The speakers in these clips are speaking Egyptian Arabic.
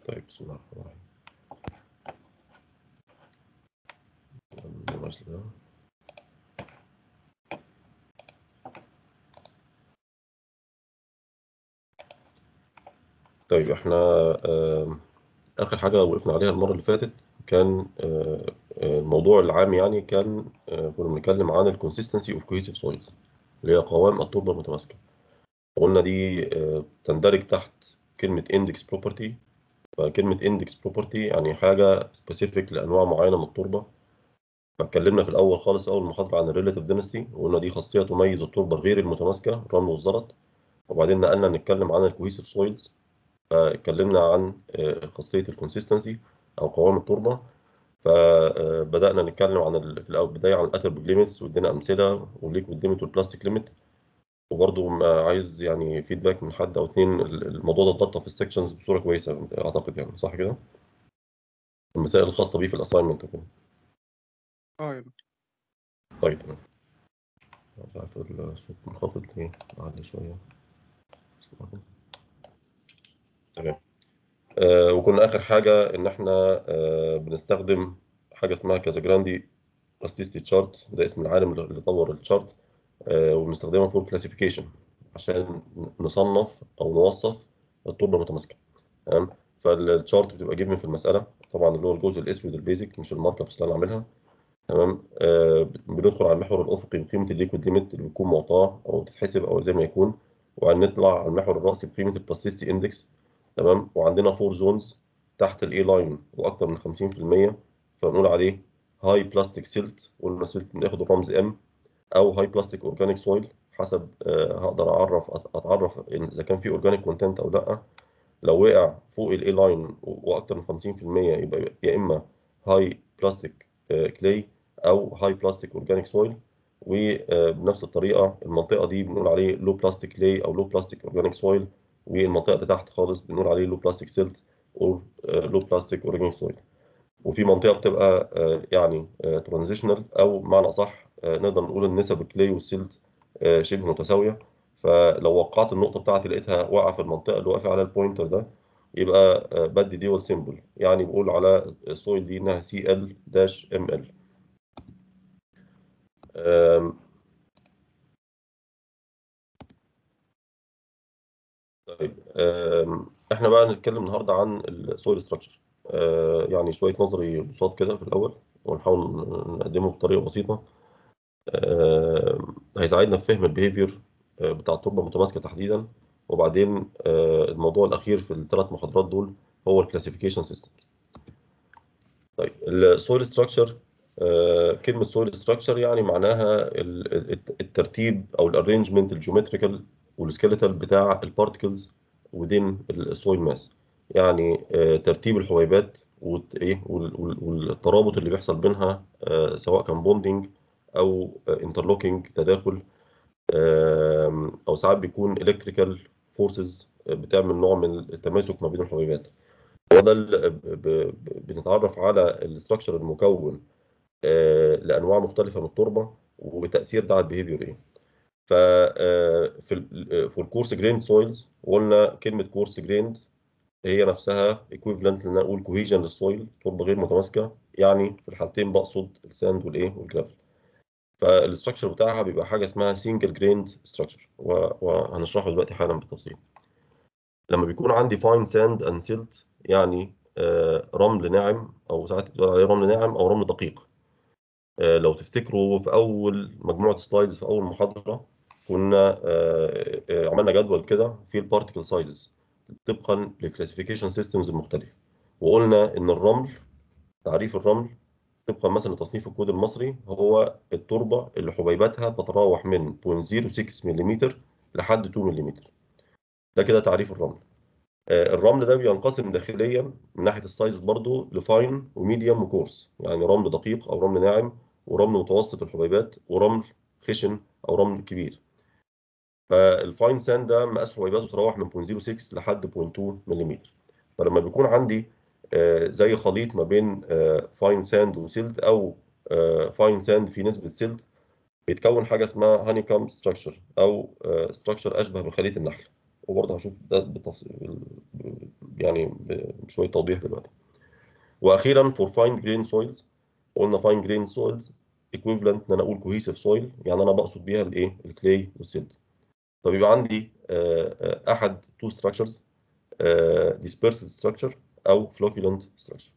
طيب بسم الله الرحمن الرحيم الأصل ده. طيب احنا آه، آخر حاجة وقفنا عليها المرة اللي فاتت كان آه، آه، الموضوع العام يعني كان آه، كنا بنتكلم عن الكونسيستنسي اوف كوهيسيف سويلز اللي هي قوام التربة المتماسكة قلنا دي آه، تندرج تحت كلمة اندكس بروبرتي فكلمة اندكس بروبرتي يعني حاجة سبيسيفيك لأنواع معينة من التربة فاتكلمنا في الأول خالص أول محاضرة عن الريلاتيف دينستي وقلنا دي خاصية تميز التربة غير المتماسكة الرمل والزلط وبعدين نقلنا نتكلم عن الكوهيسيف سويلز فاتكلمنا عن آه، خاصية الكونسيستنسي أو قوام التربة فبدأنا نتكلم عن ال- في البداية عن الاتربك ليميتس وادينا أمثلة والليكويد ليميت والبلاستيك ليميت وبرضه ما عايز يعني فيدباك من حد أو اتنين ال- الموضوع ده اتغطى في السكشنز بصورة كويسة أعتقد يعني صح كده؟ المسائل الخاصة بيه في الأساينمنت وكده اه يا دكتور طيب تمام مش عارف الصوت منخفض ليه؟ أعلي شوية تمام آه وكنا آخر حاجة إن إحنا آه بنستخدم حاجة اسمها كازاجراندي بلاستيستي تشارت ده اسم العالم اللي اللي طور التشارت آه وبنستخدمها فور كلاسيفيكيشن عشان نصنف أو نوصف التربة المتماسكة تمام فالتشارت بتبقى جيفن في المسألة طبعا اللي هو الجزء الأسود البيزك مش المارك ابس اللي أنا عاملها تمام آه بندخل على المحور الأفقي بقيمة الليكويد ليميت اللي بتكون معطاة أو تتحسب أو زي ما يكون وهنطلع على المحور الرأسي بقيمة البلاستيستي اندكس تمام وعندنا فور زونز تحت الاي لاين واكتر من 50% فنقول عليه هاي بلاستيك سيلت قلنا سيلت بناخد الرمز ام او هاي بلاستيك اورجانيك سويل حسب آه، هقدر اعرف أت- اتعرف إن اذا كان في اورجانيك كونتنت او لا لو وقع فوق الاي لاين واكتر من 50% يبقى يا اما هاي بلاستيك كلاي او هاي بلاستيك اورجانيك سويل وبنفس الطريقه المنطقه دي بنقول عليه لو بلاستيك كلاي او لو بلاستيك اورجانيك سويل والمنطقه اللي تحت خالص بنقول عليه لو بلاستيك سيلت او لو بلاستيك اورجانيك سويل وفي منطقه بتبقى آه، يعني ترانزيشنال او بمعنى اصح آه، نقدر نقول ان نسب الكلاي والسيلت آه، شبه متساويه فلو وقعت النقطه بتاعتي لقيتها واقعه في المنطقه اللي واقف عليها البوينتر ده يبقى آه، بدي ديول سيمبل يعني بقول على السويل دي انها سي ال داش ام ال طيب آم، احنا بقى هنتكلم النهارده عن السويل ستراكشر يعني شويه نظري بساط كده في الاول ونحاول نقدمه بطريقه بسيطه آم، هيساعدنا في فهم البيهيفير بتاع التربه المتماسكه تحديدا وبعدين آه، الموضوع الاخير في الثلاث محاضرات دول هو الكلاسيفيكيشن سيستم طيب السويل ستراكشر كلمه سويل ستراكشر يعني معناها ال- ال- الترتيب او الارينجمنت الجيومتريكال والسكيلتال بتاع البارتكلز within السويل ماس يعني آه، ترتيب الحبيبات والت- ايه وال- وال- والترابط اللي بيحصل بينها آه، سواء كان بوندنج او انترلوكينج تداخل آم، او ساعات بيكون الكتريكال فورسز بتعمل نوع من التماسك ما بين الحبيبات هو ده اللي ب- ب- ب- بنتعرف على الاستراكشر المكون آه، لانواع مختلفه من التربه وتاثير ده على البيهيفير ايه ف آه، في ال- في الكورس جريند سويلز قلنا كلمه كورس جريند هي نفسها ايكويفالنت ان اقول كوهيجن للسويل تربه غير متماسكه يعني في الحالتين بقصد الساند والايه والجرافل فالاستراكشر بتاعها بيبقى حاجه اسمها سنجل جريند ستراكشر وهنشرحه دلوقتي حالا بالتفصيل لما بيكون عندي فاين ساند اند سيلت يعني آه، رمل ناعم او ساعات بتقول عليه رمل ناعم او رمل دقيق آه، لو تفتكروا في اول مجموعه سلايدز في اول محاضره كنا آه، آه، عملنا جدول كده فيه البارتيكل سايزز طبقا للكلاسيفيكيشن سيستمز المختلفه وقلنا ان الرمل تعريف الرمل طبقا مثلا لتصنيف الكود المصري هو التربه اللي حبيباتها تتراوح من 0.06 ملم لحد 2 ملم ده كده تعريف الرمل آه، الرمل ده بينقسم داخليا من ناحيه السايز برضو لفاين وميديوم وكورس يعني رمل دقيق او رمل ناعم ورمل متوسط الحبيبات ورمل خشن او رمل كبير فالفاين ساند ده مقاس حبيباته تتراوح من 0.06 لحد 0.2 ملم فلما بيكون عندي آه، زي خليط ما بين فاين ساند وسيلت او فاين ساند في نسبه سيلت بيتكون حاجه اسمها هاني كام ستراكشر او ستراكشر اشبه بخليه النحل وبرضه هشوف ده بالتفصيل يعني بشويه توضيح دلوقتي واخيرا فور فاين جرين سويلز قلنا فاين جرين سويلز ايكويفالنت ان انا اقول كوهيسيف سويل يعني انا بقصد بيها الايه الكلاي والسيلد فبيبقى عندي احد تو ستراكشرز dispersed structure او flocculent structure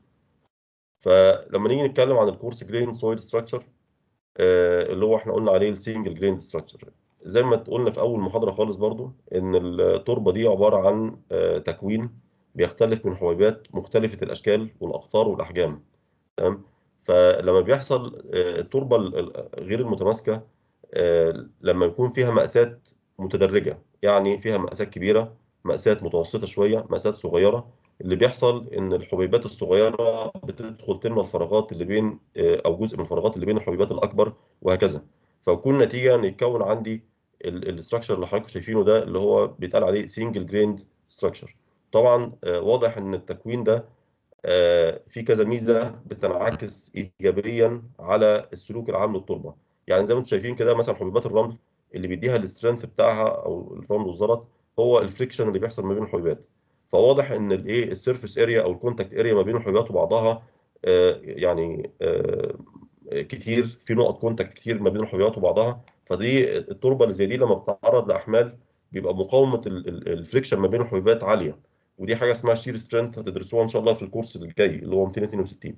فلما نيجي نتكلم عن الكورس جرين سويل ستراكشر اللي هو احنا قلنا عليه السنجل جرين ستراكشر زي ما قلنا في اول محاضره خالص برضو ان التربه دي عباره عن تكوين بيختلف من حبيبات مختلفه الاشكال والاقطار والاحجام تمام فلما بيحصل التربه غير المتماسكه لما يكون فيها مقاسات متدرجه يعني فيها مقاسات كبيره مقاسات متوسطه شويه مقاسات صغيره اللي بيحصل ان الحبيبات الصغيره بتدخل تملى الفراغات اللي بين او جزء من الفراغات اللي بين الحبيبات الاكبر وهكذا فكون نتيجه ان يتكون عندي الاستراكشر اللي حضراتكم شايفينه ده اللي هو بيتقال عليه سنجل جريند ستراكشر طبعا واضح ان التكوين ده في كذا ميزه بتنعكس ايجابيا على السلوك العام للتربه يعني زي ما انتم شايفين كده مثلا حبيبات الرمل اللي بيديها السترينث بتاعها او الرمل والزلط هو الفريكشن اللي بيحصل ما بين الحبيبات فواضح ان الايه السيرفيس اريا او الكونتاكت اريا ما بين الحبيبات وبعضها يعني كتير في نقط كونتاكت كتير ما بين الحبيبات وبعضها فدي التربه اللي زي دي لما بتتعرض لاحمال بيبقى مقاومه الفريكشن ما بين الحبيبات عاليه ودي حاجه اسمها شير سترينث هتدرسوها ان شاء الله في الكورس الجاي اللي هو 262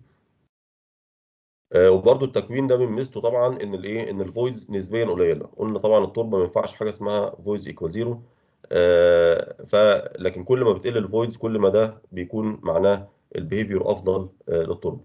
وبرده التكوين ده من ميزته طبعا ان الايه ان الفويدز نسبيا قليله قلنا طبعا التربه ما ينفعش حاجه اسمها فويدز ايكوال زيرو فلكن كل ما بتقل الفويدز كل ما ده بيكون معناه البيهيفير افضل للتربه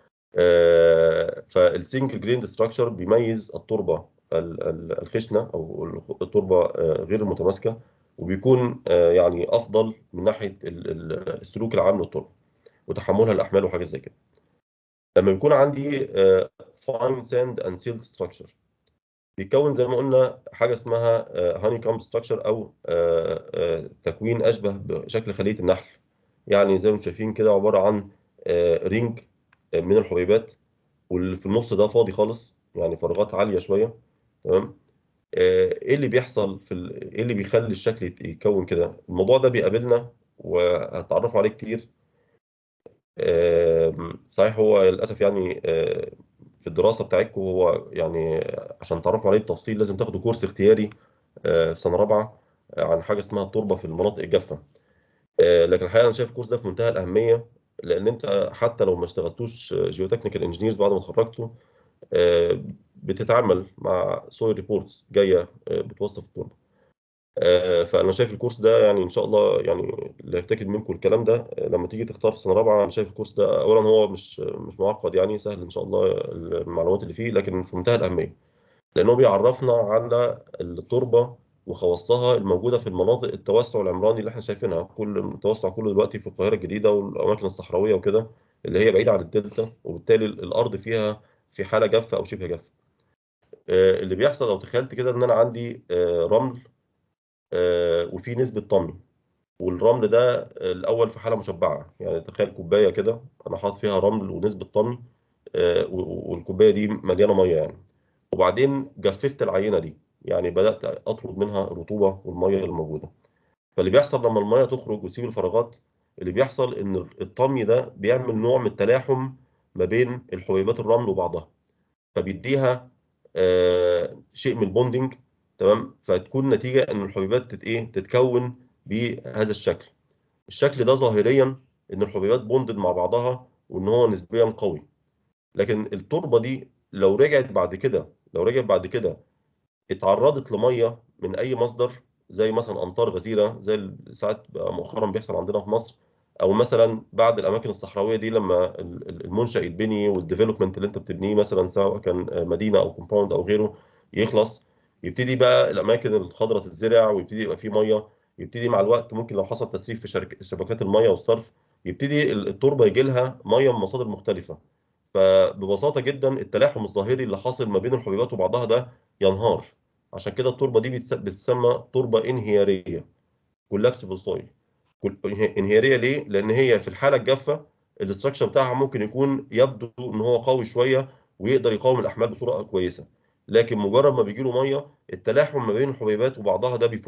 فالسنجل جريند ستراكشر بيميز التربه الخشنه او التربه غير المتماسكه وبيكون يعني افضل من ناحيه السلوك العام للتربه وتحملها الاحمال وحاجات زي كده لما بيكون عندي فاين ساند اند سيلد ستراكشر بيتكون زي ما قلنا حاجه اسمها هاني كامب ستراكشر او تكوين اشبه بشكل خليه النحل يعني زي ما شايفين كده عباره عن رينج من الحبيبات واللي في النص ده فاضي خالص يعني فراغات عاليه شويه تمام ايه اللي بيحصل في ال... ايه اللي بيخلي الشكل يتكون كده الموضوع ده بيقابلنا وهتعرفوا عليه كتير صحيح هو للاسف يعني في الدراسه بتاعتكم هو يعني عشان تعرفوا عليه بالتفصيل لازم تاخدوا كورس اختياري في سنه رابعه عن حاجه اسمها التربه في المناطق الجافه لكن الحقيقه انا شايف الكورس ده في منتهى الاهميه لان انت حتى لو ما اشتغلتوش جيوتكنيكال انجينيرز بعد ما اتخرجتوا بتتعامل مع سويل ريبورتس جايه بتوصف التربه فانا شايف الكورس ده يعني ان شاء الله يعني اللي هيفتكر منكم الكلام ده لما تيجي تختار في سنه رابعه انا شايف الكورس ده اولا هو مش مش معقد يعني سهل ان شاء الله المعلومات اللي فيه لكن في منتهى الاهميه لانه بيعرفنا على التربه وخواصها الموجوده في المناطق التوسع العمراني اللي احنا شايفينها كل التوسع كله دلوقتي في القاهره الجديده والاماكن الصحراويه وكده اللي هي بعيده عن الدلتا وبالتالي الارض فيها في حاله جافه او شبه جافه اللي بيحصل لو تخيلت كده ان انا عندي رمل وفي نسبه طمي والرمل ده الاول في حاله مشبعه يعني تخيل كوبايه كده انا حاطط فيها رمل ونسبه طمي والكوبايه دي مليانه ميه يعني وبعدين جففت العينه دي يعني بدات اطرد منها الرطوبه والميه الموجوده فاللي بيحصل لما الميه تخرج وتسيب الفراغات اللي بيحصل ان الطمي ده بيعمل نوع من التلاحم ما بين الحبيبات الرمل وبعضها فبيديها آه شيء من البوندنج تمام فتكون نتيجه ان الحبيبات تت ايه تتكون بهذا الشكل الشكل ده ظاهريا ان الحبيبات بوندد مع بعضها وان هو نسبيا قوي لكن التربه دي لو رجعت بعد كده لو رجعت بعد كده اتعرضت لميه من اي مصدر زي مثلا امطار غزيره زي ساعات مؤخرا بيحصل عندنا في مصر او مثلا بعد الاماكن الصحراويه دي لما المنشا يتبني والديفلوبمنت اللي انت بتبنيه مثلا سواء كان مدينه او كومباوند او غيره يخلص يبتدي بقى الاماكن الخضراء تتزرع ويبتدي يبقى فيه ميه يبتدي مع الوقت ممكن لو حصل تسريب في شرك... شبكات الميه والصرف يبتدي التربه يجي لها ميه من مصادر مختلفه فببساطه جدا التلاحم الظاهري اللي حاصل ما بين الحبيبات وبعضها ده ينهار عشان كده التربه دي بتسمى تربه انهياريه كولابسبل سويل انهياريه ليه؟ لان هي في الحاله الجافه الاستراكشر بتاعها ممكن يكون يبدو ان هو قوي شويه ويقدر يقاوم الاحمال بصوره كويسه لكن مجرد ما بيجي له ميه التلاحم ما بين الحبيبات وبعضها ده بيفك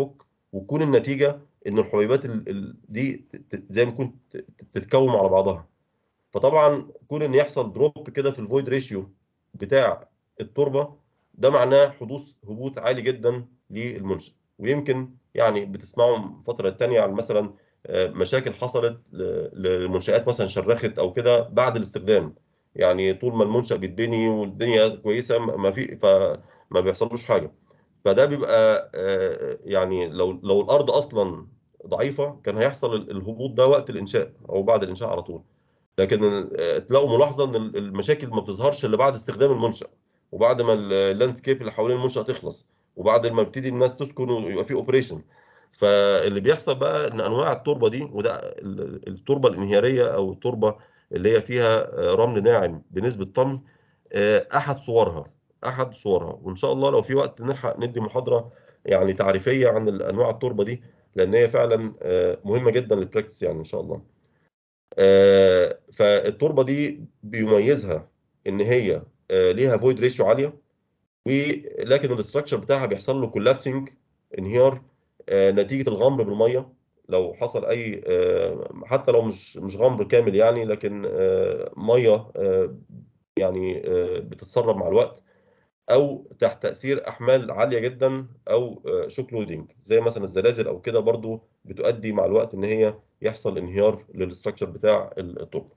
وتكون النتيجه ان الحبيبات ال- ال- دي ت- زي ما كنت تتكوم على بعضها فطبعا كون ان يحصل دروب كده في الفويد ريشيو بتاع التربه ده معناه حدوث هبوط عالي جدا للمنشأ ويمكن يعني بتسمعوا فتره تانية عن مثلا آه، مشاكل حصلت ل- للمنشآت مثلا شرخت او كده بعد الاستخدام يعني طول ما المنشأ بيتبني والدنيا كويسه ما ما في فما بيحصلوش حاجه فده بيبقى آه، يعني لو لو الارض اصلا ضعيفه كان هيحصل ال- الهبوط ده وقت الانشاء او بعد الانشاء على طول لكن ال- تلاقوا ملاحظه ان ال- المشاكل ما بتظهرش الا بعد استخدام المنشأ وبعد ما اللاندسكيب اللي حوالين المنشأ تخلص وبعد ما يبتدي الناس تسكن ويبقى في اوبريشن فاللي بيحصل بقى ان انواع التربه دي وده ال- التربه الانهياريه او التربه اللي هي فيها آه، رمل ناعم بنسبه طمي آه، احد صورها احد صورها وان شاء الله لو في وقت نلحق ندي محاضره يعني تعريفيه عن انواع التربه دي لان هي فعلا آه، مهمه جدا للبراكتس يعني ان شاء الله آه، فالتربه دي بيميزها ان هي آه، ليها فويد ريشيو عاليه ولكن الاستراكشر بتاعها بيحصل له كولابسنج انهيار آه، نتيجه الغمر بالميه لو حصل اي آه، حتى لو مش مش غمر كامل يعني لكن آه، ميه آه، يعني آه، بتتسرب مع الوقت او تحت تاثير احمال عاليه جدا او شوك لودنج زي مثلا الزلازل او كده برضو بتؤدي مع الوقت ان هي يحصل انهيار للاستراكشر بتاع التربه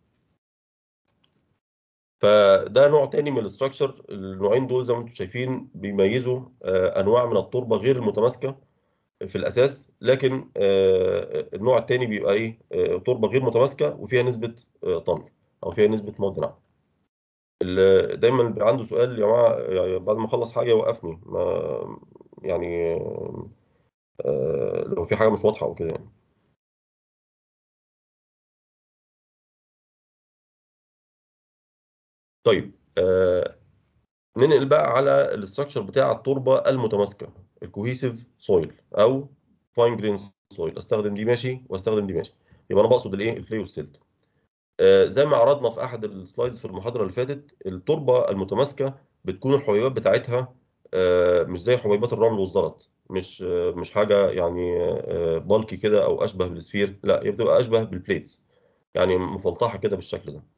فده نوع تاني من الاستراكشر النوعين دول زي ما انتم شايفين بيميزوا آه، انواع من التربه غير المتماسكه في الاساس لكن آه، النوع التاني بيبقى ايه آه، تربه غير متماسكه وفيها نسبه آه، طمي او فيها نسبه مواد ناعمه اللي دايما بيبقى عنده سؤال يا جماعه يعني بعد ما اخلص حاجه يوقفني ما يعني آه، لو في حاجه مش واضحه او كده يعني طيب آه، ننقل بقى على الاستراكشر بتاع التربه المتماسكه الكوهيسيف سويل او فاين جرين سويل استخدم دي ماشي واستخدم دي ماشي يبقى انا بقصد الايه الكلي والسيلت آه، زي ما عرضنا في احد السلايدز في المحاضره اللي فاتت التربه المتماسكه بتكون الحبيبات بتاعتها آه، مش زي حبيبات الرمل والزلط مش آه، مش حاجه يعني بالكي كده او اشبه بالسفير لا هي بتبقى اشبه بالبليتس يعني مفلطحه كده بالشكل ده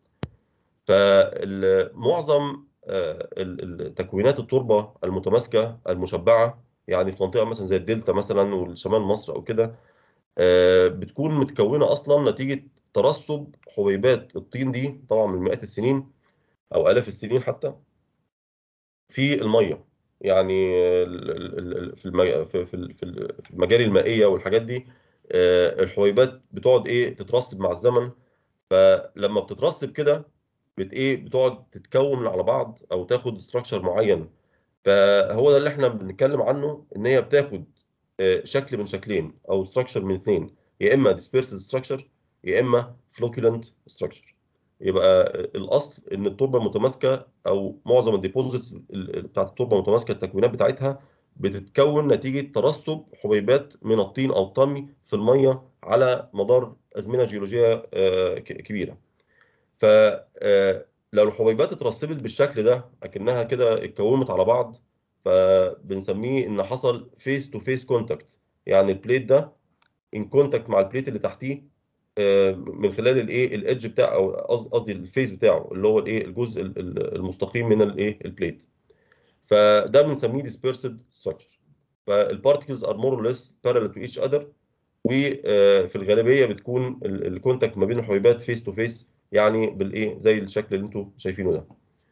فمعظم تكوينات التربه المتماسكه المشبعه يعني في منطقه مثلا زي الدلتا مثلا والشمال مصر او كده آه، بتكون متكونه اصلا نتيجه ترسب حبيبات الطين دي طبعا من مئات السنين او الاف السنين حتى في الميه يعني ال- ال- ال- في المج- في في في في المجاري المائيه والحاجات دي آه، الحبيبات بتقعد ايه تترسب مع الزمن فلما بتترسب كده بت ايه بتقعد تتكون على بعض او تاخد ستراكشر معين فهو ده اللي احنا بنتكلم عنه ان هي بتاخد آه، شكل من شكلين او ستراكشر من اثنين يا اما dispersed ستراكشر يا اما flocculent ستراكشر يبقى الاصل ان التربه متماسكه او معظم الديبوزيتس بتاعت التربه متماسكه التكوينات بتاعتها بتتكون نتيجه ترسب حبيبات من الطين او الطمي في الميه على مدار ازمنه جيولوجيه آه، ك- كبيره فلو الحبيبات اترسبت بالشكل ده اكنها كده اتكومت على بعض فبنسميه ان حصل فيس تو فيس كونتاكت يعني البليت ده ان كونتاكت مع البليت اللي تحتيه آه، من خلال الايه الايدج بتاعه او قصد- قصدي الفيس بتاعه اللي هو الايه الجزء ال- ال- المستقيم من الايه البليت فده بنسميه dispersed structure فالبارتكلز ار مور اور ليس parallel to each other وفي الغالبيه بتكون الكونتاكت ما بين الحبيبات فيس تو فيس يعني بالايه زي الشكل اللي انتم شايفينه ده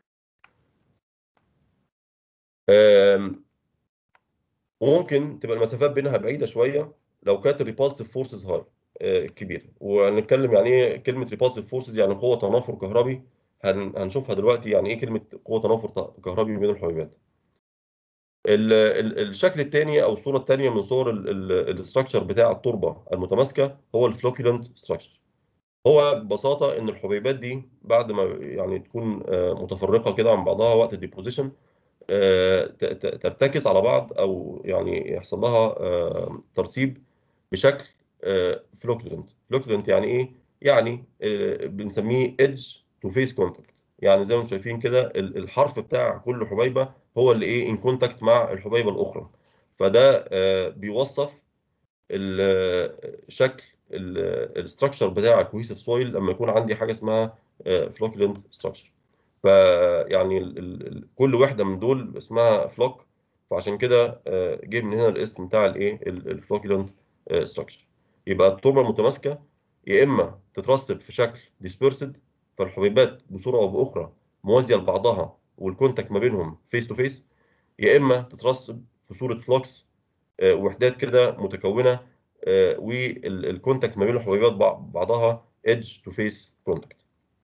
آم، وممكن تبقى المسافات بينها بعيده شويه لو كانت الريبالسيف فورسز هاي كبيره وهنتكلم يعني ايه كلمه ريبالسيف فورسز يعني قوه تنافر كهربي هن- هنشوفها دلوقتي يعني ايه كلمه قوه تنافر ت- كهربي بين الحبيبات ال- ال- الشكل الثاني او الصوره الثانيه من صور الاستراكشر بتاع التربه المتماسكه هو الفلوكيولنت ستراكشر هو ببساطه ان الحبيبات دي بعد ما يعني تكون آه، متفرقه كده عن بعضها وقت الديبوزيشن آه، ت- ت- ترتكز على بعض او يعني يحصل لها آه، ترسيب بشكل فلوكيولنت فلوكيولنت يعني ايه يعني آه، بنسميه ايدج تو فيس كونتاكت يعني زي ما انتم شايفين كده ال- الحرف بتاع كل حبيبه هو اللي ايه ان كونتاكت مع الحبيبه الاخرى فده آه، بيوصف شكل الستراكشر بتاع الكوهيسيف سويل لما يكون عندي حاجه اسمها فلوكيلنت ستراكشر فيعني ال- ال- ال- كل وحده من دول اسمها فلوك فعشان كده آه، جه من هنا الاسم بتاع الايه الفلوكيلنت ستراكشر يبقى التربه المتماسكه يا اما تترسب في شكل ديسبيرسد فالحبيبات بصوره او باخرى موازيه لبعضها والكونتاكت ما بينهم فيس تو فيس يا اما تترسب في صوره فلوكس آه، وحدات كده متكونه آه، والكونتاكت ما بين الحبيبات بع- بعضها ايدج تو فيس كونتاكت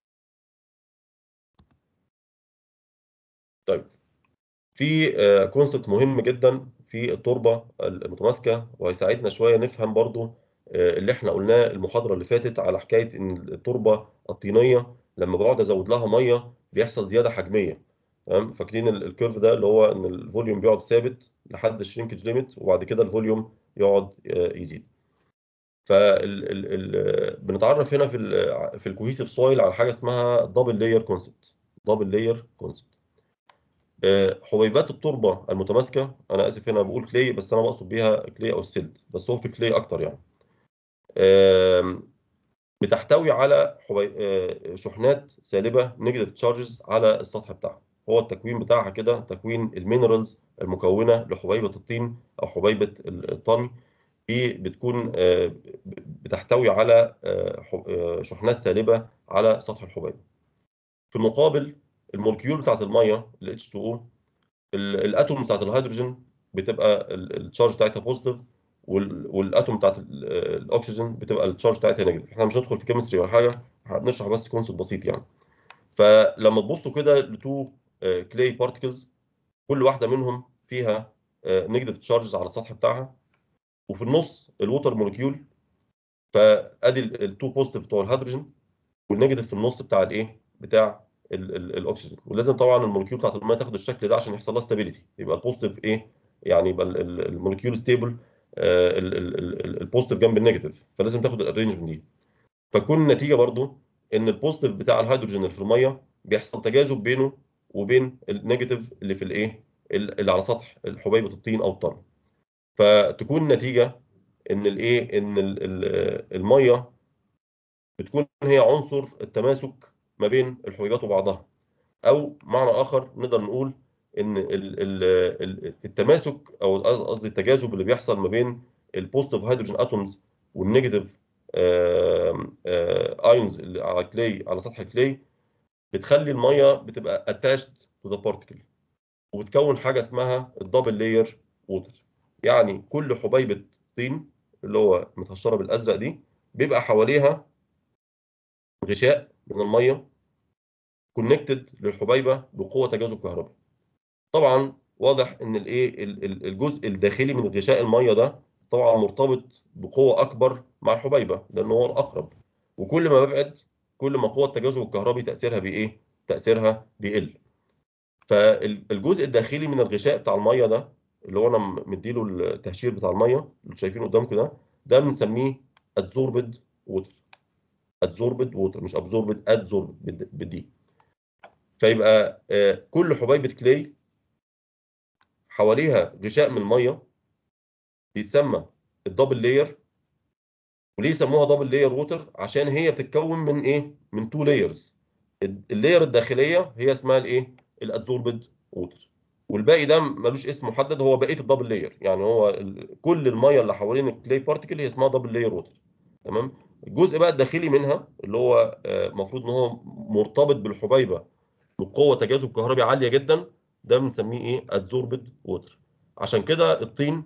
طيب في كونسبت مهم جدا في التربه المتماسكه وهيساعدنا شويه نفهم برضو آه، اللي احنا قلناه المحاضره اللي فاتت على حكايه ان التربه الطينيه لما بقعد ازود لها ميه بيحصل زياده حجميه تمام فاكرين ال- الكيرف ده اللي هو ان الفوليوم بيقعد ثابت لحد الشرينكج ليميت وبعد كده الفوليوم يقعد آه، يزيد فال ال ال بنتعرف هنا في ال في الكوهيسيف سويل على حاجه اسمها دبل لاير كونسبت دبل لاير كونسبت حبيبات التربه المتماسكه انا اسف هنا بقول كلي بس انا بقصد بيها كلي او السيلد بس هو في كلي اكتر يعني آم، بتحتوي على حبي... آه، شحنات سالبه نيجاتيف تشارجز على السطح بتاعها هو التكوين بتاعها كده تكوين المينرالز المكونه لحبيبه الطين او حبيبه الطمي دي بتكون آه، بتحتوي على آه، ح- آه، شحنات سالبه على سطح الحبيبه في المقابل المولكيول بتاعت الميه ال H2O ال- الاتوم بتاعت الهيدروجين بتبقى ال- التشارج بتاعتها بوزيتيف والاتوم بتاعت ال- الاكسجين بتبقى التشارج بتاعتها نيجاتيف احنا مش هندخل في كيمستري ولا حاجه هنشرح بس كونسيبت بسيط يعني فلما تبصوا كده لتو كلاي بارتكلز كل واحده منهم فيها نيجاتيف تشارجز على السطح بتاعها وفي النص الووتر مولكيول فادي التو بوزيتيف بتوع الهيدروجين والنيجاتيف في النص بتاع الايه بتاع ال- ال- الاكسجين ولازم طبعا المولكيول بتاعت الميه تاخد الشكل ده عشان يحصل لها ستابيليتي يبقى البوزيتيف ايه يعني يبقى ال- ال- المولكيول ستيبل البوزيتيف جنب النيجاتيف فلازم تاخد الارينجمنت دي فتكون النتيجه برضو ان البوزيتيف بتاع الهيدروجين اللي في الميه بيحصل تجاذب بينه وبين النيجاتيف اللي في الايه اللي على سطح حبيبه الطين او الطن فتكون النتيجه ان الايه ان ال- ال- الميه بتكون هي عنصر التماسك ما بين الحبيبات وبعضها او معنى اخر نقدر نقول ان ال- ال- ال- التماسك او قصدي التجاذب اللي بيحصل ما بين البوزيتيف هيدروجين اتومز والنيجاتيف ايونز اللي على كلاي على سطح الكلاي بتخلي الميه بتبقى اتاشد تو ذا بارتكل وبتكون حاجه اسمها الدبل لاير ووتر يعني كل حبيبه طين اللي هو متهشره بالازرق دي بيبقى حواليها غشاء من الميه كونكتد للحبيبه بقوه تجاذب كهربي طبعا واضح ان الايه ال- ال- الجزء الداخلي من غشاء الميه ده طبعا مرتبط بقوه اكبر مع الحبيبه لان هو الاقرب وكل ما ببعد كل ما قوه التجاذب الكهربي تاثيرها بايه تاثيرها بيقل فالجزء الداخلي من الغشاء بتاع الميه ده اللي هو انا م- مديله التهشير بتاع الميه اللي شايفينه قدامكم ده ده بنسميه ادزوربد ووتر ادزوربد ووتر مش ابزوربد ادزوربد بالدي فيبقى آه، كل حبيبه كلاي حواليها غشاء من الميه بيتسمى الدبل لاير وليه سموها دبل لاير ووتر عشان هي بتتكون من ايه من تو لايرز اللاير الداخليه هي اسمها الايه الادزوربد ووتر والباقي ده ملوش اسم محدد هو بقيه الدبل لاير يعني هو ال- كل الميه اللي حوالين الكلاي بارتكل هي اسمها دبل لاير ووتر تمام الجزء بقى الداخلي منها اللي هو المفروض ان هو مرتبط بالحبيبه بقوه تجاذب كهربي عاليه جدا ده بنسميه ايه ادزوربد ووتر عشان كده الطين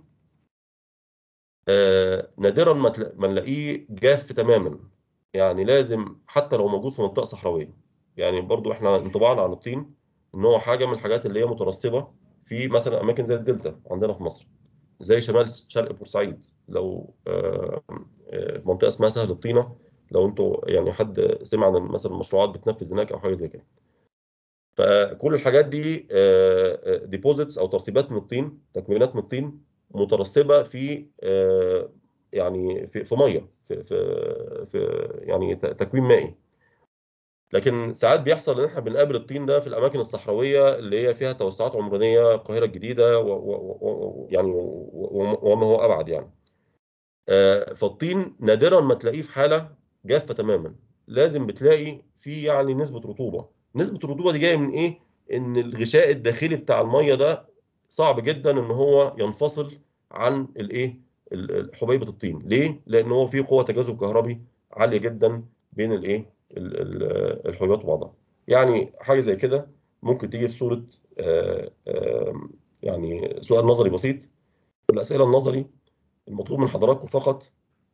آه نادرا ما تلا- ما نلاقيه جاف تماما يعني لازم حتى لو موجود في منطقه صحراويه يعني برضو احنا انطباعنا عن الطين ان هو حاجه من الحاجات اللي هي مترسبه في مثلا اماكن زي الدلتا عندنا في مصر زي شمال شرق بورسعيد لو آه، آه، منطقه اسمها سهل الطينه لو انتوا يعني حد سمع عن مثلا مشروعات بتنفذ هناك او حاجه زي كده فكل الحاجات دي ديبوزيتس او ترسيبات من الطين تكوينات من الطين مترسبه في آه، يعني في في ميه في في في يعني ت- تكوين مائي لكن ساعات بيحصل ان احنا بنقابل الطين ده في الاماكن الصحراويه اللي هي فيها توسعات عمرانيه القاهره الجديده و و و يعني و- وما هو ابعد يعني آه، فالطين نادرا ما تلاقيه في حاله جافه تماما لازم بتلاقي فيه يعني نسبه رطوبه نسبه الرطوبه دي جايه من ايه ان الغشاء الداخلي بتاع الميه ده صعب جدا ان هو ينفصل عن الايه ال- ال- حبيبه الطين ليه لان هو فيه قوه تجاذب كهربي عاليه جدا بين الايه ال- ال- الحبيبات وبعضها يعني حاجه زي كده ممكن تيجي في صوره آه، آه، يعني سؤال نظري بسيط الاسئله النظري المطلوب من حضراتكم فقط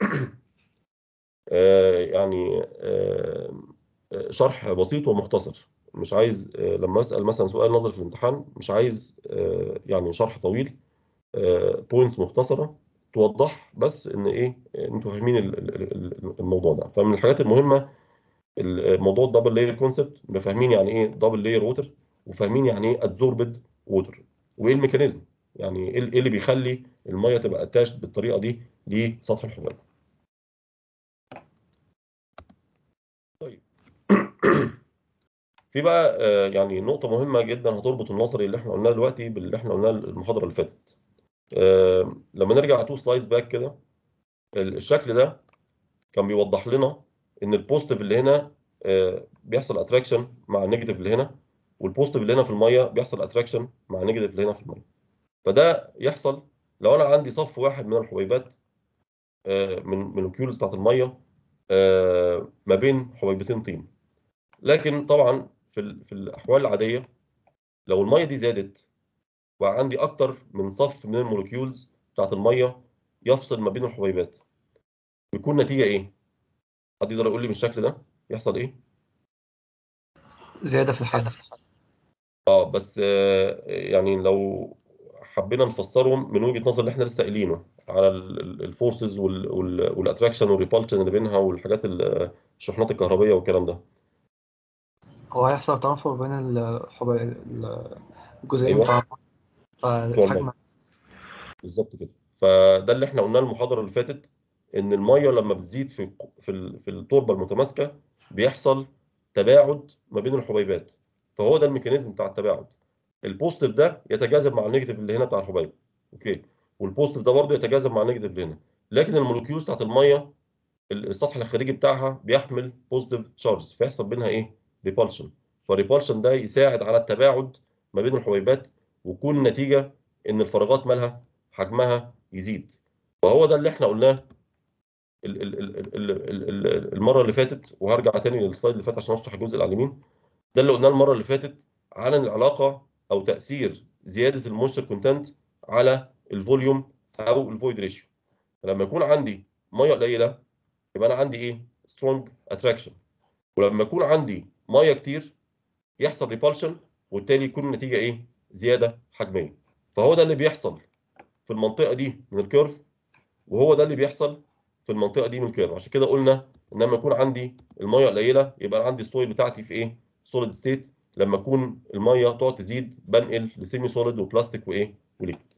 آه، يعني آه، آه، شرح بسيط ومختصر مش عايز آه، لما اسال مثلا سؤال نظري في الامتحان مش عايز آه، يعني شرح طويل بوينتس مختصره توضح بس ان ايه آه، انتوا فاهمين ال- ال- ال- الموضوع ده فمن الحاجات المهمه الموضوع الدبل لاير كونسبت نبقى فاهمين يعني ايه دبل لاير ووتر وفاهمين يعني ايه ادزوربد ووتر وايه الميكانيزم يعني ايه إيه اللي بيخلي الميه تبقى اتاشت بالطريقه دي لسطح الحبيب طيب في بقى آه، يعني نقطة مهمة جدا هتربط النظري اللي احنا قلناه دلوقتي باللي احنا قلناه المحاضرة اللي فاتت. آه، لما نرجع تو سلايدز باك كده ال- الشكل ده كان بيوضح لنا ان البوزيتيف اللي هنا آه، بيحصل اتراكشن مع النيجاتيف اللي هنا والبوزيتيف اللي هنا في المية بيحصل اتراكشن مع النيجاتيف اللي هنا في المية. فده يحصل لو انا عندي صف واحد من الحبيبات آه، من من الكيولز بتاعت المية آه، ما بين حبيبتين طين. لكن طبعا في ال- في الاحوال العاديه لو الميه دي زادت وعندي اكتر من صف من الموليكيولز بتاعت الميه يفصل ما بين الحبيبات بيكون نتيجه ايه حد يقدر يقول لي بالشكل ده يحصل ايه زيادة في الحجم اه بس آه يعني لو حبينا نفسرهم من وجهه نظر اللي احنا لسه قايلينه على الفورسز والاتراكشن والريبالشن اللي بينها والحاجات ال- الشحنات الكهربيه والكلام ده هو هيحصل تنافر بين الحبي... الجزئين أيوة. بتوع بتوع فالحجم المية. بالظبط كده فده اللي احنا قلناه المحاضره اللي فاتت ان الميه لما بتزيد في في ال- في التربه المتماسكه بيحصل تباعد ما بين الحبيبات فهو ده الميكانيزم بتاع التباعد البوزيتيف ده يتجاذب مع النيجاتيف اللي هنا بتاع الحبيب اوكي والبوزيتيف ده برضه يتجاذب مع النيجاتيف اللي هنا لكن المولكيولز بتاعت الميه ال- السطح الخارجي بتاعها بيحمل بوزيتيف تشارجز فيحصل بينها ايه ريبالشن فالريبالشن ده يساعد على التباعد ما بين الحبيبات ويكون نتيجه ان الفراغات مالها حجمها يزيد وهو ده اللي احنا قلناه ال- ال- ال- ال- ال- ال- المره اللي فاتت وهرجع تاني للسلايد اللي فات عشان اشرح الجزء اللي على اليمين ده اللي قلناه المره اللي فاتت عن العلاقه او تاثير زياده المويستر كونتنت على الفوليوم او الفويد ريشيو لما يكون عندي ميه قليله يبقى انا عندي ايه سترونج اتراكشن ولما يكون عندي ميه كتير يحصل ريبالشن وبالتالي يكون النتيجه ايه زياده حجميه فهو ده اللي بيحصل في المنطقه دي من الكيرف وهو ده اللي بيحصل في المنطقه دي من الكيرف عشان كده قلنا ان لما يكون عندي الميه قليله يبقى أنا عندي السويل بتاعتي في ايه سوليد ستيت لما تكون الميه تقعد تزيد بنقل لسيمي سوليد وبلاستيك وايه وليكويد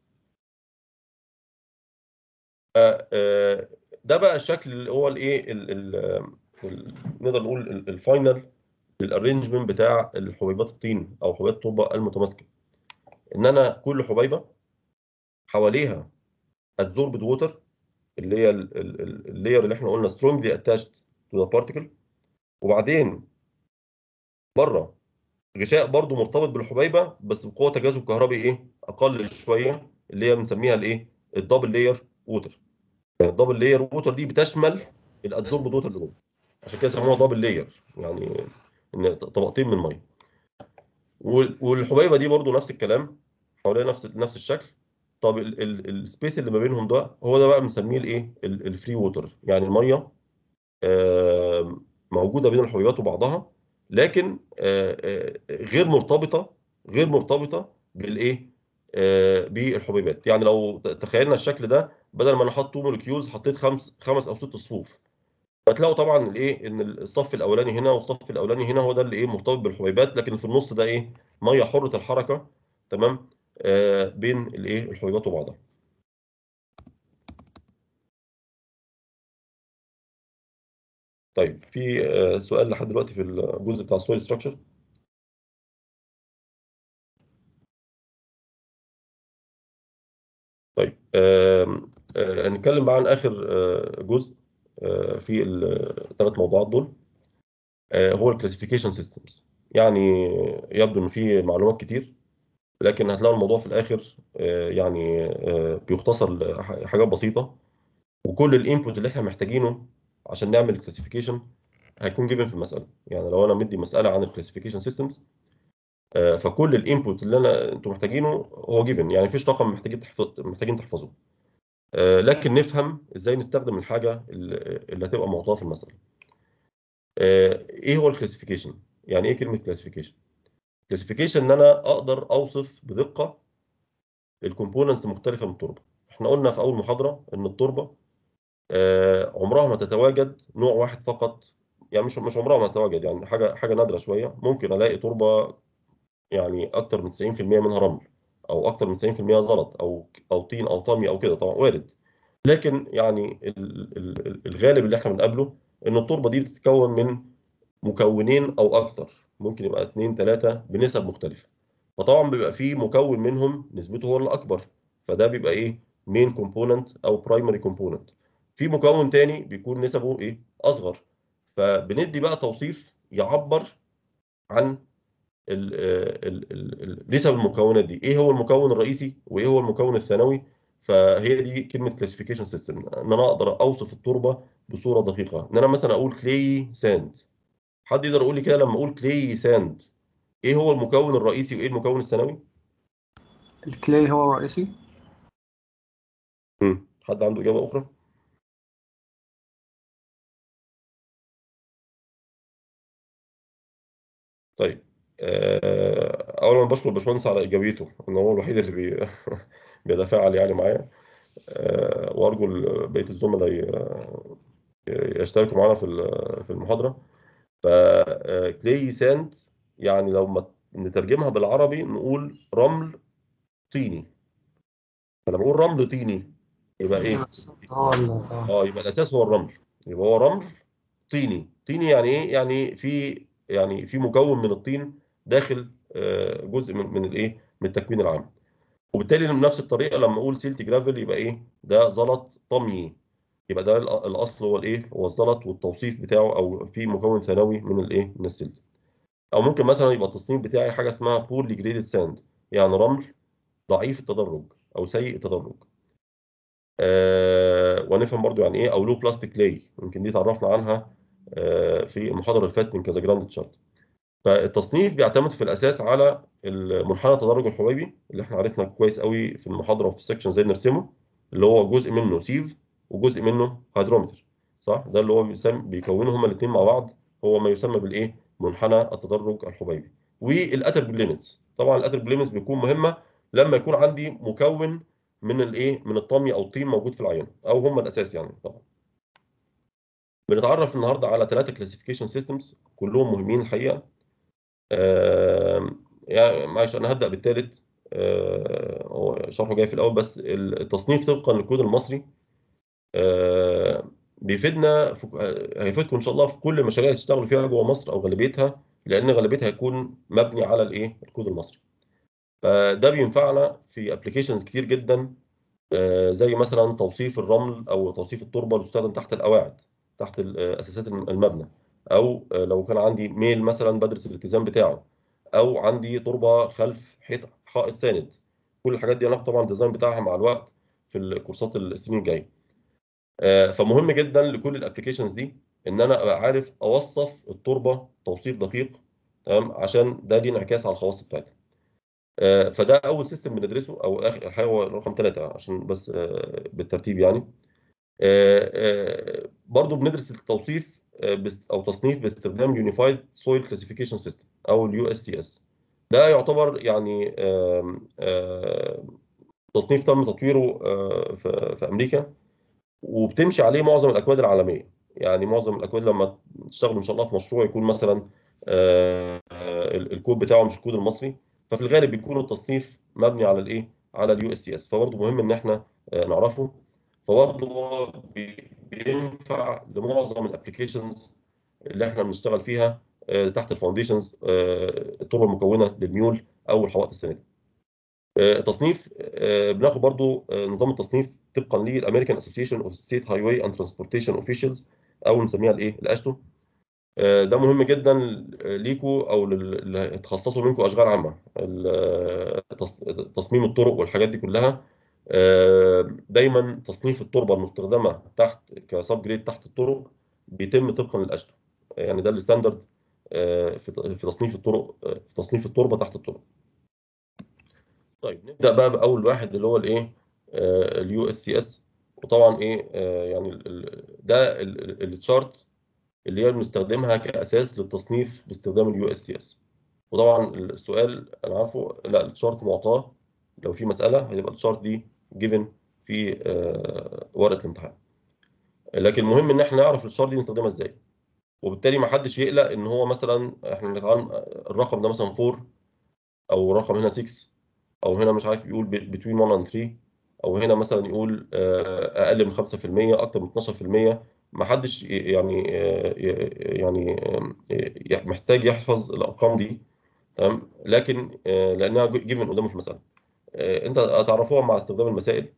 آه، آه، ده بقى الشكل اللي هو الايه ال- ال- ال- نقدر نقول ال- الفاينل للارينجمنت بتاع الحبيبات الطين او حبيبات التربه المتماسكه ان انا كل حبيبه حواليها ادزوربد ووتر اللي هي ال- ال- ال- اللاير اللي احنا قلنا strongly attached to the particle وبعدين بره غشاء برضو مرتبط بالحبيبه بس بقوه تجاذب كهربي ايه اقل شويه اللي هي بنسميها الايه الدبل لاير ووتر يعني الدبل لاير ووتر دي بتشمل الادزوربد ووتر اللي جوه عشان كده سموها دبل لاير يعني ان طبقتين من ميه وال- والحبيبه دي برضو نفس الكلام حواليها نفس نفس الشكل طب السبيس اللي ما بينهم ده هو ده بقى بنسميه الايه الفري ووتر يعني الميه آه، موجوده بين الحبيبات وبعضها لكن آه، آه، غير مرتبطه غير مرتبطه بالايه آه، بالحبيبات يعني لو ت- تخيلنا الشكل ده بدل ما انا حاطط تو مولكيولز حطيت خمس خمس او ست صفوف فتلاقوا طبعا الايه ان الصف الاولاني هنا والصف الاولاني هنا هو ده اللي ايه مرتبط بالحبيبات لكن في النص ده ايه ميه حره الحركه تمام آه بين الايه الحبيبات وبعضها طيب في آه سؤال لحد دلوقتي في الجزء بتاع السويل ستراكشر طيب آم، آه، هنتكلم بقى عن اخر آه، جزء آه، في الثلاث موضوعات دول آه، هو الكلاسيفيكيشن سيستمز يعني يبدو ان في معلومات كتير لكن هتلاقوا الموضوع في الاخر آه، يعني آه، بيختصر لحاجات بسيطه وكل الانبوت اللي احنا محتاجينه عشان نعمل كلاسيفيكيشن هيكون جيفن في المساله يعني لو انا مدي مساله عن الكلاسيفيكيشن سيستمز فكل الانبوت اللي انا انتم محتاجينه هو جيفن يعني مفيش رقم محتاجين تحفظ محتاجين تحفظوه آه، لكن نفهم ازاي نستخدم الحاجه اللي اللي هتبقى معطاه في المساله آه، ايه هو الكلاسيفيكيشن يعني ايه كلمه كلاسيفيكيشن كلاسيفيكيشن ان انا اقدر اوصف بدقه الكومبوننتس المختلفه من التربه احنا قلنا في اول محاضره ان التربه آه، عمرها ما تتواجد نوع واحد فقط يعني مش مش عمرها ما تتواجد يعني حاجه حاجه نادره شويه ممكن الاقي تربه يعني اكتر من 90% منها رمل او اكتر من 90% زلط او او طين او طمي او كده طبعا وارد لكن يعني ال- ال- ال- الغالب اللي احنا بنقابله ان التربه دي بتتكون من مكونين او اكتر ممكن يبقى اثنين ثلاثه بنسب مختلفه فطبعا بيبقى في مكون منهم نسبته هو الاكبر فده بيبقى ايه مين كومبوننت او برايمري كومبوننت في مكون تاني بيكون نسبه ايه اصغر فبندي بقى توصيف يعبر عن ال- ال- ال- ال- نسب المكونات دي ايه هو المكون الرئيسي وايه هو المكون الثانوي فهي دي كلمه كلاسيفيكيشن سيستم ان انا اقدر اوصف التربه بصوره دقيقه ان انا مثلا اقول كلي ساند حد يقدر يقول لي كده لما اقول كلي ساند ايه هو المكون الرئيسي وايه المكون الثانوي الكلاي هو الرئيسي مم. حد عنده اجابه اخرى طيب آه، اولا بشكر الباشمهندس على ايجابيته ان هو الوحيد اللي بي... بيتفاعل يعني معايا آه، وارجو ال- بقيه الزملاء ي- يشتركوا معانا في ال- في المحاضره فكلي ساند يعني لو ما نترجمها بالعربي نقول رمل طيني فلما نقول رمل طيني يبقى ايه هو ال- آه. اه يبقى الاساس هو الرمل يبقى هو رمل طيني طيني يعني ايه يعني في يعني في مكون من الطين داخل آه، جزء من من الايه من التكوين العام وبالتالي بنفس الطريقه لما اقول سيلت جرافل يبقى ايه ده زلط طمي يبقى ده الأ- الاصل هو الايه هو الزلط والتوصيف بتاعه او في مكون ثانوي من الايه من السيلت او ممكن مثلا يبقى التصنيف بتاعي حاجه اسمها بورلي جريدد ساند يعني رمل ضعيف التدرج او سيء التدرج آه ونفهم برضو يعني ايه او لو بلاستيك لاي يمكن دي تعرفنا عنها آه في المحاضره اللي فاتت من كذا جراند تشارت فالتصنيف بيعتمد في الاساس على المنحنى التدرج الحبيبي اللي احنا عرفنا كويس قوي في المحاضره وفي السكشن ازاي نرسمه اللي هو جزء منه سيف وجزء منه هيدرومتر صح ده اللي هو بيسم بيكونوا هما الاثنين مع بعض هو ما يسمى بالايه منحنى التدرج الحبيبي والاترب ليميتس طبعا الاترب ليميتس بيكون مهمه لما يكون عندي مكون من الايه من الطمي او الطين موجود في العينه او هم الاساس يعني طبعا بنتعرف النهارده على ثلاثه كلاسيفيكيشن سيستمز كلهم مهمين الحقيقه آم، يعني معلش انا هبدا بالثالث هو شرحه جاي في الاول بس التصنيف طبقا للكود المصري آه، بيفيدنا في هيفيدكم ان شاء الله في كل المشاريع اللي تشتغلوا فيها جوه مصر او غالبيتها لان غالبيتها هيكون مبني على الايه الكود المصري فده بينفعنا في ابلكيشنز كتير جدا آه، زي مثلا توصيف الرمل او توصيف التربه اللي تستخدم تحت القواعد تحت ال- آه، اساسات الم- المبنى او آه، لو كان عندي ميل مثلا بدرس الالتزام بتاعه او عندي تربه خلف حيط حائط ساند كل الحاجات دي هناخد طبعا الديزاين بتاعها مع الوقت في الكورسات السنين الجايه آه، فمهم جدا لكل الابلكيشنز دي ان انا ابقى عارف اوصف التربه توصيف دقيق تمام عشان ده ليه انعكاس على الخواص بتاعتها آه، فده اول سيستم بندرسه او اخر الحقيقه هو رقم ثلاثه عشان بس آه، بالترتيب يعني آه، آه، برضو بندرس التوصيف آه، بس- او تصنيف باستخدام يونيفايد سويل كلاسيفيكيشن سيستم او اليو اس تي اس ده يعتبر يعني آم، آم، تصنيف تم تطويره آه، في في امريكا وبتمشي عليه معظم الاكواد العالميه يعني معظم الاكواد لما تشتغلوا ان شاء الله في مشروع يكون مثلا آه، آه، الكود بتاعه مش الكود المصري ففي الغالب بيكون التصنيف مبني على الايه على اليو اس تي اس فبرضه مهم ان احنا آه، نعرفه فبرضه هو بي- بينفع لمعظم الابلكيشنز اللي احنا بنشتغل فيها آه، تحت الفاونديشنز التربه المكونه للميول او الحوائط السنديه. آه، تصنيف آه، بناخد برضو آه، نظام التصنيف طبقا للامريكان اسوسيشن اوف ستيت هاي واي اند ترانسبورتيشن اوفيشالز او نسميها الايه الاشتو آه، ده مهم جدا ليكوا او لل- اللي هيتخصصوا منكم اشغال عامه ال- تص- تصميم الطرق والحاجات دي كلها آه، دايما تصنيف التربه المستخدمه تحت كسب جريد تحت الطرق بيتم طبقا للاشتو يعني ده الستاندرد آه، في في تصنيف الطرق آه، في تصنيف التربه تحت الطرق طيب نبدا بقى باول واحد اللي هو الايه اليو اس سي اس وطبعا ايه آه، يعني ال- ال- ده التشارت اللي هي بنستخدمها كاساس للتصنيف باستخدام اليو اس تي اس وطبعا السؤال انا عارفه لا الشارت معطاه لو في مساله هيبقى الشارت دي جيفن في آه، ورقه الامتحان لكن المهم ان احنا نعرف الشارت دي نستخدمها ازاي وبالتالي ما حدش يقلق ان هو مثلا احنا بنتعلم الرقم ده مثلا 4 او رقم هنا 6 او هنا مش عارف يقول بتوين 1 and 3 او هنا مثلا يقول آه، اقل من 5% اكتر من 12% ما حدش ي- يعني آه، ي- يعني آه، ي- محتاج يحفظ الارقام دي تمام لكن آه، لانها جيفن قدامه في المساله آه، انت هتعرفوها مع استخدام المسائل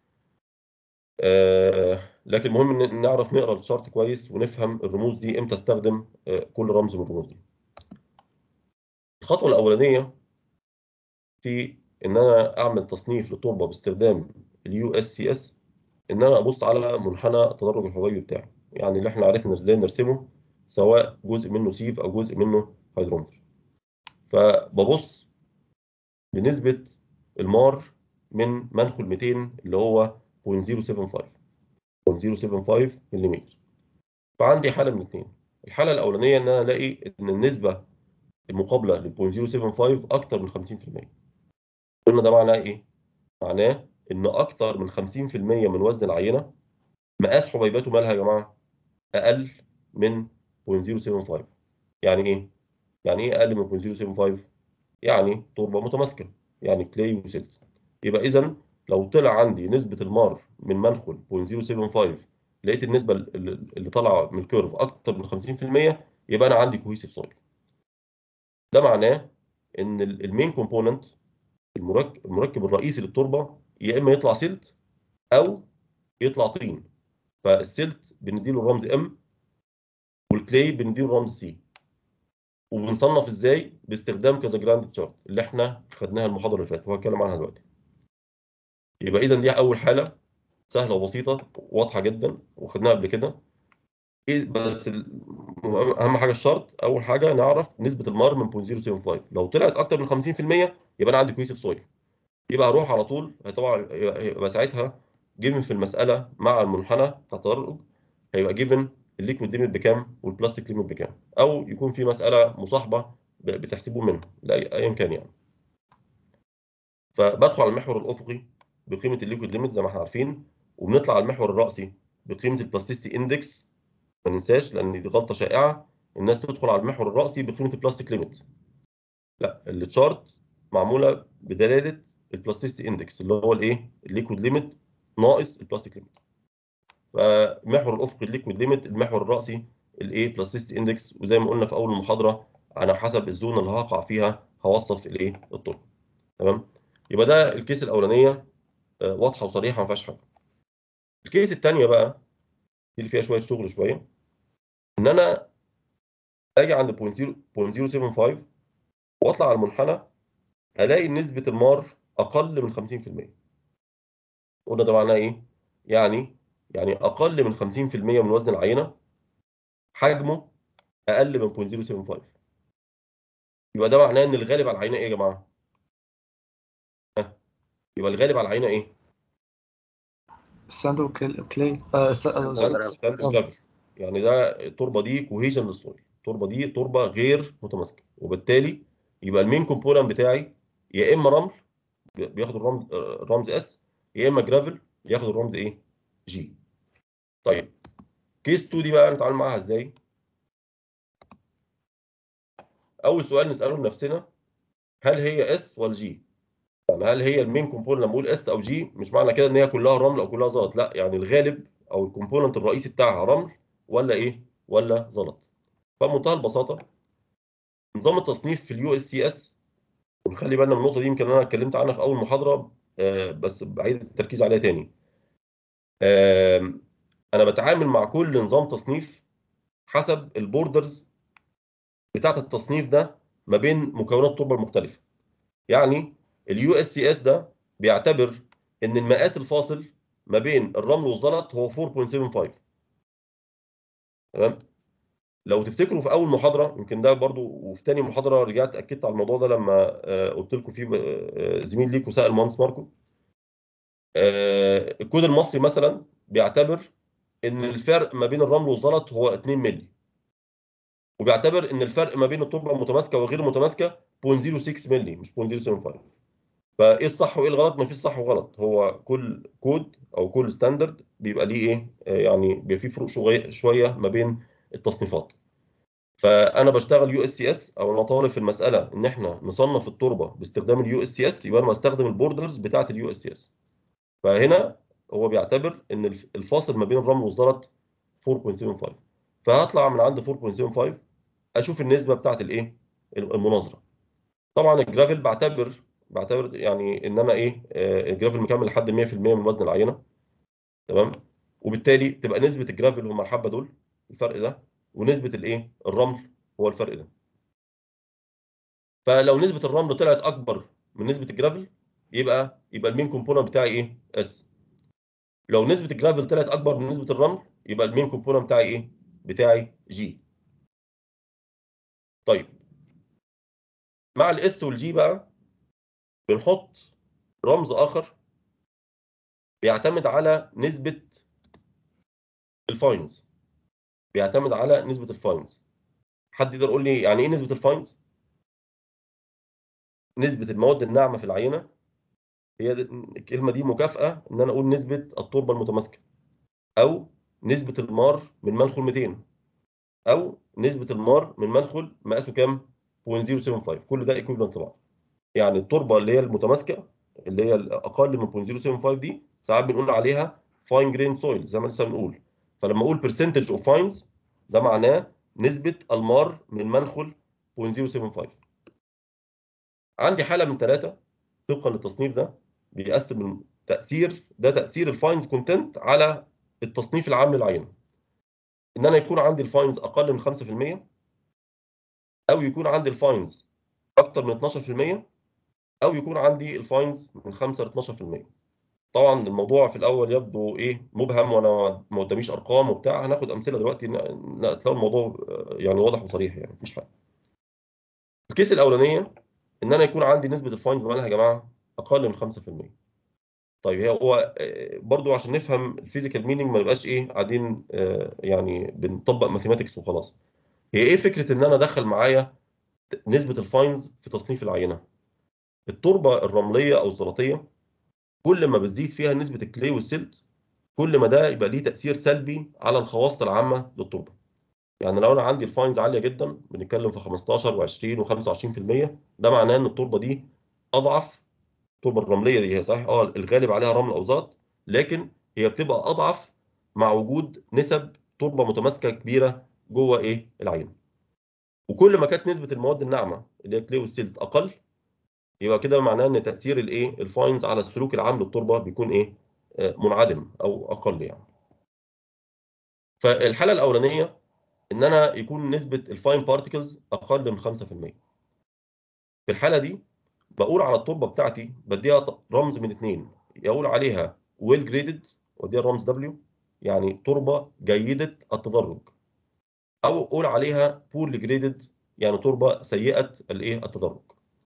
آه، لكن المهم ان نعرف نقرا الشارت كويس ونفهم الرموز دي امتى استخدم آه، كل رمز من الرموز دي الخطوه الاولانيه في ان انا اعمل تصنيف للتربه باستخدام اليو اس سي اس ان انا ابص على منحنى التدرج الحبيبي بتاعي يعني اللي احنا عرفنا ازاي نرسمه سواء جزء منه سيف او جزء منه هيدرومتر فببص بنسبه المار من منخل 200 اللي هو 0.075 0.075 ملم فعندي حاله من اثنين الحاله الاولانيه ان انا الاقي ان النسبه المقابله لل 0.075 اكتر من 50% قلنا ده معناه ايه؟ معناه ان اكتر من 50% من وزن العينه مقاس حبيباته مالها يا جماعه؟ اقل من 0.075 يعني ايه؟ يعني ايه اقل من 0.075 يعني تربه متماسكه يعني كلاي وسيلت يبقى اذا لو طلع عندي نسبه المار من منخل 0.075 لقيت النسبه اللي اللي طالعه من الكيرف اكتر من 50% يبقى انا عندي كوهيسيف سويل ده معناه ان المين كومبوننت المركب المركب الرئيسي للتربه يا اما يطلع سلت او يطلع طين فالسلت بنديله الرمز ام والكلاي بنديله الرمز سي وبنصنف ازاي باستخدام كذا جراند تشارت اللي احنا خدناها المحاضره اللي فاتت وهتكلم عنها دلوقتي يبقى اذا دي اول حاله سهله وبسيطه واضحه جدا وخدناها قبل كده ايه بس ال- اهم حاجه الشرط اول حاجه نعرف نسبه المار من 0.075 لو طلعت اكتر من 50% يبقى انا عندي كويسيف سويل يبقى هروح على طول طبعا يبقى ساعتها جيفن في المساله مع المنحنى بتاع التدرج هيبقى جيفن الليكويد ليميت بكام والبلاستيك ليميت بكام او يكون في مساله مصاحبه ب- بتحسبوا منها لا ايا كان يعني فبدخل على المحور الافقي بقيمه الليكويد ليميت زي ما احنا عارفين وبنطلع على المحور الراسي بقيمه البلاستيستي اندكس ما ننساش لان دي غلطه شائعه الناس تدخل على المحور الراسي بقيمه البلاستيك ليميت لا التشارت معموله بدلاله البلاستيستي اندكس اللي هو الايه الليكويد ليميت ناقص البلاستيك ليميت فمحور الافقي الليكويد ليميت المحور الراسي الايه بلاستيستي اندكس وزي ما قلنا في اول المحاضره على حسب الزون اللي هقع فيها هوصف الايه الطرق تمام يبقى ده الكيس الاولانيه آه، واضحه وصريحه ما فيهاش حاجه الكيس الثانيه بقى دي اللي فيها شويه شغل شويه ان انا اجي عند 0.075 واطلع على المنحنى الاقي نسبه المار اقل من 50% قلنا ده معناه ايه يعني يعني اقل من 50% من وزن العينه حجمه اقل من 0.075 يبقى ده معناه ان الغالب على العينه ايه يا جماعه ها؟ يبقى الغالب على العينه ايه الساند والكلاي آه س- آه، ساند- س- ساند آه، وجرافيك. يعني ده التربه دي كوهيجن للسويل التربه دي تربه غير متماسكه وبالتالي يبقى المين كومبوننت بتاعي يا اما رمل بياخد الرمز الرمز اس يا اما جرافل ياخد الرمز ايه جي طيب كيس 2 دي بقى نتعامل معاها ازاي اول سؤال نساله لنفسنا هل هي اس ولا جي يعني هل هي المين كومبوننت لما اقول اس او جي مش معنى كده ان هي كلها رمل او كلها زلط لا يعني الغالب او الكومبوننت الرئيسي بتاعها رمل ولا ايه ولا زلط فبمنتهى البساطه نظام التصنيف في اليو اس سي اس ونخلي بالنا من النقطه دي يمكن انا اتكلمت عنها في اول محاضره آه، بس بعيد التركيز عليها تاني آم، انا بتعامل مع كل نظام تصنيف حسب البوردرز بتاعت التصنيف ده ما بين مكونات التربه المختلفه يعني اليو اس سي اس ده بيعتبر ان المقاس الفاصل ما بين الرمل والزلط هو 4.75 تمام لو تفتكروا في اول محاضره يمكن ده برضو وفي تاني محاضره رجعت اكدت على الموضوع ده لما آه، قلت لكم فيه آه، زميل ليكوا سال المهندس ماركو آه، الكود المصري مثلا بيعتبر ان الفرق ما بين الرمل والزلط هو 2 مللي وبيعتبر ان الفرق ما بين التربه المتماسكه وغير المتماسكه 0.06 مللي مش 0.075 فايه الصح وايه الغلط ما فيش صح وغلط هو كل كود او كل ستاندرد بيبقى ليه ايه آه، يعني بيبقى فيه فروق شويه شويه ما بين التصنيفات فانا بشتغل يو اس سي اس او انا طالب في المساله ان احنا نصنف التربه باستخدام اليو اس سي اس يبقى انا بستخدم البوردرز بتاعه اليو اس سي اس فهنا هو بيعتبر ان الف- الفاصل ما بين الرمل والزلط 4.75 فهطلع من عند 4.75 اشوف النسبه بتاعه الايه المناظره طبعا الجرافل بعتبر بعتبر يعني ان انا ايه آه، الجرافل مكمل لحد 100% من وزن العينه تمام وبالتالي تبقى نسبه الجرافل هم الحبه دول الفرق ده ونسبه الايه الرمل هو الفرق ده فلو نسبه الرمل طلعت اكبر من نسبه الجرافل يبقى يبقى المين كومبوننت بتاعي ايه اس لو نسبه الجرافل طلعت اكبر من نسبه الرمل يبقى المين كومبوننت بتاعي ايه بتاعي جي طيب مع الاس والجي بقى بنحط رمز اخر بيعتمد على نسبه الفاينز بيعتمد على نسبه الفاينز حد يقدر يقول لي يعني ايه نسبه الفاينز نسبه المواد الناعمه في العينه هي د- الكلمه دي مكافاه ان انا اقول نسبه التربه المتماسكه او نسبه المار من منخل 200 او نسبه المار من منخل مقاسه كام 0.075 كل ده ايكويفالنت لبعض يعني التربه اللي هي المتماسكه اللي هي الاقل من 0.075 دي ساعات بنقول عليها فاين جرين سويل زي ما لسه بنقول فلما اقول برسنتج اوف فاينز ده معناه نسبه المار من منخل 0.075 عندي حاله من ثلاثه طبقا للتصنيف ده بيقسم تاثير ده تاثير الفاينز كونتنت على التصنيف العام للعينه ان انا يكون عندي الفاينز اقل من 5% او يكون عندي الفاينز اكتر من 12% او يكون عندي الفاينز من 5 ل 12% طبعا الموضوع في الاول يبدو ايه مبهم وانا ما قداميش ارقام وبتاع هناخد امثله دلوقتي ن- ن- تلاقوا الموضوع آه، يعني واضح وصريح يعني مفيش حاجه الكيس الاولانيه ان انا يكون عندي نسبه الفاينز مالها يا جماعه اقل من 5% طيب هي هو آه، برضو عشان نفهم الفيزيكال مينينج ما نبقاش ايه قاعدين آه، يعني بنطبق ماثيماتكس وخلاص هي ايه فكره ان انا ادخل معايا نسبه الفاينز في تصنيف العينه التربه الرمليه او الزلطيه كل ما بتزيد فيها نسبه الكلي والسلت كل ما ده يبقى ليه تاثير سلبي على الخواص العامه للتربه يعني لو انا عندي الفاينز عاليه جدا بنتكلم في 15 و20 و25% ده معناه ان التربه دي اضعف التربه الرمليه دي هي صحيح اه الغالب عليها رمل او زلط لكن هي بتبقى اضعف مع وجود نسب تربه متماسكه كبيره جوه ايه العينه وكل ما كانت نسبه المواد الناعمه اللي هي كلي والسلت اقل يبقى كده معناه ان تاثير الايه الفاينز على السلوك العام للتربه بيكون ايه آه، منعدم او اقل يعني فالحاله الاولانيه ان انا يكون نسبه الفاين بارتكلز اقل من 5% في الحاله دي بقول على التربه بتاعتي بديها ط- رمز من اثنين يقول عليها ويل جريدد وديها الرمز دبليو يعني تربه جيده التدرج او اقول عليها بور جريدد يعني تربه سيئه الايه التدرج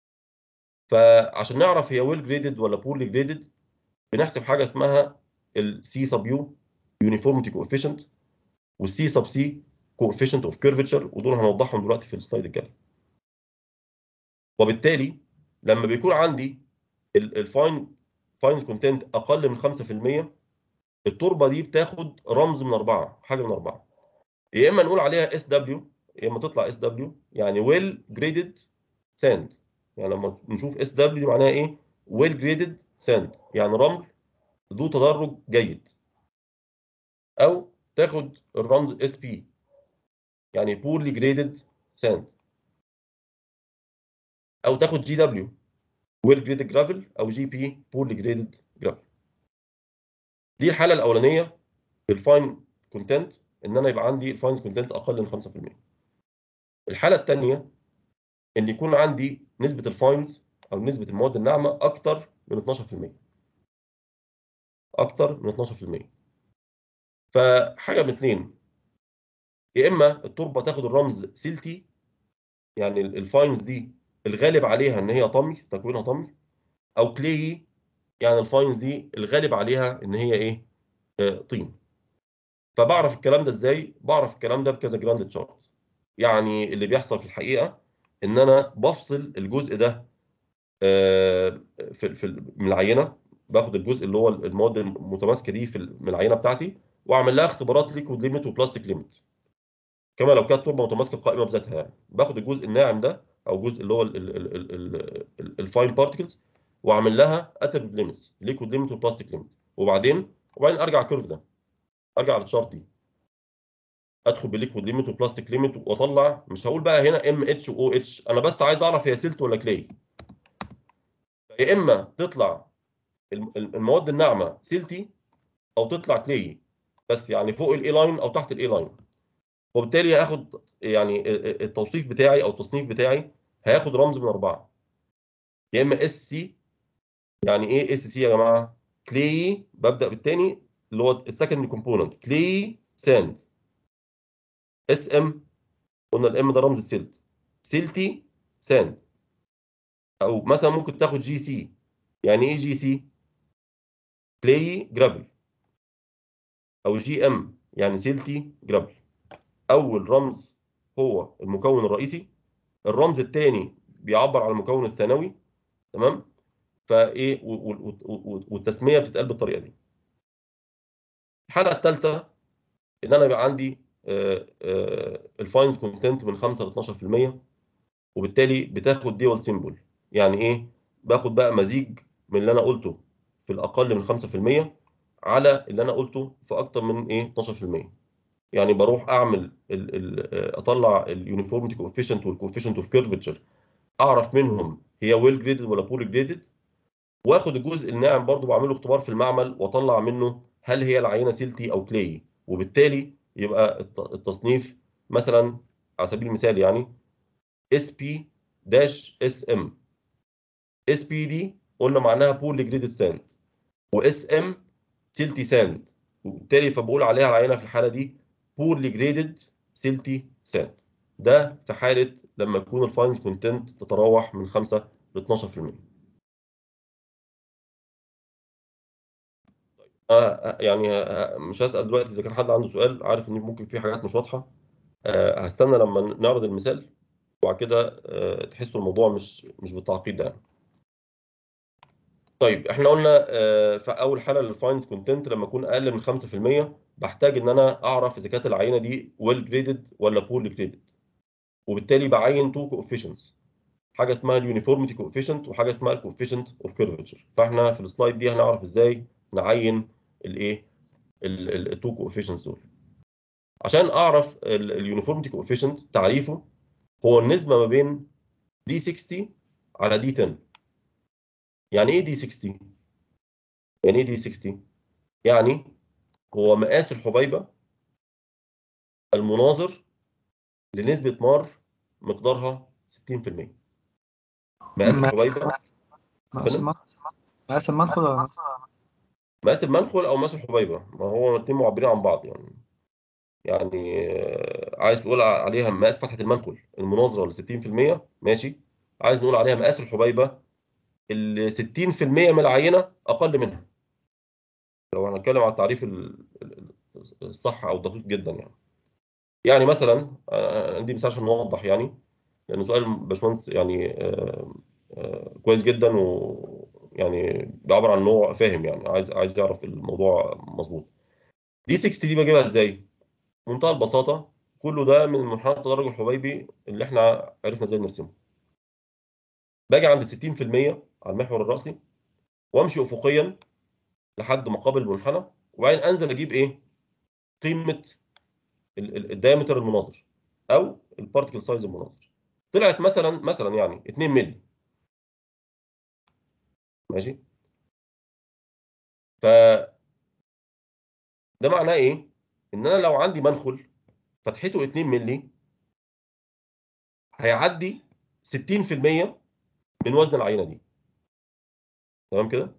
فعشان نعرف هي ويل جريدد ولا بور جريدد بنحسب حاجه اسمها السي سب يو يونيفورميتي كوفيشنت والسي سب سي كوفيشنت اوف كيرفتشر ودول هنوضحهم دلوقتي في السلايد الجاي وبالتالي لما بيكون عندي الفاين فاينز كونتنت اقل من 5% التربه دي بتاخد رمز من اربعه حاجه من اربعه يا اما نقول عليها اس دبليو يا اما تطلع اس دبليو يعني ويل جريدد ساند يعني لما نشوف اس دبليو معناها ايه ويل جريدد ساند يعني رمل ذو تدرج جيد او تاخد الرمز اس بي يعني بورلي جريدد ساند او تاخد جي دبليو ويل جريدد جرافل او جي بي بورلي جريدد جرافل دي الحاله الاولانيه بالفاين كونتنت ان انا يبقى عندي الفاينز كونتنت اقل من 5% الحاله الثانيه ان يكون عندي نسبه الفاينز او نسبه المواد الناعمه اكتر من 12% اكتر من 12% فحاجه من اثنين يا اما التربه تاخد الرمز سيلتي يعني ال- الفاينز دي الغالب عليها ان هي طمي تكوينها طمي او كليي يعني الفاينز دي الغالب عليها ان هي ايه آه، طين فبعرف الكلام ده ازاي بعرف الكلام ده بكذا جراند تشارت يعني اللي بيحصل في الحقيقه ان انا بفصل الجزء ده آه، في في من العينه باخد الجزء اللي هو المواد المتماسكه دي في ال- من العينه بتاعتي واعمل لها اختبارات ليكويد ليميت وبلاستيك ليميت كما لو كانت تربه متماسكه قائمه بذاتها يعني باخد الجزء الناعم ده او الجزء اللي هو الفاين بارتكلز واعمل لها اتم ليميتس ليكويد ليميت وبلاستيك ليميت وبعدين وبعدين ارجع الكيرف ده ارجع للشارت دي ادخل بالليكويد ليميت وبلاستيك ليميت واطلع مش هقول بقى هنا ام اتش واو اتش انا بس عايز اعرف هي سيلت ولا كلي يا اما تطلع الم- المواد الناعمه سيلتي او تطلع كلي بس يعني فوق الاي لاين او تحت الاي لاين وبالتالي هاخد يعني التوصيف بتاعي او التصنيف بتاعي هياخد رمز من اربعه يا اما اس سي يعني ايه اس سي يا جماعه كلي ببدا بالتاني اللي هو السكندري كومبوننت كلي ساند اس ام قلنا الام ده رمز السيلت سيلتي ساند او مثلا ممكن تاخد جي سي يعني ايه جي سي كلي جرافل او جي ام يعني سيلتي جرافل اول رمز هو المكون الرئيسي الرمز الثاني بيعبر عن المكون الثانوي تمام فايه و- و- و- و- والتسميه بتتقال بالطريقه دي الحلقه الثالثه ان انا يبقى عندي الفاينز كونتنت من 5 ل 12% وبالتالي بتاخد ديول سيمبل يعني ايه باخد بقى مزيج من اللي انا قلته في الاقل من 5% على اللي انا قلته في اكتر من ايه 12% يعني بروح اعمل ال ال اطلع اليونيفورميتي كوفيشنت والكوفيشنت اوف كيرفتشر اعرف منهم هي ويل جريدد ولا بول جريدد واخد الجزء الناعم برضو بعمله اختبار في المعمل واطلع منه هل هي العينه سيلتي او كلي وبالتالي يبقى الت- التصنيف مثلا على سبيل المثال يعني اس بي داش اس ام اس بي دي قلنا معناها بول جريدد ساند واس ام سيلتي ساند وبالتالي فبقول عليها العينه في الحاله دي بول جريدد سيلتي ساند ده في حاله لما يكون الفاينز كونتنت تتراوح من 5 ل 12% آه يعني آه مش هسأل دلوقتي إذا كان حد عنده سؤال عارف إن ممكن في حاجات مش واضحة آه هستنى لما نعرض المثال وبعد كده آه تحسوا الموضوع مش مش بالتعقيد ده يعني. طيب احنا قلنا آه في أول حالة للفاينز كونتنت لما يكون أقل من 5% بحتاج إن أنا أعرف إذا كانت العينة دي ويل جريدد ولا بول جريدد وبالتالي بعين تو كوفيشنتس حاجة اسمها اليونيفورميتي كوفيشنت وحاجة اسمها الكوفيشنت اوف كيرفتشر فاحنا في السلايد دي هنعرف ازاي نعين الايه التو كوفيشنتس دول عشان اعرف اليونيفورميتي كوفيشنت تعريفه هو النسبه ما بين دي 60 على دي 10 يعني ايه دي 60 يعني ايه دي 60 يعني هو مقاس الحبيبه المناظر لنسبه مار مقدارها 60% مقاس الحبيبه مقاس فندم؟ المدخل مقاس المدخل ولا مقاس- مقاس المنخل او مقاس الحبيبه ما هو الاثنين معبرين عن بعض يعني يعني آه، عايز تقول عليها مقاس فتحه المنخل المناظره ل 60% ماشي عايز نقول عليها مقاس الحبيبه ال 60% من العينه اقل منها لو هنتكلم على التعريف ال- ال- الصح او دقيق جدا يعني يعني مثلا آه، عندي مثال عشان نوضح يعني لان سؤال باشمهندس يعني آه، آه، كويس جدا ويعني بيعبر عن ان هو فاهم يعني عايز عايز يعرف الموضوع مظبوط دي 60 دي بجيبها ازاي؟ بمنتهى البساطه كله ده من منحنى التدرج الحبيبي اللي احنا عرفنا ازاي نرسمه باجي عند 60% على المحور الرأسي وامشي افقيا لحد مقابل المنحنى وبعدين انزل اجيب ايه؟ قيمه الدايمتر المناظر او البارتكل سايز المناظر طلعت مثلا مثلا يعني 2 مللي ماشي ف ده معناه ايه ان انا لو عندي منخل فتحته 2 مللي هيعدي 60% من وزن العينه دي تمام كده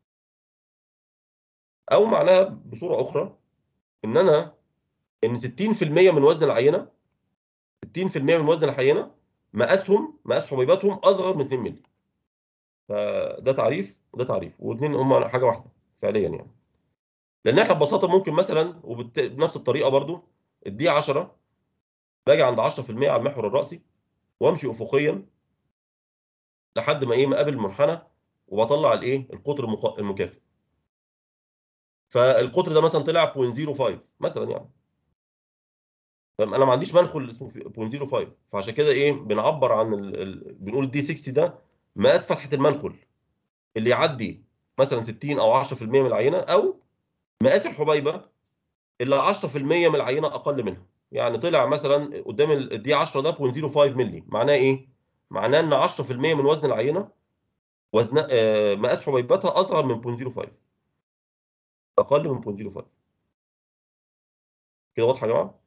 او معناها بصوره اخرى ان انا ان 60% من وزن العينه 60% من وزن العينه مقاسهم مقاس حبيباتهم اصغر من 2 مللي فده تعريف وده تعريف والاثنين هم حاجه واحده فعليا يعني لان احنا ببساطه ممكن مثلا وبنفس الطريقه برضو الدي 10 باجي عند 10% على المحور الراسي وامشي افقيا لحد ما ايه ما اقابل المنحنى وبطلع الايه القطر المقا- المكافئ فالقطر ده مثلا طلع 0.05 مثلا يعني طب انا ما عنديش منخل اسمه في- 0.05 فعشان كده ايه بنعبر عن ال... ال... بنقول الدي 60 ده مقاس فتحه المنخل اللي يعدي مثلا 60 او 10% من العينه او مقاس الحبيبه اللي 10% من العينه اقل منها يعني طلع مثلا قدام الدي 10 ده 0.05 مللي معناه ايه معناه ان 10% من وزن العينه وزن آه، مقاس حبيبتها اصغر من 0.05 اقل من 0.05 كده واضحه يا جماعه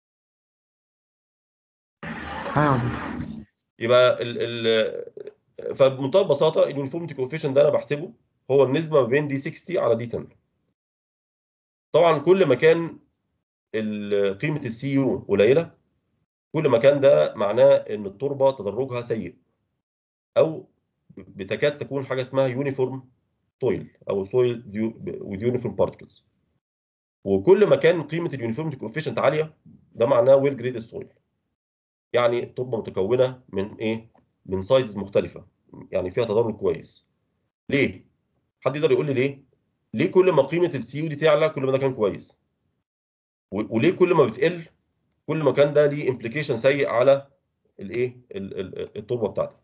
ايوه دي. يبقى ال ال فبمنتهى البساطه اليونيفورميتي كوفيشن ده انا بحسبه هو النسبه ما بين دي 60 على دي 10 طبعا كل ما كان ال- قيمه السي يو قليله كل ما كان ده معناه ان التربه تدرجها سيء او بتكاد تكون حاجه اسمها يونيفورم سويل او سويل with يونيفورم بارتكلز وكل ما كان قيمه اليونيفورميتي كوفيشنت عاليه ده معناه ويل جريد سويل يعني تربه متكونه من ايه من سايزز مختلفه يعني فيها تدرج كويس ليه حد يقدر يقول لي ليه ليه كل ما قيمه السي يو دي تعلى كل ما ده كان كويس و- وليه كل ما بتقل كل ما كان ده ليه امبليكيشن سيء على الايه ال- ال- التربه بتاعتي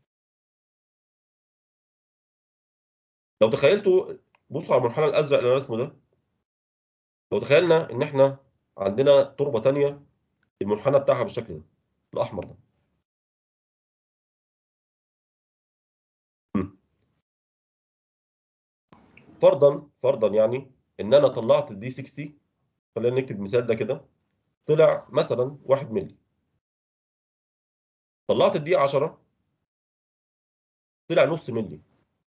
لو تخيلتوا بصوا على المنحنى الازرق اللي انا رسمه ده لو تخيلنا ان احنا عندنا تربه تانية المنحنى بتاعها بالشكل ده الاحمر ده مم. فرضا فرضا يعني ان انا طلعت الدي 60 خلينا نكتب المثال ده كده طلع مثلا 1 مللي طلعت الدي 10 طلع نص مللي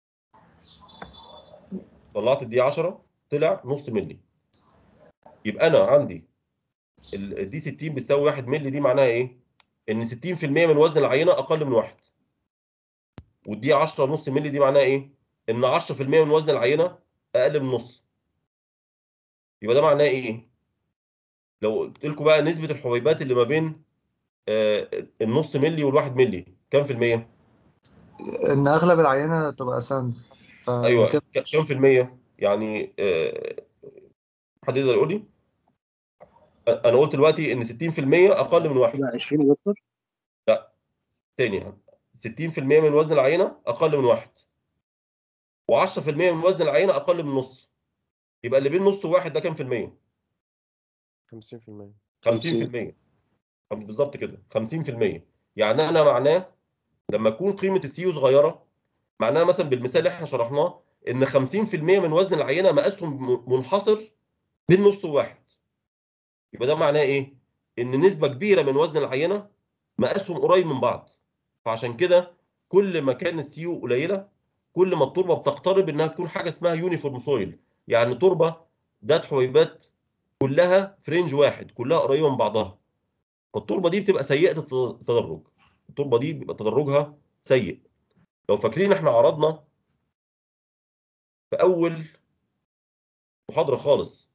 طلعت الدي 10 طلع نص مللي يبقى انا عندي الدي 60 بتساوي 1 مللي دي معناها ايه؟ ان 60% من وزن العينه اقل من واحد والدي 10 نص مللي دي معناها ايه؟ ان 10% من وزن العينه اقل من نص يبقى ده معناه ايه؟ لو قلت لكم بقى نسبه الحبيبات اللي ما بين آه، النص مللي والواحد مللي كام في المية؟ ان اغلب العينه تبقى ساند ايوه فكده ك- كام في المية؟ يعني آه، حد يقدر يقول لي؟ انا قلت دلوقتي ان 60% اقل من واحد يبقى 20 يا دكتور تاني 60% من وزن العينه اقل من واحد و10% من وزن العينه اقل من نص يبقى اللي بين نص وواحد ده كام في المية؟ 50% 50% بالظبط كده 50% يعني انا معناه لما تكون قيمه السيو صغيره معناها مثلا بالمثال اللي احنا شرحناه ان 50% من وزن العينه مقاسهم م- منحصر بين نص وواحد يبقى ده معناه ايه؟ ان نسبه كبيره من وزن العينه مقاسهم قريب من بعض فعشان كده كل ما كان السيو قليله كل ما التربه بتقترب انها تكون حاجه اسمها يونيفورم سويل يعني تربه ذات حبيبات كلها في رينج واحد كلها قريبه من بعضها فالتربه دي بتبقى سيئه الت- التدرج التربه دي بيبقى تدرجها سيء لو فاكرين احنا عرضنا في اول محاضره خالص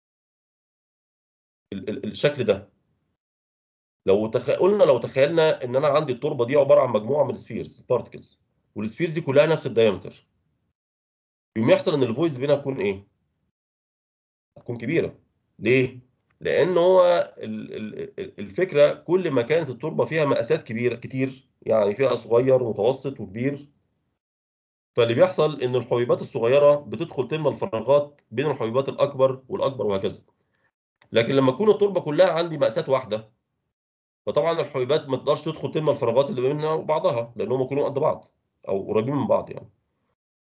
ال- ال- الشكل ده لو تخ... قلنا لو تخيلنا ان انا عندي التربه دي عباره عن مجموعه من السفيرز بارتكلز والسفيرز دي كلها نفس الدايمتر يقوم يحصل ان الفويدز بينها تكون ايه؟ هتكون كبيره ليه؟ لان هو ال- ال- ال- الفكره كل ما كانت التربه فيها مقاسات كبيره كتير يعني فيها صغير ومتوسط وكبير فاللي بيحصل ان الحبيبات الصغيره بتدخل تملى الفراغات بين الحبيبات الاكبر والاكبر وهكذا لكن لما تكون التربه كلها عندي مقاسات واحده فطبعا الحبيبات ما تقدرش تدخل تملى الفراغات اللي بينها وبعضها لان هم كلهم قد بعض او قريبين من بعض يعني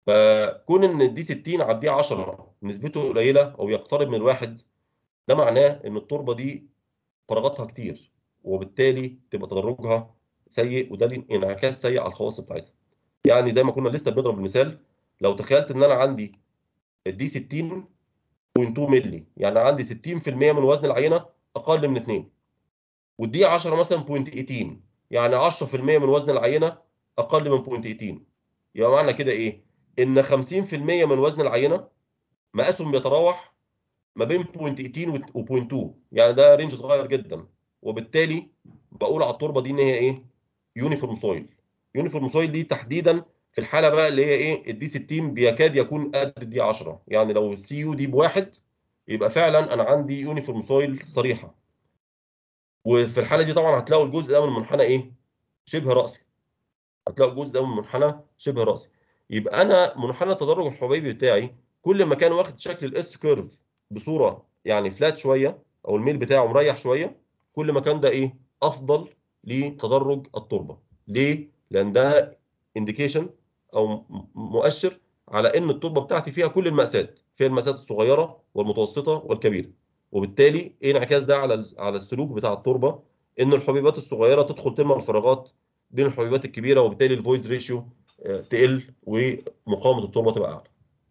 فكون ان دي 60 على دي 10 نسبته قليله او يقترب من الواحد ده معناه ان التربه دي فراغاتها كتير وبالتالي تبقى تدرجها سيء وده ليه انعكاس سيء على الخواص بتاعتها يعني زي ما كنا لسه بنضرب المثال لو تخيلت ان انا عندي دي 60.2 مللي يعني عندي 60% من وزن العينه اقل من 2 والدي 10 مثلا 0.18 يعني 10% من وزن العينه اقل من 0.18 يبقى معنى كده ايه؟ ان 50% من وزن العينه مقاسهم بيتراوح ما بين 0.18 و 0.2 يعني ده رينج صغير جدا وبالتالي بقول على التربه دي ان هي ايه؟ يونيفورم سويل يونيفورم سويل دي تحديدا في الحاله بقى اللي هي ايه؟ الدي 60 بيكاد يكون قد الدي 10 يعني لو السي يو دي بواحد يبقى فعلا انا عندي يونيفورم سويل صريحه وفي الحاله دي طبعا هتلاقوا الجزء ده من المنحنى ايه؟ شبه راسي هتلاقوا الجزء ده من المنحنى شبه راسي يبقى انا منحنى التدرج الحبيبي بتاعي كل ما كان واخد شكل الاس كيرف بصوره يعني فلات شويه او الميل بتاعه مريح شويه كل ما كان ده ايه؟ افضل لتدرج التربه ليه؟ لان ده انديكيشن او م- مؤشر على ان التربه بتاعتي فيها كل المقاسات فيها المقاسات الصغيره والمتوسطه والكبيره وبالتالي ايه انعكاس ده على ال- على السلوك بتاع التربه ان الحبيبات الصغيره تدخل تملى الفراغات بين الحبيبات الكبيره وبالتالي الفويد ريشيو تقل ومقاومه التربه تبقى اعلى.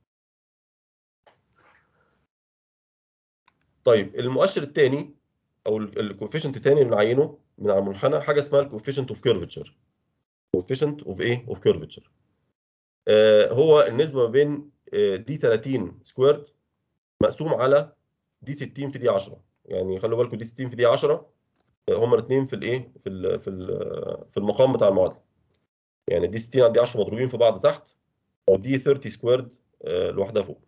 طيب المؤشر الثاني او الكوفيشنت الثاني اللي نعينه من على المنحنى حاجه اسمها الكوفيشنت اوف كيرفتشر. كوفيشنت اوف ايه؟ اوف كيرفتشر. هو النسبه ما بين دي 30 سكويرد مقسوم على دي 60 في دي 10 يعني خلوا بالكم دي 60 في دي 10 هما الاثنين في الايه في ال في ال في المقام بتاع المعادله يعني دي 60 على دي 10 مضروبين في بعض تحت ودي 30 سكويرد آه، لوحدها فوق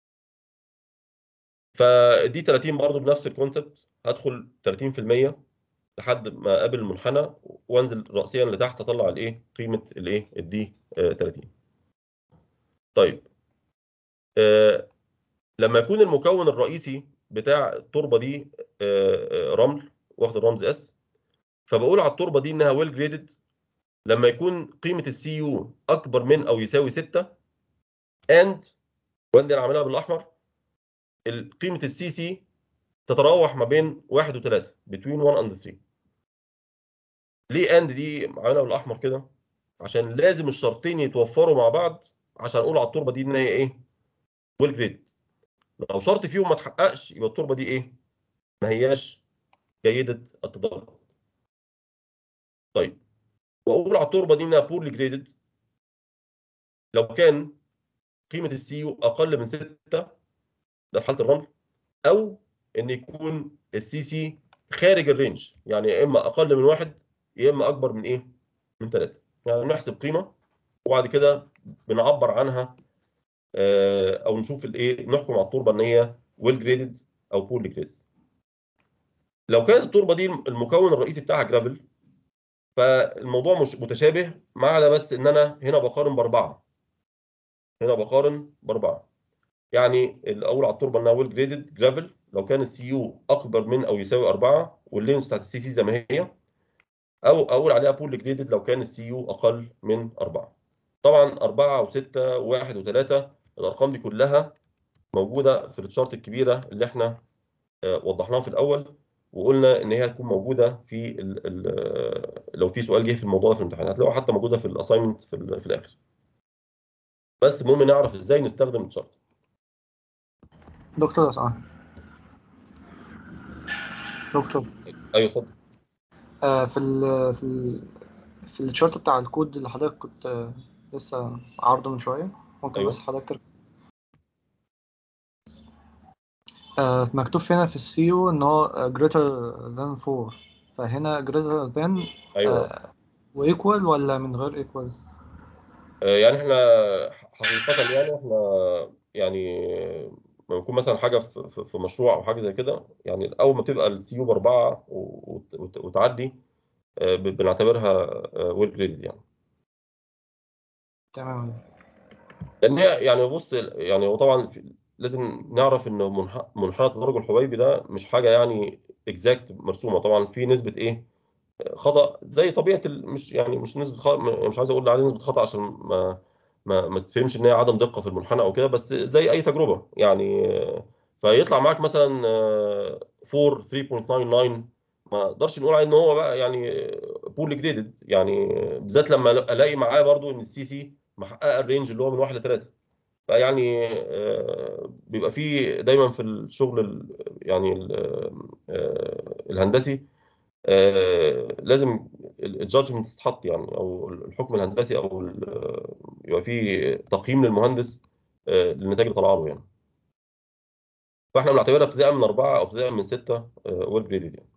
فدي 30 برضو بنفس الكونسبت هدخل 30% لحد ما اقابل المنحنى وانزل راسيا لتحت اطلع الايه قيمه الايه الدي آه، 30 طيب آه، لما يكون المكون الرئيسي بتاع التربه دي آه، آه، رمل واخد الرمز اس فبقول على التربه دي انها ويل جريدد لما يكون قيمه السي يو اكبر من او يساوي 6 اند وندي انا عاملها بالاحمر ال- قيمه السي سي تتراوح ما بين 1 و 3 between 1 and 3 ليه اند دي عاملها بالاحمر كده عشان لازم الشرطين يتوفروا مع بعض عشان اقول على التربه دي ان هي ايه ويل جريد لو شرط فيهم ما اتحققش يبقى التربه دي ايه ما هياش جيده التدرج طيب واقول على التربه دي انها بورلي جريدد لو كان قيمه السي يو اقل من 6 ده في حاله الرمل او ان يكون السي سي خارج الرينج يعني يا اما اقل من واحد يا اما اكبر من ايه؟ من ثلاثه يعني نحسب قيمه وبعد كده بنعبر عنها آه، او نشوف الايه نحكم على التربه ان هي ويل جريدد او بورلي جريدد لو كانت التربه دي المكون الرئيسي بتاعها جرافل فالموضوع مش متشابه ما عدا بس ان انا هنا بقارن باربعه هنا بقارن باربعه يعني الاول على التربه انها ويل جريدد جرافل لو كان السي يو اكبر من او يساوي اربعه واللينس بتاعت السي سي زي ما هي او اقول عليها بول جريدد لو كان السي يو اقل من اربعه طبعا اربعه وسته وواحد وثلاثه الارقام دي كلها موجوده في التشارت الكبيره اللي احنا آه، وضحناها في الاول وقلنا ان هي هتكون موجوده في ال ال لو في سؤال جه في الموضوع ده في الامتحان هتلاقوها حتى موجوده في الاساينمنت في, ال- في الاخر بس المهم نعرف ازاي نستخدم التشارت دكتور اسعد دكتور ايوه اتفضل آه في ال في ال في الشارت بتاع الكود اللي حضرتك كنت آه لسه عارضه من شوية ممكن أيوة. بس حضرتك ترجع آه مكتوب هنا في السيو ان هو آه، greater than 4 فهنا greater than ايوه آه وايكوال ولا من غير ايكوال آه، يعني احنا حقيقة يعني احنا يعني لما يكون مثلا حاجة في في- في مشروع أو حاجة زي كده يعني أول ما تبقى السي يو بأربعة و- وت- وتعدي آه، ب- بنعتبرها ويل جريدد يعني تمام لأن هي يعني بص يعني هو طبعا في- لازم نعرف إن منح- منحنى التدرج الحبيبي ده مش حاجة يعني اكزاكت مرسومة طبعا في نسبة إيه خطأ زي طبيعة ال- مش يعني مش نسبة خطأ مش عايز أقول عليه نسبة خطأ عشان ما ما, ما تفهمش ان هي عدم دقه في المنحنى او كده بس زي اي تجربه يعني آه، فيطلع معاك مثلا آه، 4 3.99 ما اقدرش نقول عليه ان هو بقى يعني بول جريدد يعني بالذات لما الاقي معاه برضو ان السي سي محققه الرينج اللي هو من 1 ل 3 فيعني آه، بيبقى فيه دايما في الشغل ال- يعني ال- آه، الهندسي آه، لازم الجادجمنت تتحط يعني او الحكم الهندسي او ال- يبقى فيه تقييم للمهندس آه، للنتائج اللي طالعه له يعني فاحنا بنعتبرها ابتداء من اربعه او ابتداء من سته ويل جريدد يعني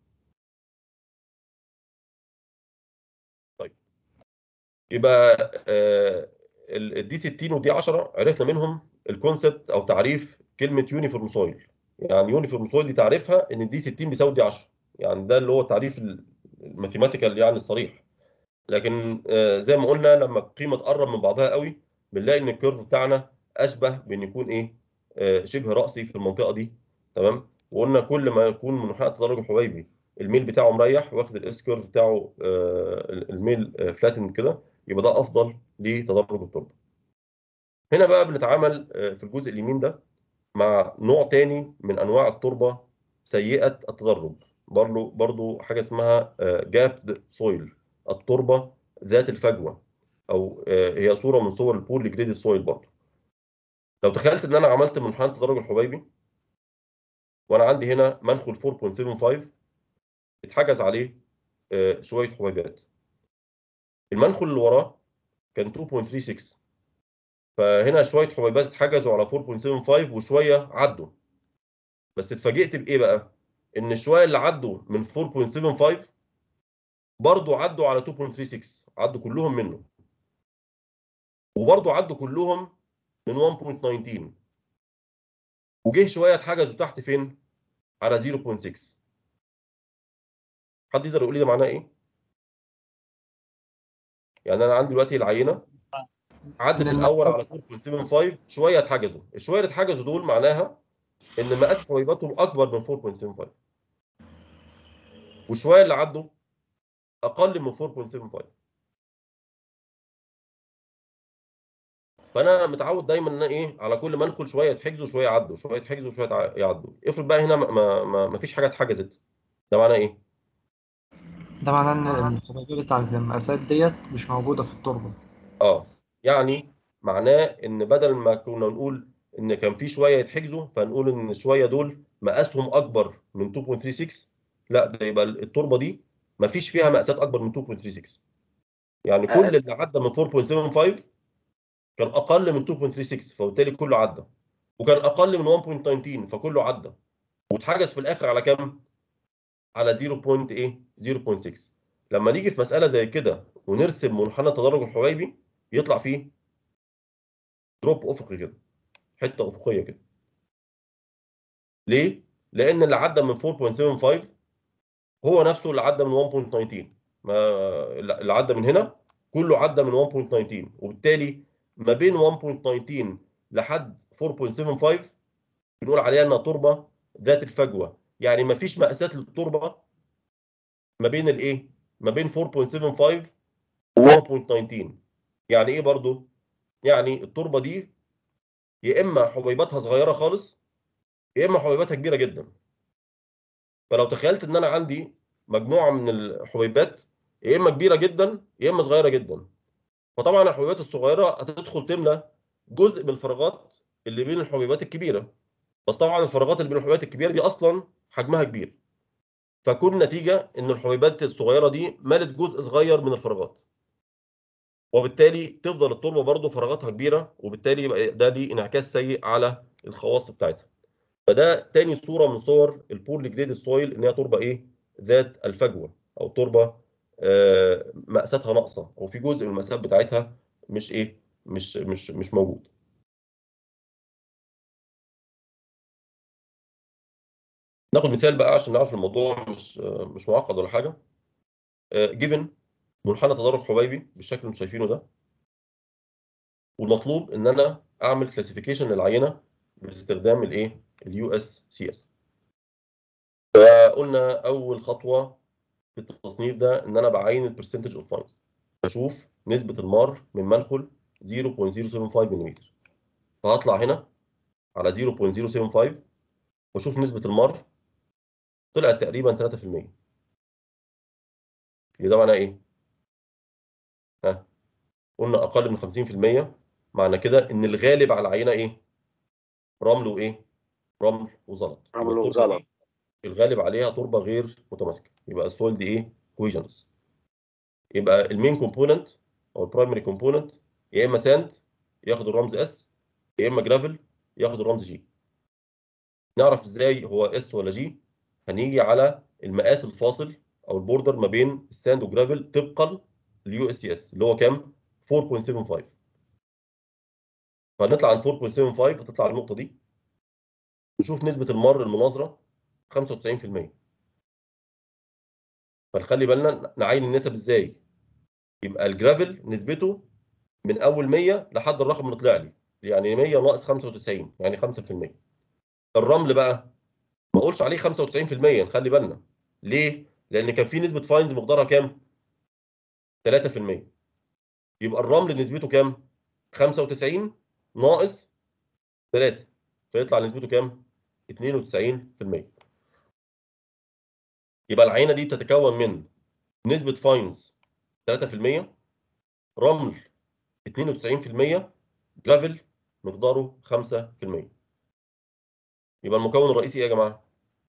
طيب يبقى الدي 60 والدي 10 عرفنا منهم الكونسبت او تعريف كلمه يونيفورم سويل يعني يونيفورم سويل دي تعريفها ان الدي 60 بيساوي دي 10 يعني ده اللي هو التعريف الماثيماتيكال يعني الصريح لكن آه، زي ما قلنا لما القيمه تقرب من بعضها قوي بنلاقي ان الكيرف بتاعنا اشبه بان يكون ايه آه، شبه راسي في المنطقه دي تمام وقلنا كل ما يكون من منحنى التدرج الحبيبي الميل بتاعه مريح واخد الاس كيرف بتاعه آه، الميل فلاتن كده يبقى ده افضل لتدرج التربه هنا بقى بنتعامل آه، في الجزء اليمين ده مع نوع تاني من انواع التربه سيئه التدرج برضو برضو حاجه اسمها جابد سويل التربه ذات الفجوه او آه، هي صوره من صور البول جريدد سويل برضو لو تخيلت ان انا عملت منحنى التدرج الحبيبي وانا عندي هنا منخل 4.75 اتحجز عليه آه، شويه حبيبات المنخل اللي وراه كان 2.36 فهنا شويه حبيبات اتحجزوا على 4.75 وشويه عدوا بس اتفاجئت بايه بقى ان الشويه اللي عدوا من 4.75 برضو عدوا على 2.36 عدوا كلهم منه وبرضو عدوا كلهم من 1.19 وجه شويه اتحجزوا تحت فين على 0.6 حد يقدر يقول لي ده معناه ايه يعني انا عندي دلوقتي العينه عدت إن الاول المقصد- على 4.75 شويه اتحجزوا الشويه اللي اتحجزوا دول معناها ان مقاس حبيباتهم اكبر من 4.75 والشويه اللي عدوا اقل من 4.75 فانا متعود دايما ان أنا ايه على كل ما ادخل شويه يتحجزوا شويه يعدوا شويه يتحجزوا شويه يتع- يعدوا افرض بقى هنا ما, ما, ما, ما فيش حاجه اتحجزت ده معناه ايه ده معناه إن الحبيبية بتاعت المقاسات ديت مش موجودة في التربة اه يعني معناه ان بدل ما كنا نقول ان كان في شويه يتحجزوا فنقول ان الشويه دول مقاسهم اكبر من 2.36 لا ده يبقى التربه دي ما فيش فيها مقاسات اكبر من 2.36 يعني كل اللي عدى من 4.75 كان اقل من 2.36 فبالتالي كله عدى وكان اقل من 1.19 فكله عدى واتحجز في الاخر على كام؟ على 0. ايه 0.6 لما نيجي في مساله زي كده ونرسم منحنى التدرج الحبيبي يطلع فيه دروب افقي كده حته افقيه كده ليه؟ لان اللي عدى من 4.75 هو نفسه اللي عدى من 1.19 ما اللي عدى من هنا كله عدى من 1.19 وبالتالي ما بين 1.19 لحد 4.75 بنقول عليها انها تربه ذات الفجوه يعني ما فيش مقاسات للتربه ما بين الايه ما بين 4.75 و 1.19 يعني ايه برضو يعني التربه دي يا اما حبيباتها صغيره خالص يا اما حبيباتها كبيره جدا فلو تخيلت ان انا عندي مجموعه من الحبيبات يا اما كبيره جدا يا اما صغيره جدا فطبعا الحبيبات الصغيره هتدخل تملى جزء من الفراغات اللي بين الحبيبات الكبيره بس طبعا الفراغات اللي بين الحبيبات الكبيره دي اصلا حجمها كبير فكل نتيجه ان الحبيبات الصغيره دي ملت جزء صغير من الفراغات وبالتالي تفضل التربه برضو فراغاتها كبيره وبالتالي يبقى ده ليه انعكاس سيء على الخواص بتاعتها فده تاني صوره من صور البول جريد سويل ان هي تربه ايه ذات الفجوه او تربه آه، مقاساتها ناقصه او في جزء من المقاسات بتاعتها مش ايه مش مش مش موجود ناخد مثال بقى عشان نعرف الموضوع مش آه، مش معقد ولا حاجه جيفن منحنى تدرج حبيبي بالشكل اللي انتم شايفينه ده والمطلوب ان انا اعمل كلاسيفيكيشن للعينه باستخدام الايه اليو اس سي اس فقلنا اول خطوه في التصنيف ده ان انا بعين البرسنتج اوف فاينز بشوف نسبه المار من منخل 0.075 ملم فهطلع هنا على 0.075 واشوف نسبة المر طلعت تقريبا 3% يبقى ده معناه ايه؟ ها قلنا اقل من 50% معنى كده ان الغالب على العينه ايه؟ رمل وايه؟ رمل وزلط يبقى رمل التربة وزلط. دي الغالب عليها تربه غير متماسكه يبقى السويل دي ايه؟ كويجنس يبقى المين كومبوننت او البرايمري كومبوننت يا اما ساند ياخد الرمز اس يا اما جرافل ياخد الرمز جي نعرف ازاي هو اس ولا جي هنيجي على المقاس الفاصل او البوردر ما بين الساند والجرافل طبقا لليو اس اس اللي هو كام 4.75 فنطلع عن 4.75 هتطلع النقطه دي نشوف نسبه المر المناظره 95% فنخلي بالنا نعين النسب ازاي يبقى الجرافل نسبته من اول 100 لحد الرقم اللي طلع لي يعني 100 ناقص 95 يعني 5% الرمل بقى ما اقولش عليه 95% نخلي بالنا ليه لان كان في نسبه فاينز مقدارها كام 3% يبقى الرمل نسبته كام 95 ناقص 3 فيطلع نسبته كام 92% يبقى العينه دي تتكون من نسبه فاينز 3% رمل 92% جرافل مقداره 5% يبقى المكون الرئيسي ايه يا جماعه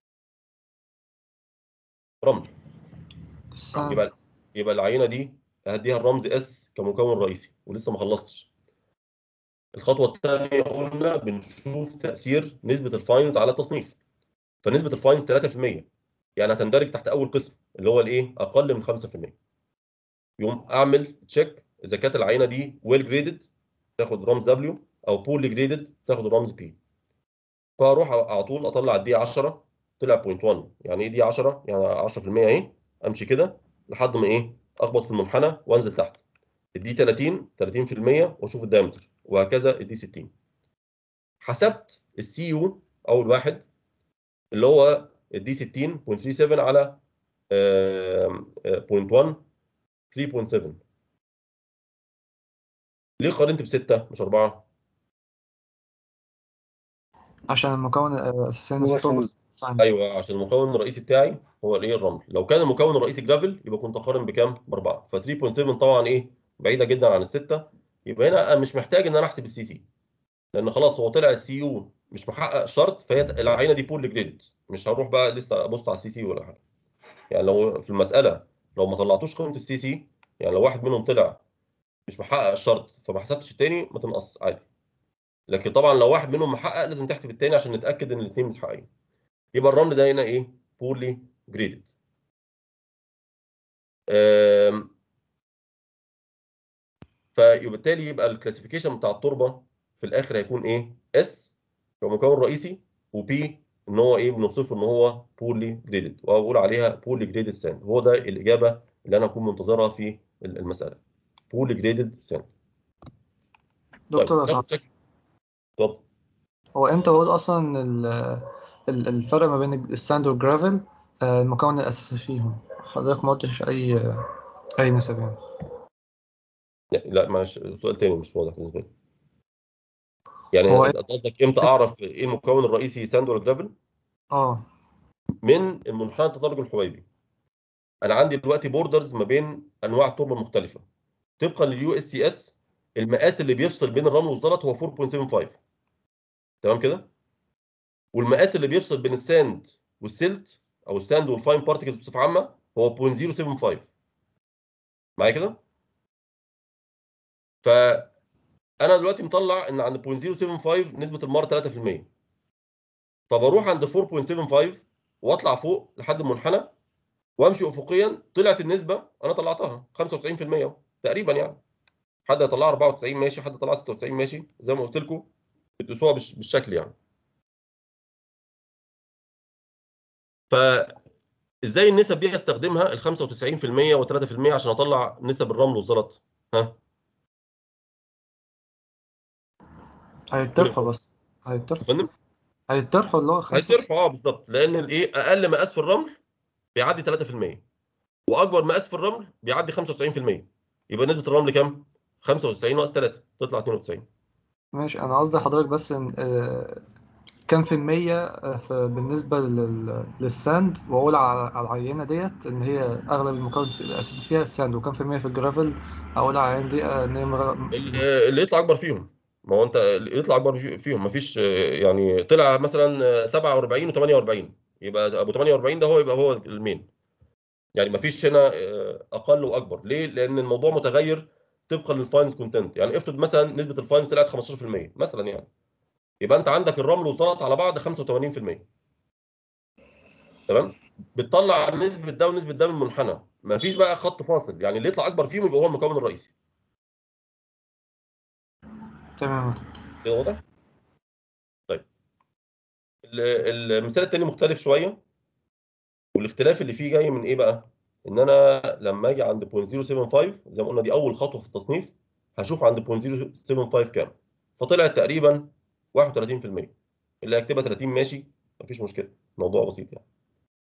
رمل الساند يبقى يبقى العينه دي هديها الرمز اس كمكون رئيسي ولسه ما خلصتش الخطوه الثانيه قلنا بنشوف تاثير نسبه الفاينز على التصنيف فنسبه الفاينز 3% يعني هتندرج تحت اول قسم اللي هو الايه اقل من 5% يقوم اعمل تشيك اذا كانت العينه دي ويل جريدد تاخد رمز دبليو او بول جريدد تاخد رمز بي فاروح على طول اطلع الدي 10 طلع 0.1 يعني ايه دي 10 يعني 10% اهي امشي كده لحد ما ايه اخبط في المنحنى وانزل تحت الدي 30 30% واشوف الدايمتر وهكذا الدي 60 حسبت السي يو اول واحد اللي هو الدي 60.37 على آم، آه، 0.1 3.7 ليه قارنت بستة مش أربعة؟ عشان المكون الأساسي هو في التربة ساند. ساند. ايوه عشان المكون الرئيسي بتاعي هو الايه الرمل لو كان المكون الرئيسي جرافل يبقى كنت اقارن بكام باربعه ف 3.7 طبعا ايه بعيده جدا عن السته يبقى هنا انا مش محتاج ان انا احسب السي سي لان خلاص هو طلع السي يو مش محقق شرط فهي العينه دي بول جريد مش هروح بقى لسه ابص على السي سي ولا حاجه يعني لو في المساله لو ما طلعتوش قيمه السي سي يعني لو واحد منهم طلع مش محقق الشرط فما حسبتش التاني ما تنقص عادي لكن طبعا لو واحد منهم محقق لازم تحسب التاني عشان نتاكد ان الاثنين متحققين يبقى الرمل ده هنا ايه بورلي جريدد فبالتالي يبقى الكلاسيفيكيشن بتاع التربه في الاخر هيكون ايه اس كمكون رئيسي وبي ان هو ايه بنوصفه ان هو بورلي جريدد واقول عليها بورلي جريدد ساند هو ده الاجابه اللي انا اكون منتظرها في المساله بورلي جريدد ساند دكتور لو ناخد سمحت، شكل طب هو امتى بقول اصلا إن ال- ال- الفرق ما بين الساند والجرافل آه، المكون الاساسي فيهم حضرتك ما قلتش اي اي نسب يعني لا لا معلش سؤال تاني مش واضح بالنسبه لي يعني هو انت قصدك امتى اعرف ايه المكون الرئيسي ساند ولا جرافل اه من المنحنى التدرج الحبيبي انا عندي دلوقتي بوردرز ما بين انواع التربه المختلفه طبقا لليو اس سي اس المقاس اللي بيفصل بين الرمل والزلط هو 4.75 تمام كده والمقاس اللي بيفصل بين الساند والسلت او الساند والفاين بارتكلز بصفه عامه هو 0.075 معايا كده فانا دلوقتي مطلع ان عند 0.075 نسبه المار 3% فبروح عند 4.75 واطلع فوق لحد المنحنى وامشي افقيا طلعت النسبه انا طلعتها 95% تقريبا يعني حد يطلعها 94 ماشي حد يطلعها 96 ماشي زي ما قلت لكم بتقيسوها بالش- بالشكل يعني فازاي النسب دي استخدمها ال 95% و3% عشان اطلع نسب الرمل والزلط ها هيتطرحوا بس هيتطرحوا فندم هيتطرحوا اللي هو خمسة هيطرحوا اه بالظبط لان الايه اقل مقاس في الرمل بيعدي 3% واكبر مقاس في الرمل بيعدي 95% يبقى نسبه الرمل كام 95 ناقص 3 تطلع 92 ماشي انا قصدي حضرتك بس ان آه، كام في المية آه، في- بالنسبة لل- للساند واقول على على العينة ديت ان هي اغلب المكون في- الاساسي فيها الساند وكام في المية في الجرافل اقول على العينة دي آه، ان هي مغ- اللي اللي يطلع اكبر فيهم ما هو انت اللي يطلع اكبر في- فيهم مفيش آه، يعني طلع مثلا آه، 47 و48 يبقى ابو 48 ده هو يبقى هو المين يعني مفيش هنا آه، اقل واكبر ليه لان الموضوع متغير طبقا للفاينز كونتنت يعني افرض مثلا نسبه الفاينز طلعت 15% مثلا يعني يبقى انت عندك الرمل والزلط على بعض 85% تمام بتطلع نسبه ده ونسبه ده من المنحنى مفيش بقى خط فاصل يعني اللي يطلع اكبر فيهم يبقى هو المكون الرئيسي تمام كده واضح؟ طيب ال- المثال التاني مختلف شويه والاختلاف اللي فيه جاي من ايه بقى؟ ان انا لما اجي عند 0.075 زي ما قلنا دي اول خطوه في التصنيف هشوف عند 0.075 كام فطلعت تقريبا 31% اللي هيكتبها 30 ماشي مفيش مشكله الموضوع بسيط يعني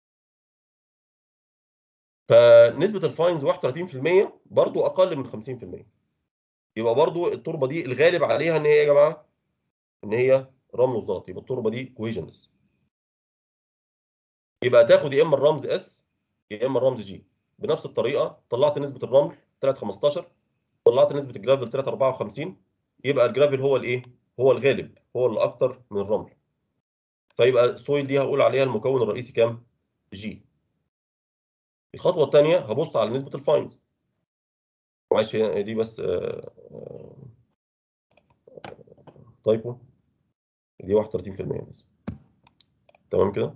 فنسبه الفاينز 31% برضو اقل من 50% يبقى برضو التربه دي الغالب عليها ان هي إيه يا جماعه ان هي رمل وزلط يبقى التربه دي كوهيجنس يبقى تاخد يا اما الرمز اس يا اما الرمز جي بنفس الطريقه طلعت نسبه الرمل طلعت 15 طلعت نسبه الجرافل طلعت 54 يبقى الجرافل هو الايه هو الغالب هو اللي اكتر من الرمل فيبقى السويل دي هقول عليها المكون الرئيسي كام جي الخطوه الثانيه هبص على نسبه الفاينز معلش هي دي بس آه، آه، تايبو دي 31% بس تمام كده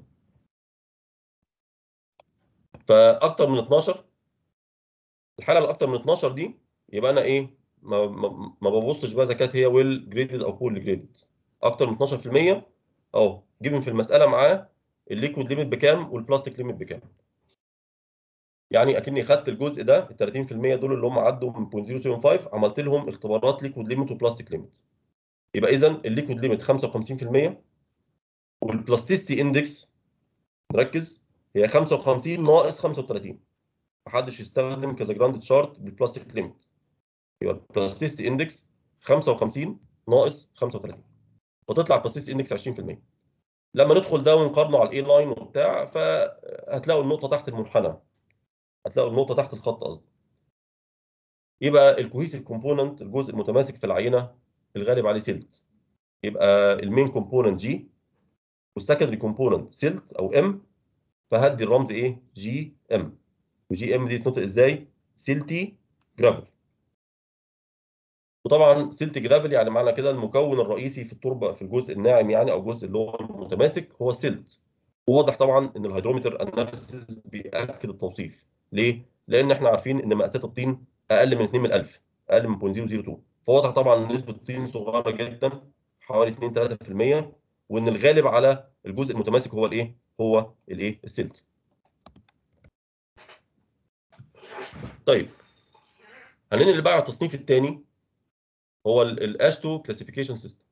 فاكتر من 12 الحاله اللي اكتر من 12 دي يبقى انا ايه ما ما, ما ببصش بقى اذا كانت هي ويل جريدد او بول جريدد اكتر من 12% اهو جيبن في المساله معاه الليكويد ليميت بكام والبلاستيك ليميت بكام يعني اكني خدت الجزء ده ال 30% دول اللي هم عدوا من 0.075 عملت لهم اختبارات ليكويد ليميت وبلاستيك ليميت يبقى اذا الليكويد ليميت 55% والبلاستيستي اندكس نركز هي 55 ناقص 35 محدش يستخدم كذا جراند تشارت بالبلاستيك ليميت يبقى البلاستيستي اندكس 55 ناقص 35 فتطلع البلاستيستي اندكس 20% لما ندخل ده ونقارنه على الاي لاين وبتاع فهتلاقوا النقطه تحت المنحنى هتلاقوا النقطه تحت الخط قصدي يبقى الكوهيسيف كومبوننت الجزء المتماسك في العينه الغالب عليه سيلت يبقى المين كومبوننت جي والسكندري كومبوننت سيلت او ام فهدي الرمز ايه جي ام وجي ام دي تنطق ازاي سيلتي جرافل وطبعا سيلتي جرافل يعني معنى كده المكون الرئيسي في التربه في الجزء الناعم يعني او الجزء اللي هو المتماسك هو السيلت وواضح طبعا ان الهيدرومتر اناليسيس بياكد التوصيف ليه؟ لان احنا عارفين ان مقاسات الطين اقل من 2 من 1000 اقل من 0.002 فواضح طبعا ان نسبه الطين صغيره جدا حوالي 2 3% وان الغالب على الجزء المتماسك هو الايه؟ هو الايه؟ السيلت. طيب هننقل بقى على التصنيف الثاني هو الاشتو كلاسيفيكيشن سيستم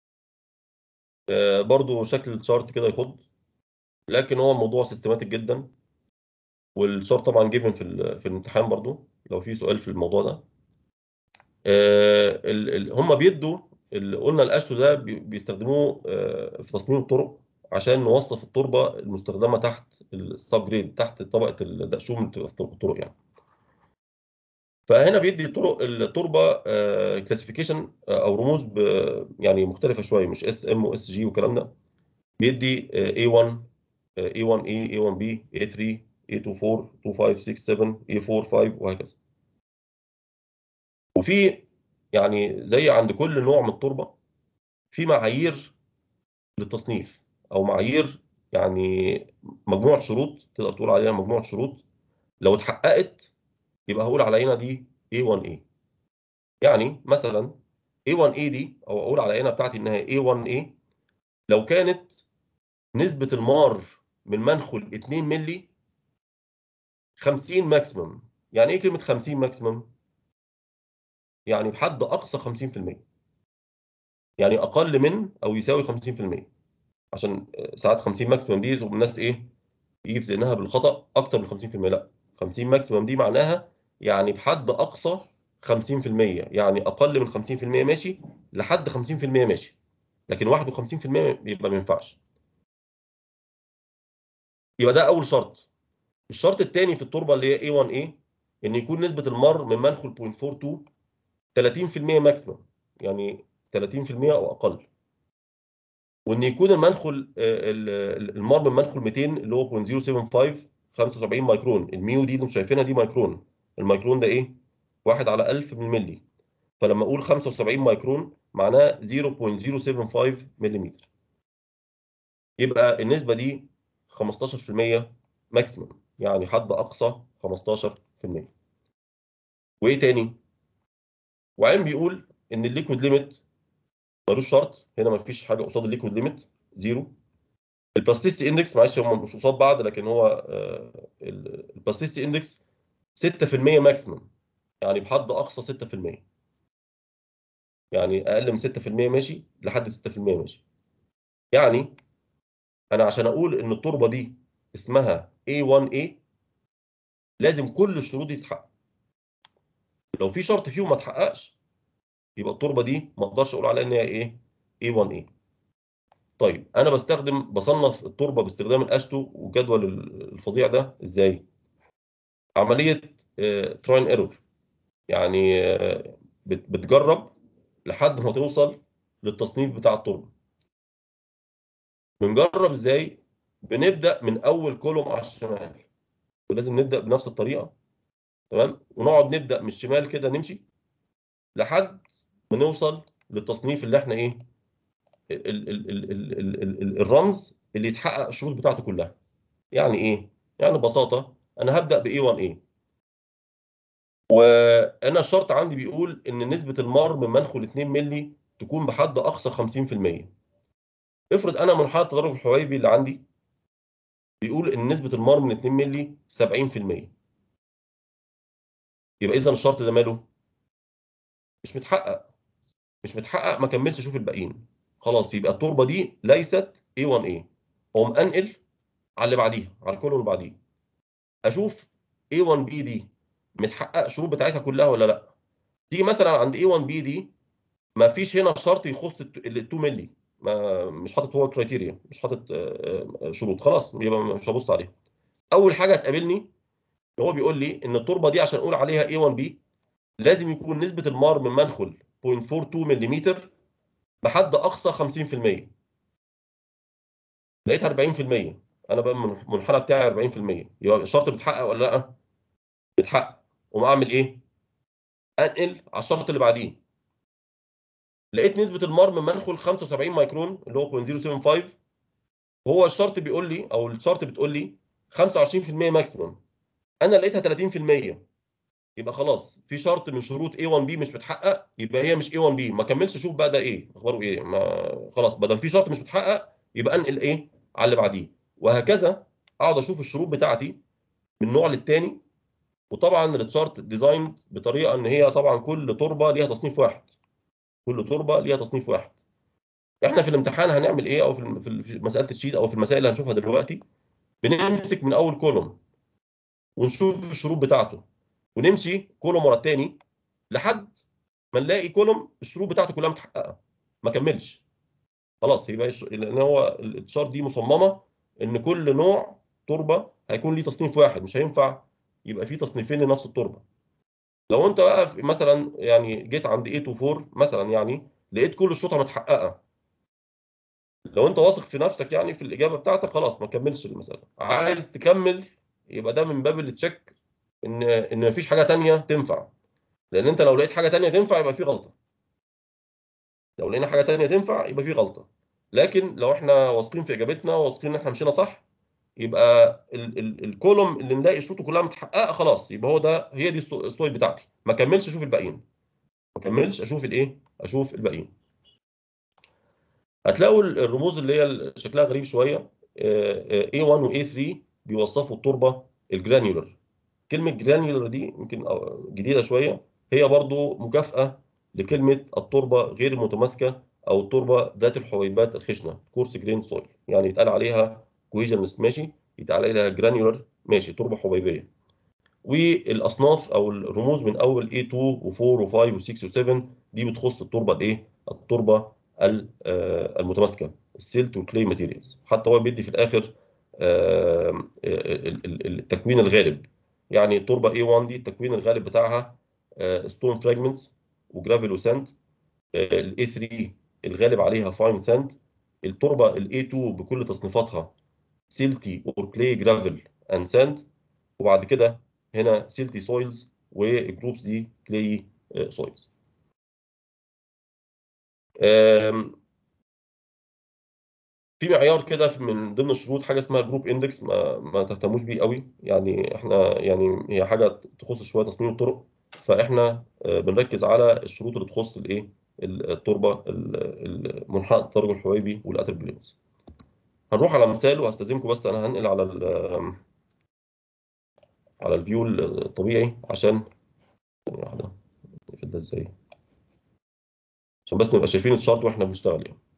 برضو شكل الشارت كده يخض لكن هو الموضوع سيستماتيك جدا والشارت طبعا جيفن في ال- في الامتحان برضو لو في سؤال في الموضوع ده آه، ال- ال- هم بيدوا ال- قلنا الاشتو ده بي- بيستخدموه آه، في تصميم الطرق عشان نوصف التربه المستخدمه تحت السب جريد تحت طبقه الدقشوم اللي بتبقى في الطرق يعني فهنا بيدي الطرق التربه كلاسيفيكيشن او رموز ب- يعني مختلفه شويه مش اس ام واس جي والكلام ده بيدي A1 A1A A1B A3 A24 25 6 7 A4 5 وهكذا وفي يعني زي عند كل نوع من التربه في معايير للتصنيف او معايير يعني مجموعه شروط تقدر تقول عليها مجموعه شروط لو اتحققت يبقى هقول على العينه دي A1A يعني مثلا A1A دي او اقول على العينه بتاعتي انها A1A لو كانت نسبه المار من منخل 2 مللي 50 ماكسيمم يعني ايه كلمه 50 ماكسيمم يعني بحد اقصى 50% يعني اقل من او يساوي 50% عشان ساعات 50 ماكسيمم دي تبقى الناس ايه يجي في ذهنها بالخطا اكتر من 50% لا 50 ماكسيمم دي معناها يعني بحد اقصى 50% يعني اقل من 50% ماشي لحد 50% ماشي لكن 51% يبقى ما ينفعش يبقى ده اول شرط الشرط الثاني في التربه اللي هي A1A ان يكون نسبه المر من منخل 0.42 30% ماكسيمم يعني 30% او اقل وان يكون المنخل آه، ال- ال- المار من منخل 200 اللي هو 0.075 75 مايكرون الميو دي اللي انتم شايفينها دي مايكرون المايكرون ده ايه؟ واحد على 1000 من الملي فلما اقول 75 مايكرون معناه 0.075 ملم يبقى النسبه دي 15% ماكسيمم يعني حد اقصى 15% وايه تاني؟ وعين بيقول ان الليكويد ليميت ملوش شرط هنا ما فيش حاجه قصاد الليكويد ليميت زيرو البلاستيستي اندكس معلش هم مش قصاد بعض لكن هو آه، ال- البلاستيستي اندكس 6% ماكسيمم يعني بحد اقصى 6% يعني اقل من 6% ماشي لحد 6% ماشي يعني انا عشان اقول ان التربه دي اسمها A1A لازم كل الشروط دي تتحقق لو في شرط فيهم ما اتحققش يبقى التربه دي ما اقدرش اقول عليها ان هي ايه A1A طيب انا بستخدم بصنف التربه باستخدام الاشتو والجدول الفظيع ده ازاي عمليه تراين ايرور يعني آه، بت- بتجرب لحد ما توصل للتصنيف بتاع التربه بنجرب ازاي بنبدا من اول كولوم على الشمال ولازم نبدا بنفس الطريقه تمام ونقعد نبدا من الشمال كده نمشي لحد ما نوصل للتصنيف اللي احنا ايه ال ال ال ال ال ال ال الرمز اللي يتحقق الشروط بتاعته كلها يعني ايه يعني ببساطه انا هبدا ب A1A وانا الشرط عندي بيقول ان نسبه المار من منخل 2 مللي تكون بحد اقصى 50% افرض انا منحنى التدرج الحبيبي اللي عندي بيقول ان نسبه المار من 2 مللي 70% يبقى اذا الشرط ده ماله مش متحقق مش متحقق ما كملش اشوف الباقيين خلاص يبقى التربه دي ليست A1A اقوم انقل على اللي بعديها على الكولوم اللي بعديه اشوف A1B دي متحقق الشروط بتاعتها كلها ولا لا تيجي مثلا عند A1B دي ما فيش هنا شرط يخص ال 2 مللي ما مش حاطط هو كرايتيريا مش حاطط آه، آه، شروط خلاص يبقى مش هبص عليها اول حاجه هتقابلني هو بيقول لي ان التربه دي عشان اقول عليها A1B لازم يكون نسبه المار من منخل 0.42 ملم بحد اقصى 50% لقيتها 40% انا بقى من- المنحنى بتاعي 40% يبقى الشرط بيتحقق ولا لا؟ بيتحقق قوم اعمل ايه؟ انقل على الشرط اللي بعديه لقيت نسبه المار من منخل 75 مايكرون اللي هو 0.075 وهو الشرط بيقول لي او الشرط بتقول لي 25% ماكسيمم انا لقيتها 30% يبقى خلاص في شرط من شروط A1B مش متحقق يبقى هي مش A1B ما كملش اشوف بقى ده ايه اخباره ايه ما خلاص ما دام في شرط مش متحقق يبقى انقل ايه على اللي بعديه وهكذا اقعد اشوف الشروط بتاعتي من نوع للتاني وطبعا التشارت ديزاين بطريقه ان هي طبعا كل تربه ليها تصنيف واحد كل تربه ليها تصنيف واحد احنا في الامتحان هنعمل ايه او في الم- في ال- في مساله الشيت او في المسائل اللي هنشوفها دلوقتي بنمسك من اول كولوم ونشوف الشروط بتاعته ونمشي كولوم ورا التاني لحد ما نلاقي كولوم الشروط بتاعته كلها متحققه ما كملش خلاص يبقى الش- لان هو التشارت دي مصممه ان كل نوع تربه هيكون ليه تصنيف واحد مش هينفع يبقى فيه تصنيفين لنفس التربه لو انت بقى في- مثلا يعني جيت عند 8 و4 مثلا يعني لقيت كل الشروطها متحققه لو انت واثق في نفسك يعني في الاجابه بتاعتك خلاص ما تكملش المساله عايز تكمل يبقى ده من باب التشيك ان ان مفيش حاجه تانية تنفع لان انت لو لقيت حاجه تانية تنفع يبقى في غلطه لو لقينا حاجه تانية تنفع يبقى في غلطه لكن لو احنا واثقين في اجابتنا واثقين ان احنا مشينا صح يبقى ال ال الكولوم اللي نلاقي شروطه كلها متحققه خلاص يبقى هو ده هي دي السو- السلايد بتاعتي ما كملش اشوف الباقيين ما كملش اشوف الايه اشوف الباقيين هتلاقوا ال- الرموز اللي هي ال- شكلها غريب شويه آه، آه، A1 و A3 بيوصفوا التربه الجرانيولر كلمه جرانيولر دي يمكن أو- جديده شويه هي برضو مكافاه لكلمه التربه غير المتماسكه او التربه ذات الحبيبات الخشنه كورس جرين سويل يعني يتقال عليها كويجنس ماشي يتقال عليها جرانيولر ماشي تربه حبيبيه والاصناف او الرموز من اول A2 و4 و5 و6 و7 دي بتخص التربه الايه التربه ال- آه، المتماسكه السيلت والكلي ماتيريالز حتى هو بيدي في الاخر آه، ال- ال- التكوين الغالب يعني التربه A1 دي التكوين الغالب بتاعها ستون فراجمنتس وجرافيل وساند الاي 3 الغالب عليها فاين ساند التربه الاي 2 بكل تصنيفاتها سيلتي اور كلي جرافيل اند ساند وبعد كده هنا سيلتي سويلز والجروبس دي كلي سويلز في معيار كده في- من ضمن الشروط حاجه اسمها جروب اندكس ما ما تهتموش بيه قوي يعني احنا يعني هي حاجه تخص شويه تصميم الطرق فاحنا آه، بنركز على الشروط اللي تخص الايه التربه ال- المنحنى التدرج الحبيبي والاتربلينز هنروح على مثال وهستاذنكم بس انا هنقل على ال على الفيو الطبيعي عشان ثانية واحده نقفل ده ازاي عشان بس نبقى شايفين الشارت واحنا بنشتغل يعني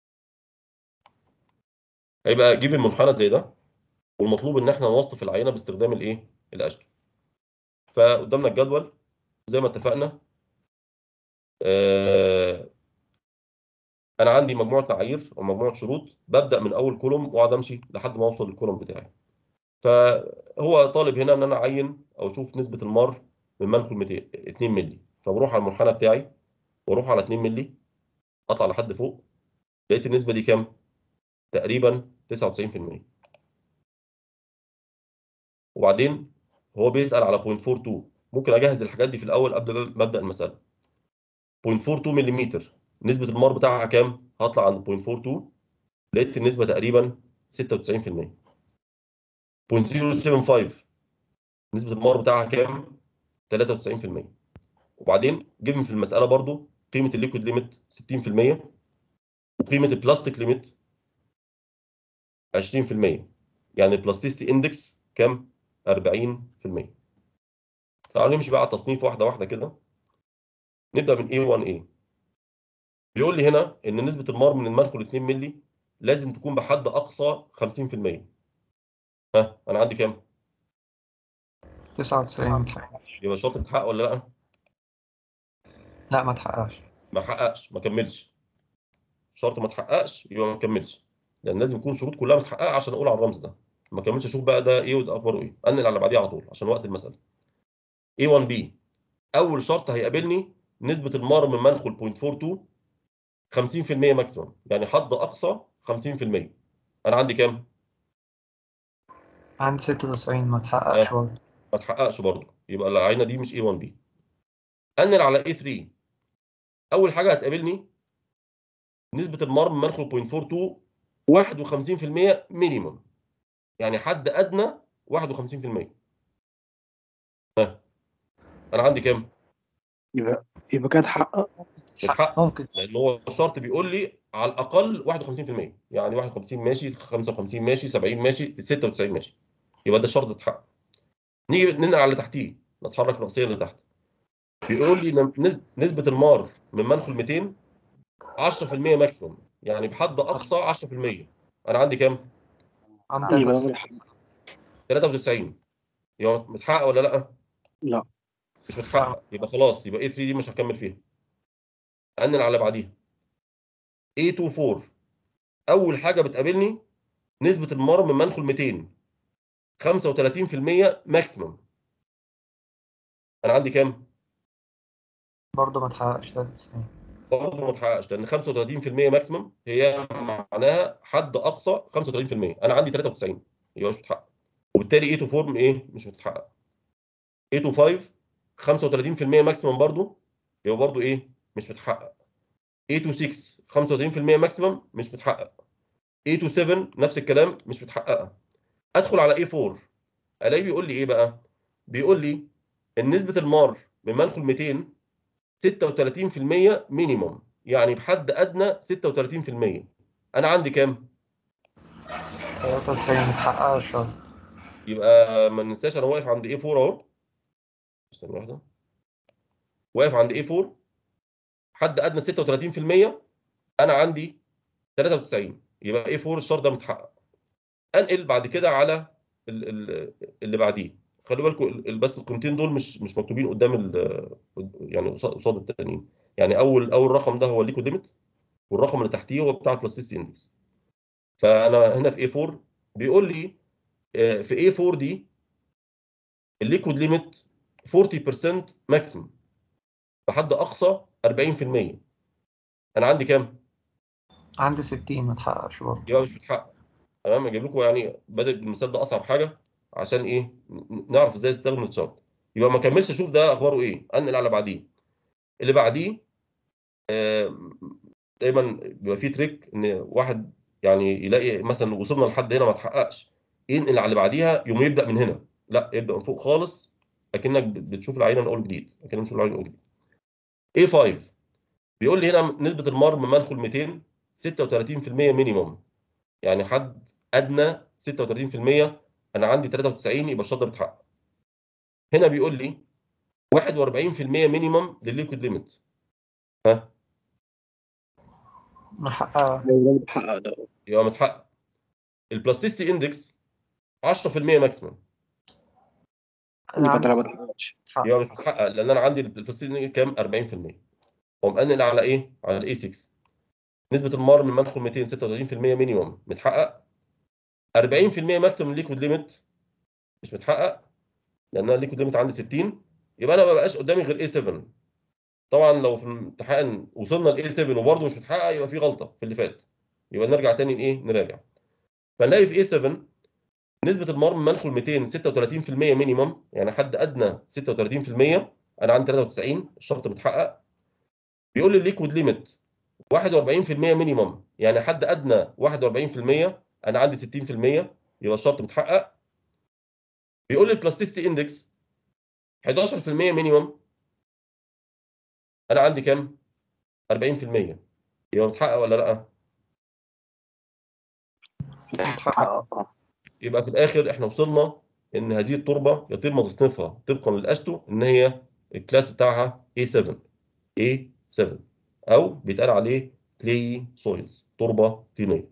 هيبقى جيب المنحنى زي ده والمطلوب ان احنا نوصف العينه باستخدام الايه الاشتو فقدامنا الجدول زي ما اتفقنا آه، انا عندي مجموعه معايير او مجموعه شروط ببدا من اول كولوم واقعد امشي لحد ما اوصل للكولوم بتاعي فهو طالب هنا ان انا اعين او اشوف نسبه المار من منخل 200 2 مللي فبروح على المنحنى بتاعي واروح على 2 مللي اطلع لحد فوق لقيت النسبه دي كام تقريبا 99% وبعدين هو بيسال على 0.42 ممكن اجهز الحاجات دي في الاول قبل ما ابدا المساله 0.42 ملم نسبه المار بتاعها كام هطلع عند 0.42 لقيت النسبه تقريبا 96% 0.075 نسبه المار بتاعها كام 93% وبعدين جيب في المساله برضو قيمه الليكويد ليميت 60% وقيمه البلاستيك ليميت 20% يعني البلاستيستي اندكس كام 40% تعالوا نمشي بقى على التصنيف واحده واحده كده نبدا من A1A بيقول لي هنا ان نسبه المار من المنخل 2 مللي لازم تكون بحد اقصى 50% ها انا عندي كام 99 متحقق. يبقى شرط اتحقق ولا لا لا ما تحققش ما حققش ما كملش شرط ما تحققش يبقى ما كملش لان لازم يكون الشروط كلها متحققه عشان اقول على الرمز ده ما كملش اشوف بقى ده ايه وده اخباره ايه انقل على اللي بعديه على طول عشان وقت المساله A1B اول شرط هيقابلني نسبه المار من منخل 0.42 50% ماكسيمم يعني حد اقصى 50% انا عندي كام عندي 96 ما تحققش برضه ما تحققش برضه يبقى العينه دي مش A1B انقل على A3 اول حاجه هتقابلني نسبه المار من منخل 0.42 51% مينيمم يعني حد ادنى 51% ها انا عندي كام يبقى يبقى كده اتحقق يتحقق ممكن لان هو الشرط بيقول لي على الاقل 51% يعني 51 ماشي 55 ماشي 70 ماشي 96 ماشي يبقى ده شرط اتحقق نيجي ننقل على اللي تحتيه نتحرك راسيا لتحت بيقول لي نم- نس- نسبه المار من منخل 200 10% ماكسيموم يعني بحد اقصى 10% انا عندي كام عندي يبقى ده 93 متحقق 93 يبقى متحقق ولا لا لا مش متحقق يبقى خلاص يبقى A3 دي مش هكمل فيها انقل على اللي بعديها A24 اول حاجه بتقابلني نسبه المار من منخل 200 35% ماكسيمم انا عندي كام برضه ما تحققش 93 برضه ما تحققش لان 35% ماكسيمم هي معناها حد اقصى 35% انا عندي 93 يبقى مش متحقق وبالتالي A24 ايه مش متحقق A25 35% ماكسيمم برضه يبقى برضه ايه مش متحقق A26 35% ماكسيمم مش متحقق A27 نفس الكلام مش متحققه ادخل على A4 الاقيه بيقول لي ايه بقى بيقول لي ان نسبه المار من منخل 200 36% مينيموم يعني بحد ادنى 36% انا عندي كام 93 ما تحققش برضه. يبقى ما ننساش انا واقف عند A4 اهو استنى واحده واقف عند A4 حد ادنى 36% انا عندي 93 يبقى A4 الشرط ده متحقق انقل بعد كده على ال- ال- اللي بعديه خلي بالكم ال- بس القيمتين دول مش مش مكتوبين قدام ال يعني قصاد قصاد التانيين يعني اول اول رقم ده هو الليكويد ليميت والرقم اللي تحتيه هو بتاع البلاستيسيتي اندكس فانا هنا في A4 بيقول لي آه، في A4 دي الليكويد ليميت 40% ماكسيمم بحد اقصى 40% انا عندي كام؟ عندي 60 ما تحققش برضه يبقى مش بتحقق تمام اجيب لكم يعني بدل المثال ده اصعب حاجه عشان ايه ن- نعرف ازاي نستخدم الشارت يبقى ما كملش اشوف ده اخباره ايه انقل على بعديه اللي بعديه آه، دايما بيبقى فيه تريك ان واحد يعني يلاقي مثلا وصلنا لحد هنا ما تحققش ينقل على اللي بعديها يقوم يبدا من هنا لا يبدا من فوق خالص اكنك بت- بتشوف العينه من اول جديد اكنك بتشوف العينه من اول جديد A5 بيقول لي هنا نسبه المار من منخل 200 36% مينيموم يعني حد ادنى 36% انا عندي 93 يبقى الشرط ده بيتحقق هنا بيقول لي 41% مينيمم للليكويد ليميت ها محققة لو ده بتحقق ده يبقى متحقق البلاستيستي اندكس 10% ماكسيمم أنا يبقى ده عندي ما بتحققش يبقى مش متحقق لان انا عندي البلاستيستي اندكس كام 40% ومقنن على ايه على الاي 6 نسبه المار من منخل 200 36% مينيمم متحقق 40% ماكسيمم ليكويد ليميت مش متحقق لان انا الليكويد ليميت عندي 60 يبقى انا ما بقاش قدامي غير اي 7 طبعا لو في الامتحان وصلنا لاي 7 وبرضه مش متحقق يبقى في غلطه في اللي فات يبقى نرجع تاني ايه نراجع فنلاقي في اي 7 نسبه المار من منخل 200 36% مينيمم يعني حد ادنى 36% انا عندي 93 الشرط متحقق بيقول لي الليكويد ليميت 41% مينيمم يعني حد ادنى 41% انا عندي 60% يبقى الشرط متحقق بيقول لي البلاستيستي اندكس 11% مينيمم انا عندي كام 40% يبقى متحقق ولا لا بتحقق اه يبقى في الاخر احنا وصلنا ان هذه التربه يتم تصنيفها طبقا للاشتو ان هي الكلاس بتاعها A7 A7 او بيتقال عليه كلي سويلز تربه طينيه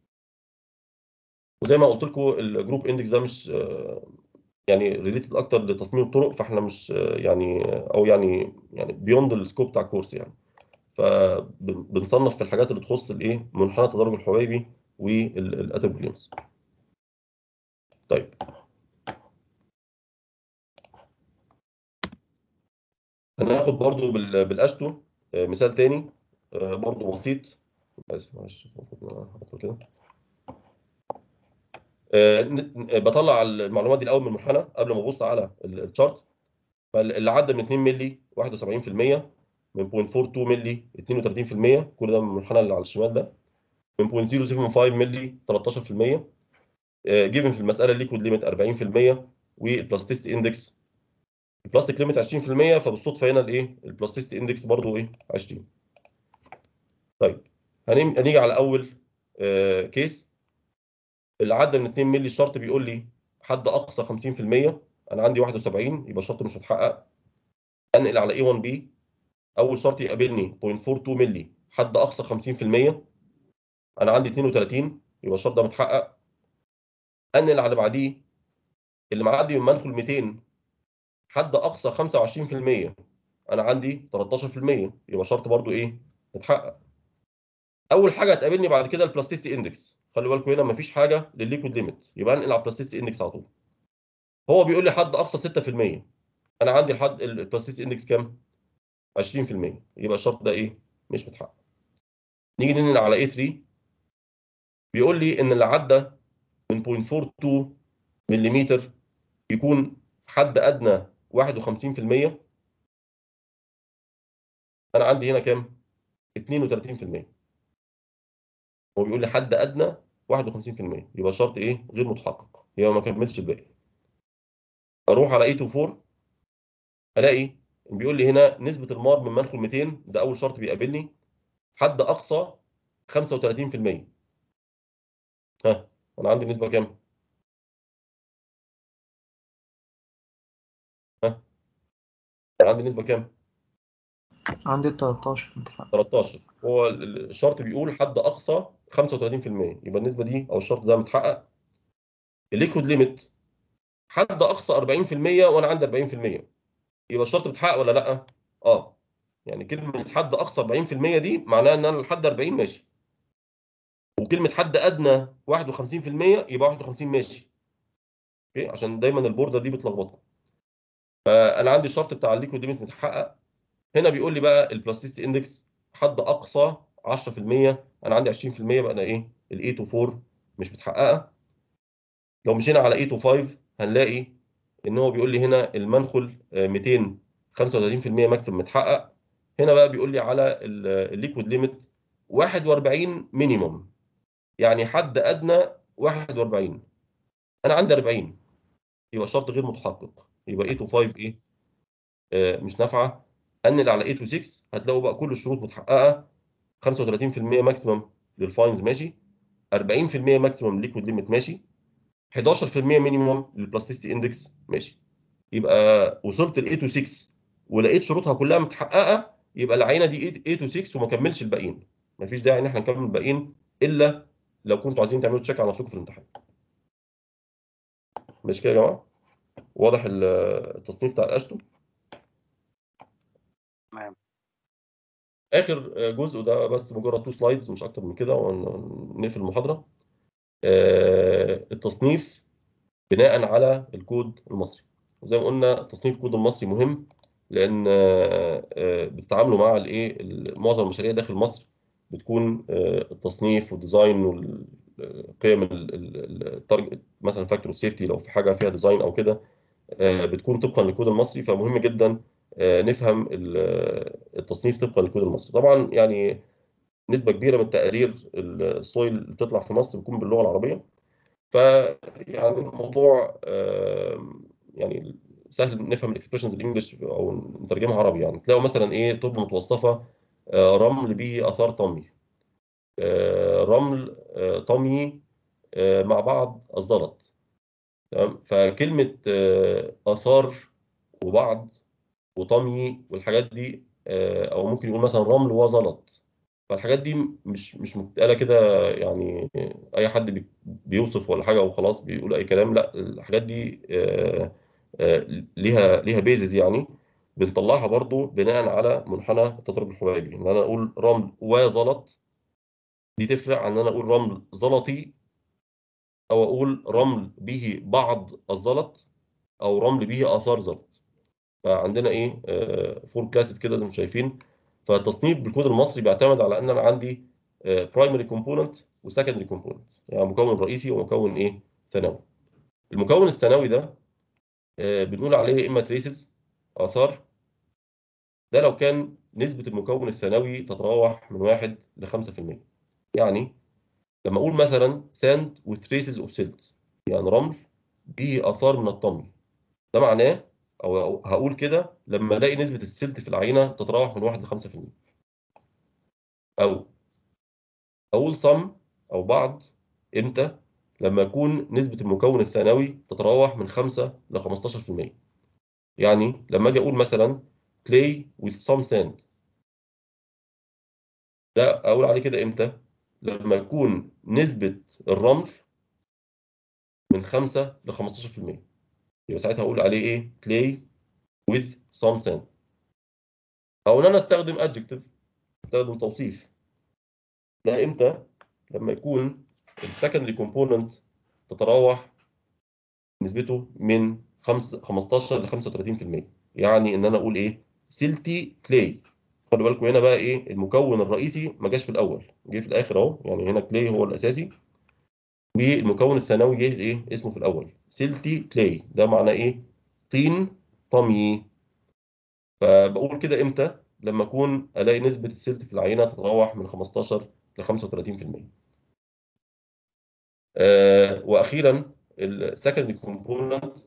وزي ما قلت لكم الجروب اندكس ده مش آه، يعني ريليتد اكتر لتصميم الطرق فاحنا مش آه، يعني او يعني يعني بيوند السكوب بتاع الكورس يعني فبنصنف في الحاجات اللي تخص الايه منحنى التدرج الحبيبي والاتوم جيمز طيب هناخد برضو بال- بالاشتو آه، مثال تاني آه، برضو بسيط اسف معلش المفروض إن أنا أحطه كده آه، ن- ن- بطلع المعلومات دي الاول من المنحنى قبل ما ابص على ال- الشارت فاللي عدى من 2 مللي 71% من 0.42 مللي 32% كل ده من المنحنى اللي على الشمال ده من 0.075 مللي 13% جيفن في المساله الليكويد ليميت 40% والبلاستيستي اندكس البلاستيك ليميت 20% فبالصدفه هنا الايه البلاستيستي اندكس برضو ايه 20 طيب هنم- هنيجي على اول آه، كيس اللي عدى من 2 مللي الشرط بيقول لي حد اقصى 50% انا عندي 71 يبقى الشرط مش هتحقق انقل على A1 B اول شرط يقابلني 0.42 مللي حد اقصى 50% انا عندي 32 يبقى الشرط ده متحقق انقل على بعديه اللي معدي من منخل 200 حد اقصى 25% انا عندي 13% يبقى شرط برضو ايه متحقق اول حاجه هتقابلني بعد كده البلاستيستي اندكس خلي بالكم هنا مفيش حاجه للليكويد ليميت يبقى انقل على البلاستيستي اندكس على طول هو بيقول لي حد اقصى 6% انا عندي الحد البلاستيستي اندكس كام 20% يبقى الشرط ده ايه مش متحقق نيجي ننقل على A3 بيقول لي ان اللي عدى من 0.42 ملم يكون حد ادنى 51% انا عندي هنا كام 32% هو بيقول لي حد ادنى 51% يبقى الشرط ايه غير متحقق يبقى ما كملش الباقي اروح على A24 الاقي بيقول لي هنا نسبه المار من منخل 200 ده اول شرط بيقابلني حد اقصى 35% ها انا عندي نسبه كام ها انا عندي نسبه كام عندي 13 امتحان 13 هو ال- الشرط بيقول حد اقصى 35% يبقى النسبه دي او الشرط ده متحقق الليكويد ليميت حد اقصى 40% وانا عندي 40% يبقى الشرط بيتحقق ولا لا اه يعني كلمه حد اقصى 40% دي معناها ان انا لحد 40 ماشي وكلمه حد ادنى 51% يبقى 51 ماشي اوكي عشان دايما البورده دي بتلخبطكم فانا عندي الشرط بتاع الليكويد ليميت متحقق هنا بيقول لي بقى البلاستيستي اندكس حد اقصى 10% انا عندي 20% بقى انا ايه ال 8 to 4 مش متحققه لو مشينا على 8 to 5 هنلاقي ان هو بيقول لي هنا المنخل آه، 235% ماكسيم متحقق هنا بقى بيقول لي على الليكويد ليميت 41 مينيموم يعني حد ادنى 41 انا عندي 40 يبقى شرط غير متحقق يبقى 8 to 5 ايه آه، مش نافعه انقل على 8 to 6 هتلاقوا بقى كل الشروط متحققه 35% ماكسيمم للفاينز ماشي 40% ماكسيمم ليكويد ليميت ماشي 11% مينيموم للبلاستيستي اندكس ماشي يبقى وصلت ل 8 to 6 ولقيت شروطها كلها متحققه يبقى العينه دي 8 to 6 وما كملش الباقيين مفيش داعي ان احنا نكمل الباقيين الا لو كنتوا عايزين تعملوا تشيك على نفسكم في الامتحان مش كده يا جماعه واضح ال- التصنيف بتاع الاشتو تمام اخر جزء ده بس مجرد تو سلايدز مش اكتر من كده ونقفل المحاضره آه، التصنيف بناء على الكود المصري وزي ما قلنا تصنيف الكود المصري مهم لان آه، آه، بتتعاملوا مع الايه ال- معظم المشاريع داخل مصر بتكون آه، التصنيف والديزاين والقيم التارجت مثلا فاكتور سيفتي لو في حاجه فيها ديزاين او كده آه، بتكون طبقا للكود المصري فمهم جدا آه، نفهم ال- التصنيف طبقا للكود المصري طبعا يعني نسبه كبيره من تقارير السويل اللي بتطلع في مصر بتكون باللغه العربيه فيعني الموضوع آه، يعني سهل نفهم الاكسبريشنز الانجليش او نترجمها عربي يعني تلاقوا مثلا ايه تربه متوسطه آه، رمل به اثار طمي آه، رمل آه، طمي آه، مع بعض الزلط تمام فكلمه آه، اثار وبعض وطمي والحاجات دي آه، او ممكن يقول مثلا رمل وزلط فالحاجات دي مش مش متقاله كده يعني اي حد بي- بيوصف ولا حاجه وخلاص بيقول اي كلام لا الحاجات دي آه، آه، ليها ليها بيزز يعني بنطلعها برضو بناء على منحنى التضارب الحبيبي ان انا اقول رمل وزلط دي تفرق عن ان انا اقول رمل زلطي او اقول رمل به بعض الزلط او رمل به اثار زلط فعندنا ايه فور كلاسز كده زي ما شايفين فالتصنيف بالكود المصري بيعتمد على ان انا عندي برايمري كومبوننت وسكندري كومبوننت يعني مكون رئيسي ومكون ايه ثانوي المكون الثانوي ده آه، بنقول عليه يا اما تريسز اثار ده لو كان نسبة المكون الثانوي تتراوح من 1 ل 5% يعني لما اقول مثلا ساند with traces of silt يعني رمل به اثار من الطمي ده معناه او هقول كده لما الاقي نسبة السلت في العينة تتراوح من 1 ل 5% او اقول صم او بعض امتى لما يكون نسبة المكون الثانوي تتراوح من 5 ل 15% يعني لما اجي اقول مثلا clay with some sand ده اقول عليه كده امتى لما يكون نسبة الرمل من 5 ل 15% يبقى ساعتها اقول عليه ايه clay with some sand او ان انا استخدم adjective استخدم توصيف ده امتى لما يكون السكندري كومبوننت تتراوح نسبته من 5 15 ل 35% يعني ان انا اقول ايه سيلتي كلاي خلي بالكم هنا بقى ايه المكون الرئيسي ما جاش في الاول جه في الاخر اهو يعني هنا كلاي هو الاساسي والمكون الثانوي جه ايه اسمه في الاول سيلتي كلاي ده معناه ايه طين طمي فبقول كده امتى لما اكون الاقي نسبه السلت في العينه تتراوح من 15 ل 35% آه واخيرا السكندري كومبوننت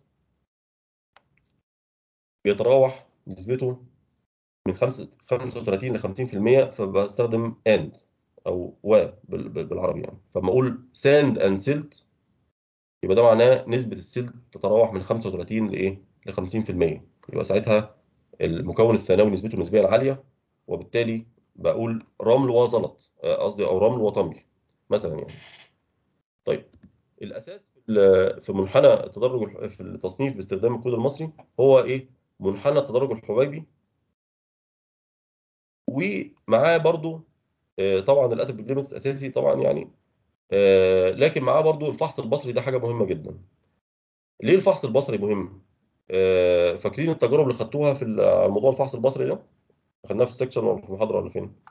بيتراوح نسبته من 5 35 ل 50% فبستخدم اند او و بال- بال- بالعربي يعني فلما اقول ساند اند سيلت يبقى ده معناه نسبه السيلت تتراوح من 35 لايه ل 50% يبقى ساعتها المكون الثانوي نسبته نسبيا عاليه وبالتالي بقول رمل وزلط آه، قصدي او رمل وطمي مثلا يعني طيب الاساس في ال- في منحنى التدرج الح- في التصنيف باستخدام الكود المصري هو ايه منحنى التدرج الحبيبي ومعاه برضو آه، طبعا الاتربيوت ليميتس اساسي طبعا يعني آه، لكن معاه برضو الفحص البصري ده حاجه مهمه جدا ليه الفحص البصري مهم آه، فاكرين التجارب اللي خدتوها في ال- على موضوع الفحص البصري ده خدناها في السكشن ولا في المحاضره ولا فين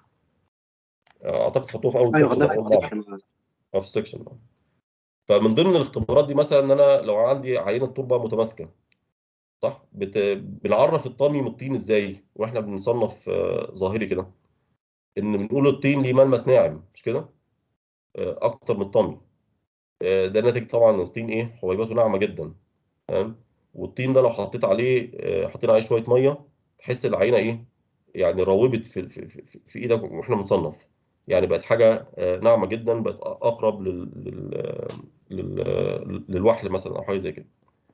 آه، اعتقد خدتوها في اول ايوه سكشن خدناها أو في أول السكشن اه في السكشن آه. فمن ضمن الاختبارات دي مثلا ان انا لو عندي عينه تربه متماسكه صح بت... بنعرف الطامي من الطين ازاي واحنا بنصنف آه، ظاهري كده ان بنقول الطين ليه ملمس ناعم مش كده آه، اكتر من الطامي آه، ده ناتج طبعا إن الطين ايه حبيباته ناعمه جدا تمام والطين ده لو حطيت عليه آه، حطينا عليه شويه ميه تحس العينه ايه يعني روبت في في, في, في ايدك واحنا بنصنف يعني بقت حاجه آه، ناعمه جدا بقت اقرب لل, لل... لل... للوحل مثلا او حاجه زي كده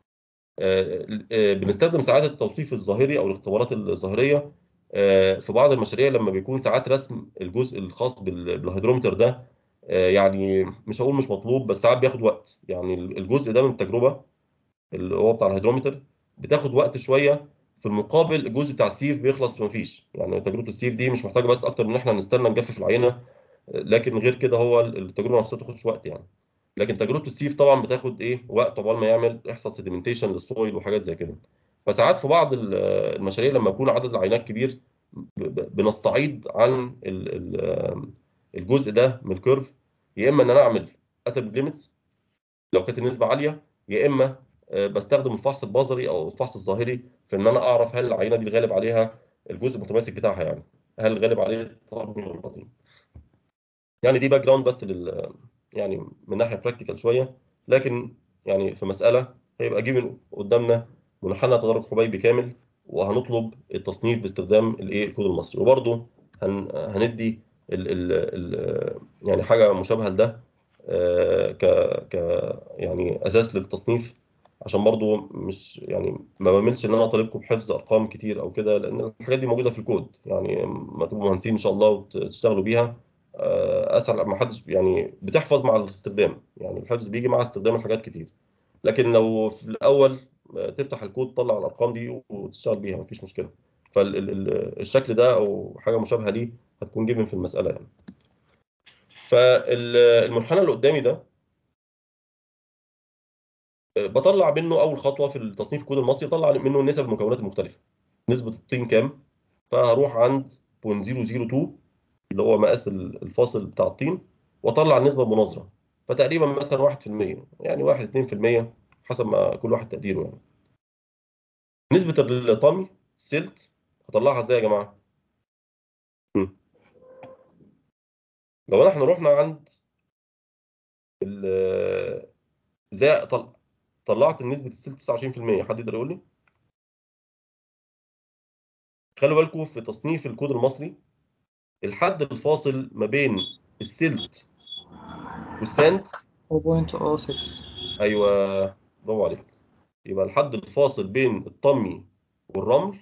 آه، آه، بنستخدم ساعات التوصيف الظاهري او الاختبارات الظاهريه آه، في بعض المشاريع لما بيكون ساعات رسم الجزء الخاص بال- بالهيدرومتر ده آه، يعني مش هقول مش مطلوب بس ساعات بياخد وقت يعني الجزء ده من التجربه اللي هو بتاع الهيدرومتر بتاخد وقت شويه في المقابل الجزء بتاع السيف بيخلص ما فيش يعني تجربه السيف دي مش محتاجه بس اكتر من ان احنا نستنى نجفف العينه آه، لكن غير كده هو التجربه نفسها تاخدش وقت يعني لكن تجربه السيف طبعا بتاخد ايه وقت عقبال ما يعمل يحصل سيديمنتيشن للسويل وحاجات زي كده فساعات في بعض ال- المشاريع لما يكون عدد العينات كبير ب- ب- بنستعيض عن ال- ال- الجزء ده من الكيرف يا اما ان انا اعمل اترب ليميتس لو كانت النسبه عاليه يا اما آه، بستخدم الفحص البصري او الفحص الظاهري في ان انا اعرف هل العينه دي الغالب عليها الجزء المتماسك بتاعها يعني هل الغالب عليه الطرمي ولا البطيء يعني دي باك جراوند بس لل يعني من ناحيه براكتيكال شويه لكن يعني في مساله هيبقى جيفن قدامنا منحنى تدرج حبيبي كامل وهنطلب التصنيف باستخدام الايه الكود المصري وبرضه هن هندي ال ال ال يعني حاجه مشابهه لده آه، ك ك يعني اساس للتصنيف عشان برضه مش يعني ما بعملش ان انا طالبكم بحفظ ارقام كتير او كده لان الحاجات دي موجوده في الكود يعني ما تبقوا مهندسين ان شاء الله وتشتغلوا بيها آه، اسهل ما حدش يعني بتحفظ مع الاستخدام يعني الحفظ بيجي مع استخدام الحاجات كتير لكن لو في الاول آه، تفتح الكود تطلع الارقام دي وتشتغل بيها مفيش مشكله فالشكل ده او حاجه مشابهه ليه هتكون جيفن في المساله يعني فالمنحنى اللي قدامي ده آه، بطلع منه اول خطوه في التصنيف الكود المصري اطلع منه نسب المكونات المختلفه نسبه الطين كام فهروح عند 0.002 اللي هو مقاس الفاصل بتاع الطين واطلع النسبه المناظره فتقريبا مثلا 1% يعني 1 2% حسب ما كل واحد تقديره يعني نسبه الطمي سلت هطلعها ازاي يا جماعه مم. لو احنا رحنا عند ال- ازاي طل... طلعت نسبه السلت 29% حد يقدر يقول لي خلوا بالكم في تصنيف الكود المصري الحد الفاصل ما بين السلت والساند 0.06 ايوه برافو عليك يبقى الحد الفاصل بين الطمي والرمل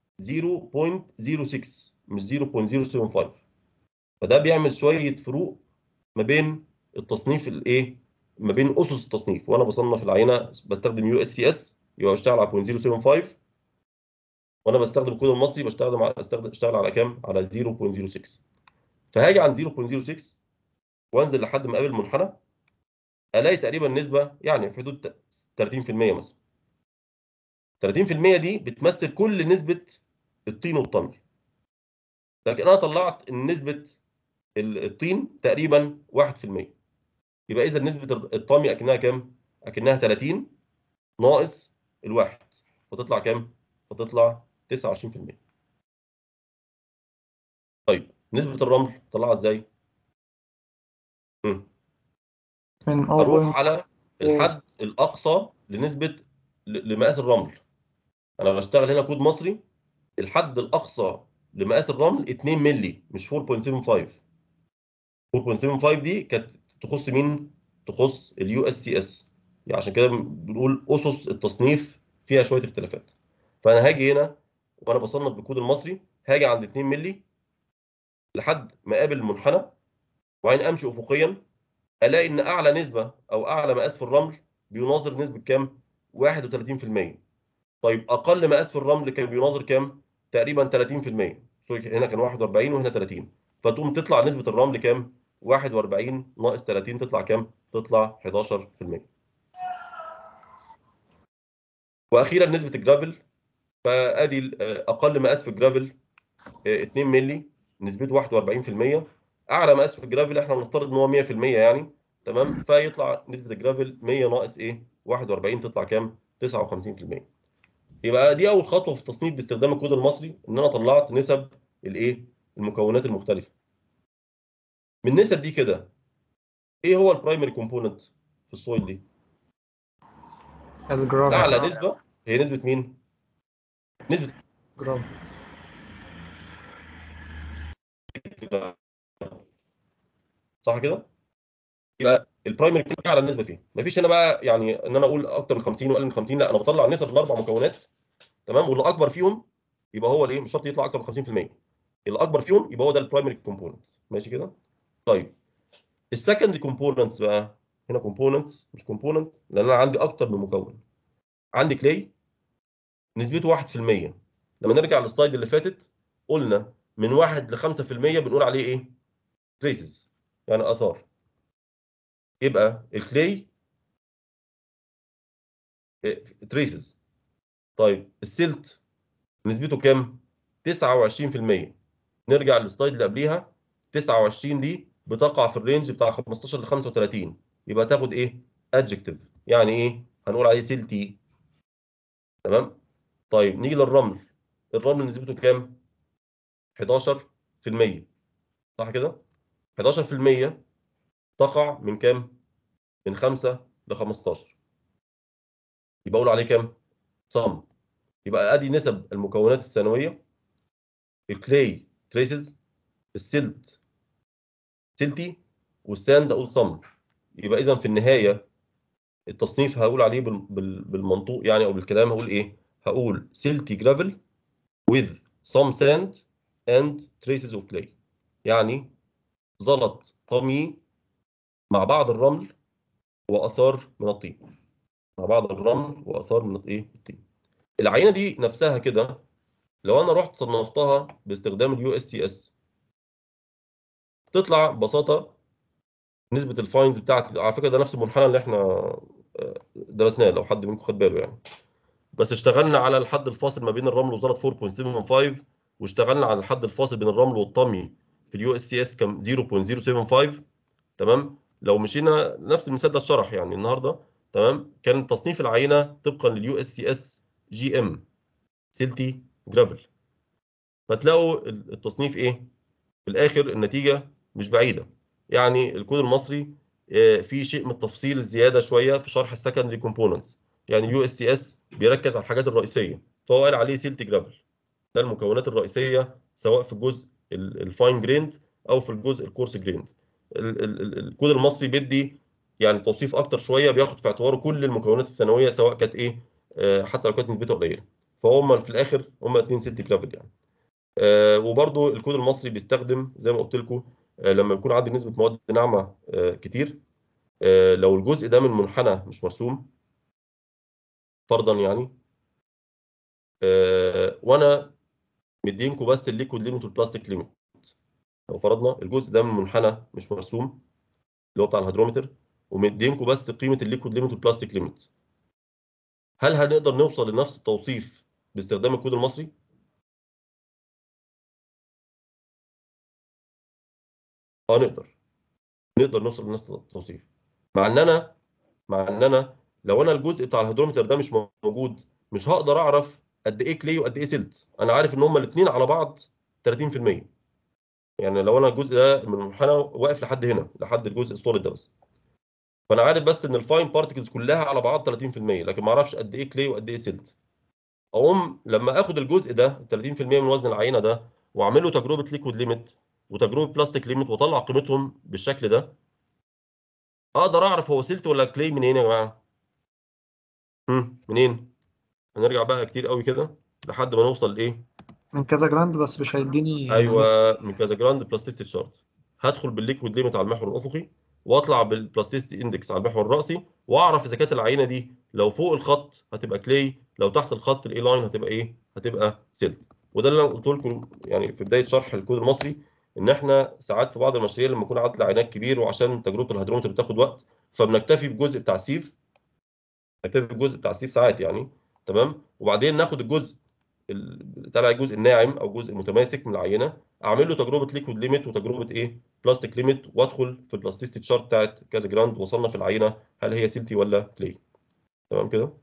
0.06 مش 0.075 فده بيعمل شويه فروق ما بين التصنيف الايه ما بين اسس التصنيف وانا بصنف العينه بستخدم يو اس سي اس يبقى بشتغل على 0.075 وانا بستخدم الكود المصري بستخدم على استخدم اشتغل على كام على 0.06 فهاجي عند 0.06 وانزل لحد ما اقابل منحنى الاقي تقريبا نسبه يعني في حدود 30% مثلا 30% دي بتمثل كل نسبه الطين والطمي لكن انا طلعت ان نسبه ال- الطين تقريبا 1% يبقى اذا نسبه الطمي اكنها كام اكنها 30 ناقص الواحد فتطلع كام فتطلع 29% طيب نسبه الرمل طلعها ازاي مم. من اروح 0.06 على الحد الاقصى لنسبه ل- لمقاس الرمل انا بشتغل هنا كود مصري الحد الاقصى لمقاس الرمل 2 مللي مش 4.75 4.75 دي كانت تخص مين تخص اليو اس سي اس يعني عشان كده بنقول اسس التصنيف فيها شويه اختلافات فانا هاجي هنا وانا بصنف بالكود المصري هاجي عند 2 مللي لحد ما اقابل المنحنى وبعدين امشي افقيا الاقي ان اعلى نسبه او اعلى مقاس في الرمل بيناظر نسبه كام 31% طيب اقل مقاس في الرمل كان بيناظر كام تقريبا 30% سوري هنا كان 41 وهنا 30 فتقوم تطلع نسبه الرمل كام 41 ناقص 30 تطلع كام تطلع 11% واخيرا نسبه الجرافل فادي ال- اقل مقاس في الجرافل آه، 2 مللي نسبته 41% اعلى مقاس في الجرافل احنا بنفترض ان هو 100% يعني تمام فيطلع نسبه الجرافل 100 ناقص ايه 41 تطلع كام 59% يبقى دي اول خطوه في التصنيف باستخدام الكود المصري ان انا طلعت نسب الايه المكونات المختلفه من النسب دي كده ايه هو البرايمري كومبوننت في السويل دي الجرافل اعلى نسبه هي نسبه مين نسبه جرافل صح كده يبقى البرايمري كومبوننت اعلى نسبه فيه مفيش هنا بقى يعني ان انا اقول اكتر من 50 واقل من 50 لا انا بطلع نسب الاربع مكونات تمام واللي اكبر فيهم يبقى هو الايه مش شرط يطلع اكتر من 50% اللي اكبر فيهم يبقى هو ده البرايمري كومبوننت ماشي كده طيب السكندري كومبوننتس بقى هنا كومبوننتس مش كومبوننت لان انا عندي اكتر من مكون عندي كلاي نسبته 1% لما نرجع للسلايد اللي فاتت قلنا من 1 ل 5% بنقول عليه ايه تريسز يعني اثار يبقى الكلاي تريسز طيب السلت نسبته كام 29% نرجع للسلايد اللي قبليها 29 دي بتقع في الرينج بتاع 15 ل 35 يبقى تاخد ايه ادجكتيف يعني ايه هنقول عليه سيلتي تمام طيب نيجي للرمل الرمل نسبته كام 11% صح كده 11% تقع من كام من 5 ل 15 يبقى اقول عليه كام صم يبقى ادي نسب المكونات الثانويه الكلاي تريسز السلت سلتي والساند اقول صم يبقى اذا في النهايه التصنيف هقول عليه بال- بال- بالمنطوق يعني او بالكلام هقول ايه هقول سلتي جرافل with some sand and traces of clay يعني زلط طمي مع بعض الرمل واثار من الطين مع بعض الرمل واثار من الايه الطين العينه دي نفسها كده لو انا رحت صنفتها باستخدام اليو اس تي اس تطلع ببساطه نسبه الفاينز بتاعت على فكره ده نفس المنحنى اللي احنا آه، درسناه لو حد منكم خد باله يعني بس اشتغلنا على الحد الفاصل ما بين الرمل والزلط 4.75 واشتغلنا على الحد الفاصل بين الرمل والطمي في اليو اس سي اس كان 0.075 تمام لو مشينا نفس المثال ده اتشرح يعني النهارده تمام كان تصنيف العينه طبقا لليو اس سي اس جي ام سيلتي جرافل فتلاقوا التصنيف ايه في الاخر النتيجه مش بعيده يعني الكود المصري آه، فيه شيء من التفصيل الزياده شويه في شرح السكندري كومبوننتس يعني اليو اس سي اس بيركز على الحاجات الرئيسيه فهو قال عليه سيلتي جرافل ده المكونات الرئيسيه سواء في الجزء الفاين جريند او في الجزء الكورس جريند ال- ال- ال- الكود المصري بيدي يعني توصيف اكتر شويه بياخد في اعتباره كل المكونات الثانويه سواء كانت ايه آه، حتى لو كانت نسبتها قليله فهم في الاخر هم اثنين سيلتي جرافل يعني آه، وبرضو الكود المصري بيستخدم زي ما قلت لكم آه، لما يكون عندي نسبه مواد ناعمه آه، كتير آه، لو الجزء ده من منحنى مش مرسوم فرضا يعني آه، وانا مدينكم بس الليكويد ليميت والبلاستيك ليميت لو فرضنا الجزء ده من منحنى مش مرسوم اللي هو بتاع الهيدرومتر ومدينكم بس قيمه الليكويد ليميت والبلاستيك ليميت هل هنقدر نوصل لنفس التوصيف باستخدام الكود المصري؟ اه نقدر نقدر نوصل لنفس التوصيف مع ان انا مع ان انا لو انا الجزء بتاع الهيدرومتر ده مش موجود مش هقدر اعرف قد ايه كلي وقد ايه سلت انا عارف ان هما الاثنين على بعض 30% يعني لو انا الجزء ده من المنحنى واقف لحد هنا لحد الجزء السوليد ده بس فانا عارف بس ان الفاين بارتكلز كلها على بعض 30% لكن ما اعرفش قد ايه كلي وقد ايه سلت اقوم لما اخد الجزء ده 30% من وزن العينه ده واعمل له تجربه ليكويد ليميت وتجربه بلاستيك ليميت واطلع قيمتهم بالشكل ده اقدر اعرف هو سلت ولا كلي منين يا جماعه هم منين هنرجع بقى كتير قوي كده لحد ما نوصل لايه من كذا جراند بس مش هيديني ايوه من كذا جراند بلاستيستي شارت هدخل بالليكويد ليميت على المحور الافقي واطلع بالبلاستيستي اندكس على المحور الراسي واعرف اذا كانت العينه دي لو فوق الخط هتبقى كلي لو تحت الخط الاي لاين هتبقى ايه هتبقى سيلت وده اللي انا قلت لكم يعني في بدايه شرح الكود المصري ان احنا ساعات في بعض المشاريع لما يكون عدد العينات كبير وعشان تجربه الهيدرومتر بتاخد وقت فبنكتفي بجزء بتاع السيف نكتفي بجزء بتاع السيف ساعات يعني تمام وبعدين ناخد الجزء ال- طلع الجزء الناعم او جزء متماسك من العينه اعمل له تجربه ليكويد ليميت وتجربه ايه بلاستيك ليميت وادخل في البلاستيستي تشارت بتاعت كذا جراند وصلنا في العينه هل هي سيلتي ولا كلي تمام كده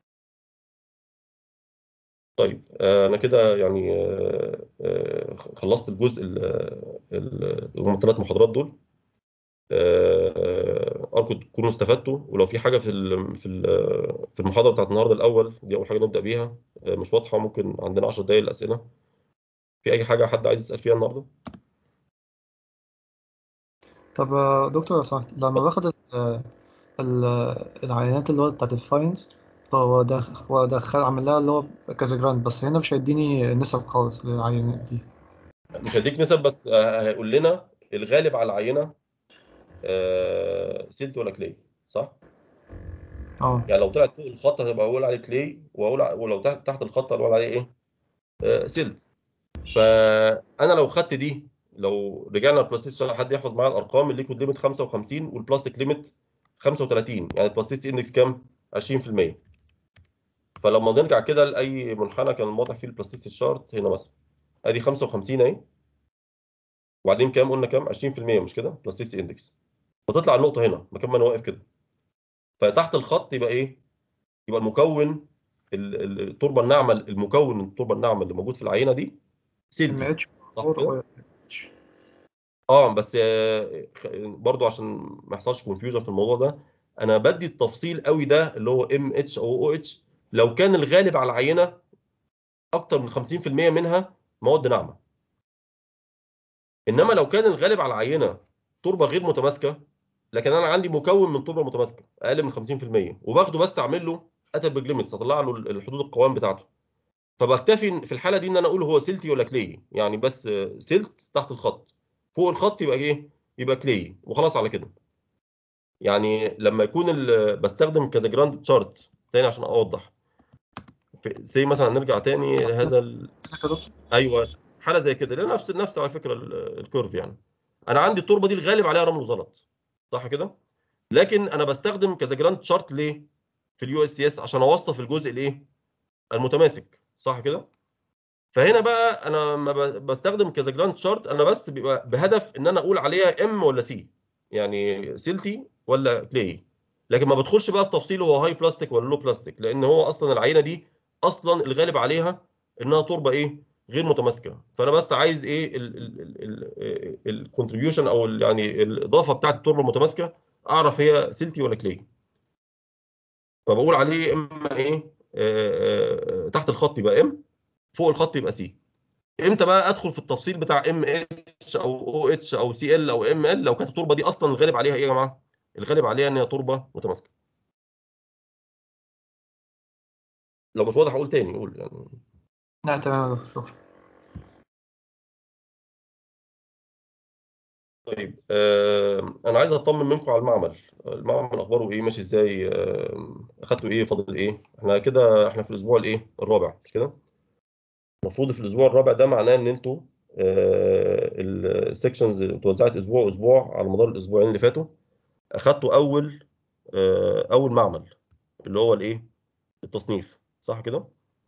طيب آه، انا كده يعني آه، آه، خلصت الجزء ال- ال- هم الثلاث محاضرات دول آه، ارجو تكونوا استفدتوا ولو في حاجه في ال- في ال- في المحاضره بتاعت النهارده الاول دي اول حاجه نبدا بيها آه، مش واضحه ممكن عندنا 10 دقائق للاسئله في اي حاجه حد عايز يسال فيها النهارده طب آه، دكتور لو سمحت لما باخد ال- ال- العينات اللي هو بتاعت الفاينز هو داخل هو داخل عامل لها اللي هو كذا جراند بس هنا مش هيديني نسب خالص للعينات دي مش هديك نسب بس آه، هيقول لنا الغالب على العينه آه، سيلت ولا كلي صح؟ اه يعني لو طلعت فوق الخط هتبقى اقول عليه كلي واقول ع- ولو تحت تحت الخط هقول عليه ايه؟ آه، سيلت فانا لو خدت دي لو رجعنا للبلاستيك حد يحفظ معايا الارقام الليكويد ليميت 55 والبلاستيك ليميت 35 يعني البلاستيك اندكس كام؟ 20% فلما نرجع كده لاي منحنى كان واضح فيه البلاستيك شارت هنا مثلا ادي 55 اهي وبعدين كام قلنا كام 20% مش كده بلاستيك اندكس فتطلع النقطه هنا مكان ما انا واقف كده فتحت الخط يبقى ايه يبقى المكون ال- ال- التربه الناعمه المكون التربه الناعمه اللي موجود في العينه دي ام سيلتي اتش صح كده فور اه بس آه، خ- برضو عشان ما يحصلش كونفيوجن في الموضوع ده انا بدي التفصيل قوي ده اللي هو ام اتش او او اتش لو كان الغالب على العينه اكتر من 50% منها مواد ناعمه انما لو كان الغالب على العينه تربه غير متماسكه لكن انا عندي مكون من تربه متماسكه اقل من 50% وباخده بس اعمل له اتابك ليميتس اطلع له الحدود القوام بتاعته فبكتفي في الحاله دي ان انا اقول هو سيلتي ولا كلي يعني بس آه، سيلت تحت الخط فوق الخط يبقى ايه يبقى كلي وخلاص على كده يعني لما يكون ال- بستخدم كذا جراند تشارت تاني عشان اوضح زي مثلا نرجع تاني لهذا ال... ايوه حاله زي كده لان نفس نفس على فكره ال- الكيرف يعني انا عندي التربه دي الغالب عليها رمل وزلط صح كده لكن انا بستخدم كذا جراند تشارت ليه في اليو اس اس عشان اوصف الجزء الايه المتماسك صح كده فهنا بقى انا لما ب- بستخدم كذا جراند تشارت انا بس بيبقى بهدف ان انا اقول عليها ام ولا سي يعني سيلتي ولا كلي لكن ما بدخلش بقى في تفصيل هو هاي بلاستيك ولا لو بلاستيك لان هو اصلا العينه دي اصلا الغالب عليها انها تربه ايه غير متماسكه فانا بس عايز ايه الكونتريبيوشن او ال- يعني الاضافه بتاعت التربه المتماسكه اعرف هي سيلتي ولا كلي فبقول عليه اما ايه آه، آه، تحت الخط يبقى ام فوق الخط يبقى سي امتى بقى ادخل في التفصيل بتاع ام اتش او او اتش او سي ال او ام ال لو كانت التربه دي اصلا الغالب عليها ايه يا جماعه الغالب عليها ان هي تربه متماسكه لو مش واضح اقول تاني قول يعني لا تمام يا دكتور شكرا طيب آه انا عايز اطمن منكم على المعمل المعمل اخباره ايه ماشي ازاي آه اخدتوا ايه فاضل ايه احنا كده احنا في الاسبوع الايه الرابع مش كده المفروض في الاسبوع الرابع ده معناه ان انتوا آه السكشنز اتوزعت اسبوع اسبوع على مدار الاسبوعين اللي فاتوا اخدتوا اول آه اول معمل اللي هو الايه التصنيف صح كده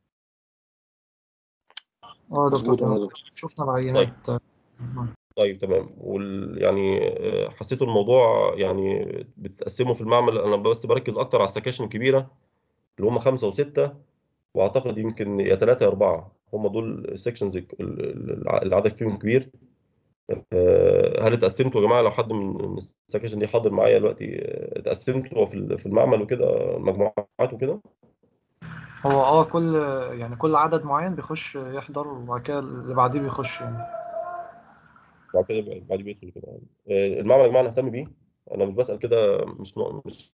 اه يا دكتور مظبوط يا تمام دكتور شفنا العينات آه، طيب تمام وال يعني آه، حسيتوا الموضوع يعني بتقسمه في المعمل انا بس بركز اكتر على السكاشن الكبيره اللي هم خمسه وسته واعتقد يمكن يا ثلاثه يا اربعه هم دول السكشنز العدد فيهم كبير آه، هل اتقسمتوا يا جماعه لو حد من السكاشن دي حاضر معايا دلوقتي آه، اتقسمتوا في ال- في المعمل وكده مجموعات وكده هو اه كل يعني كل عدد معين بيخش يحضر وبعد كده اللي بعديه بيخش يعني بعد كده بعد بيدخل كده آه، المعمل يا جماعه نهتم بيه انا مش بسال كده مش مش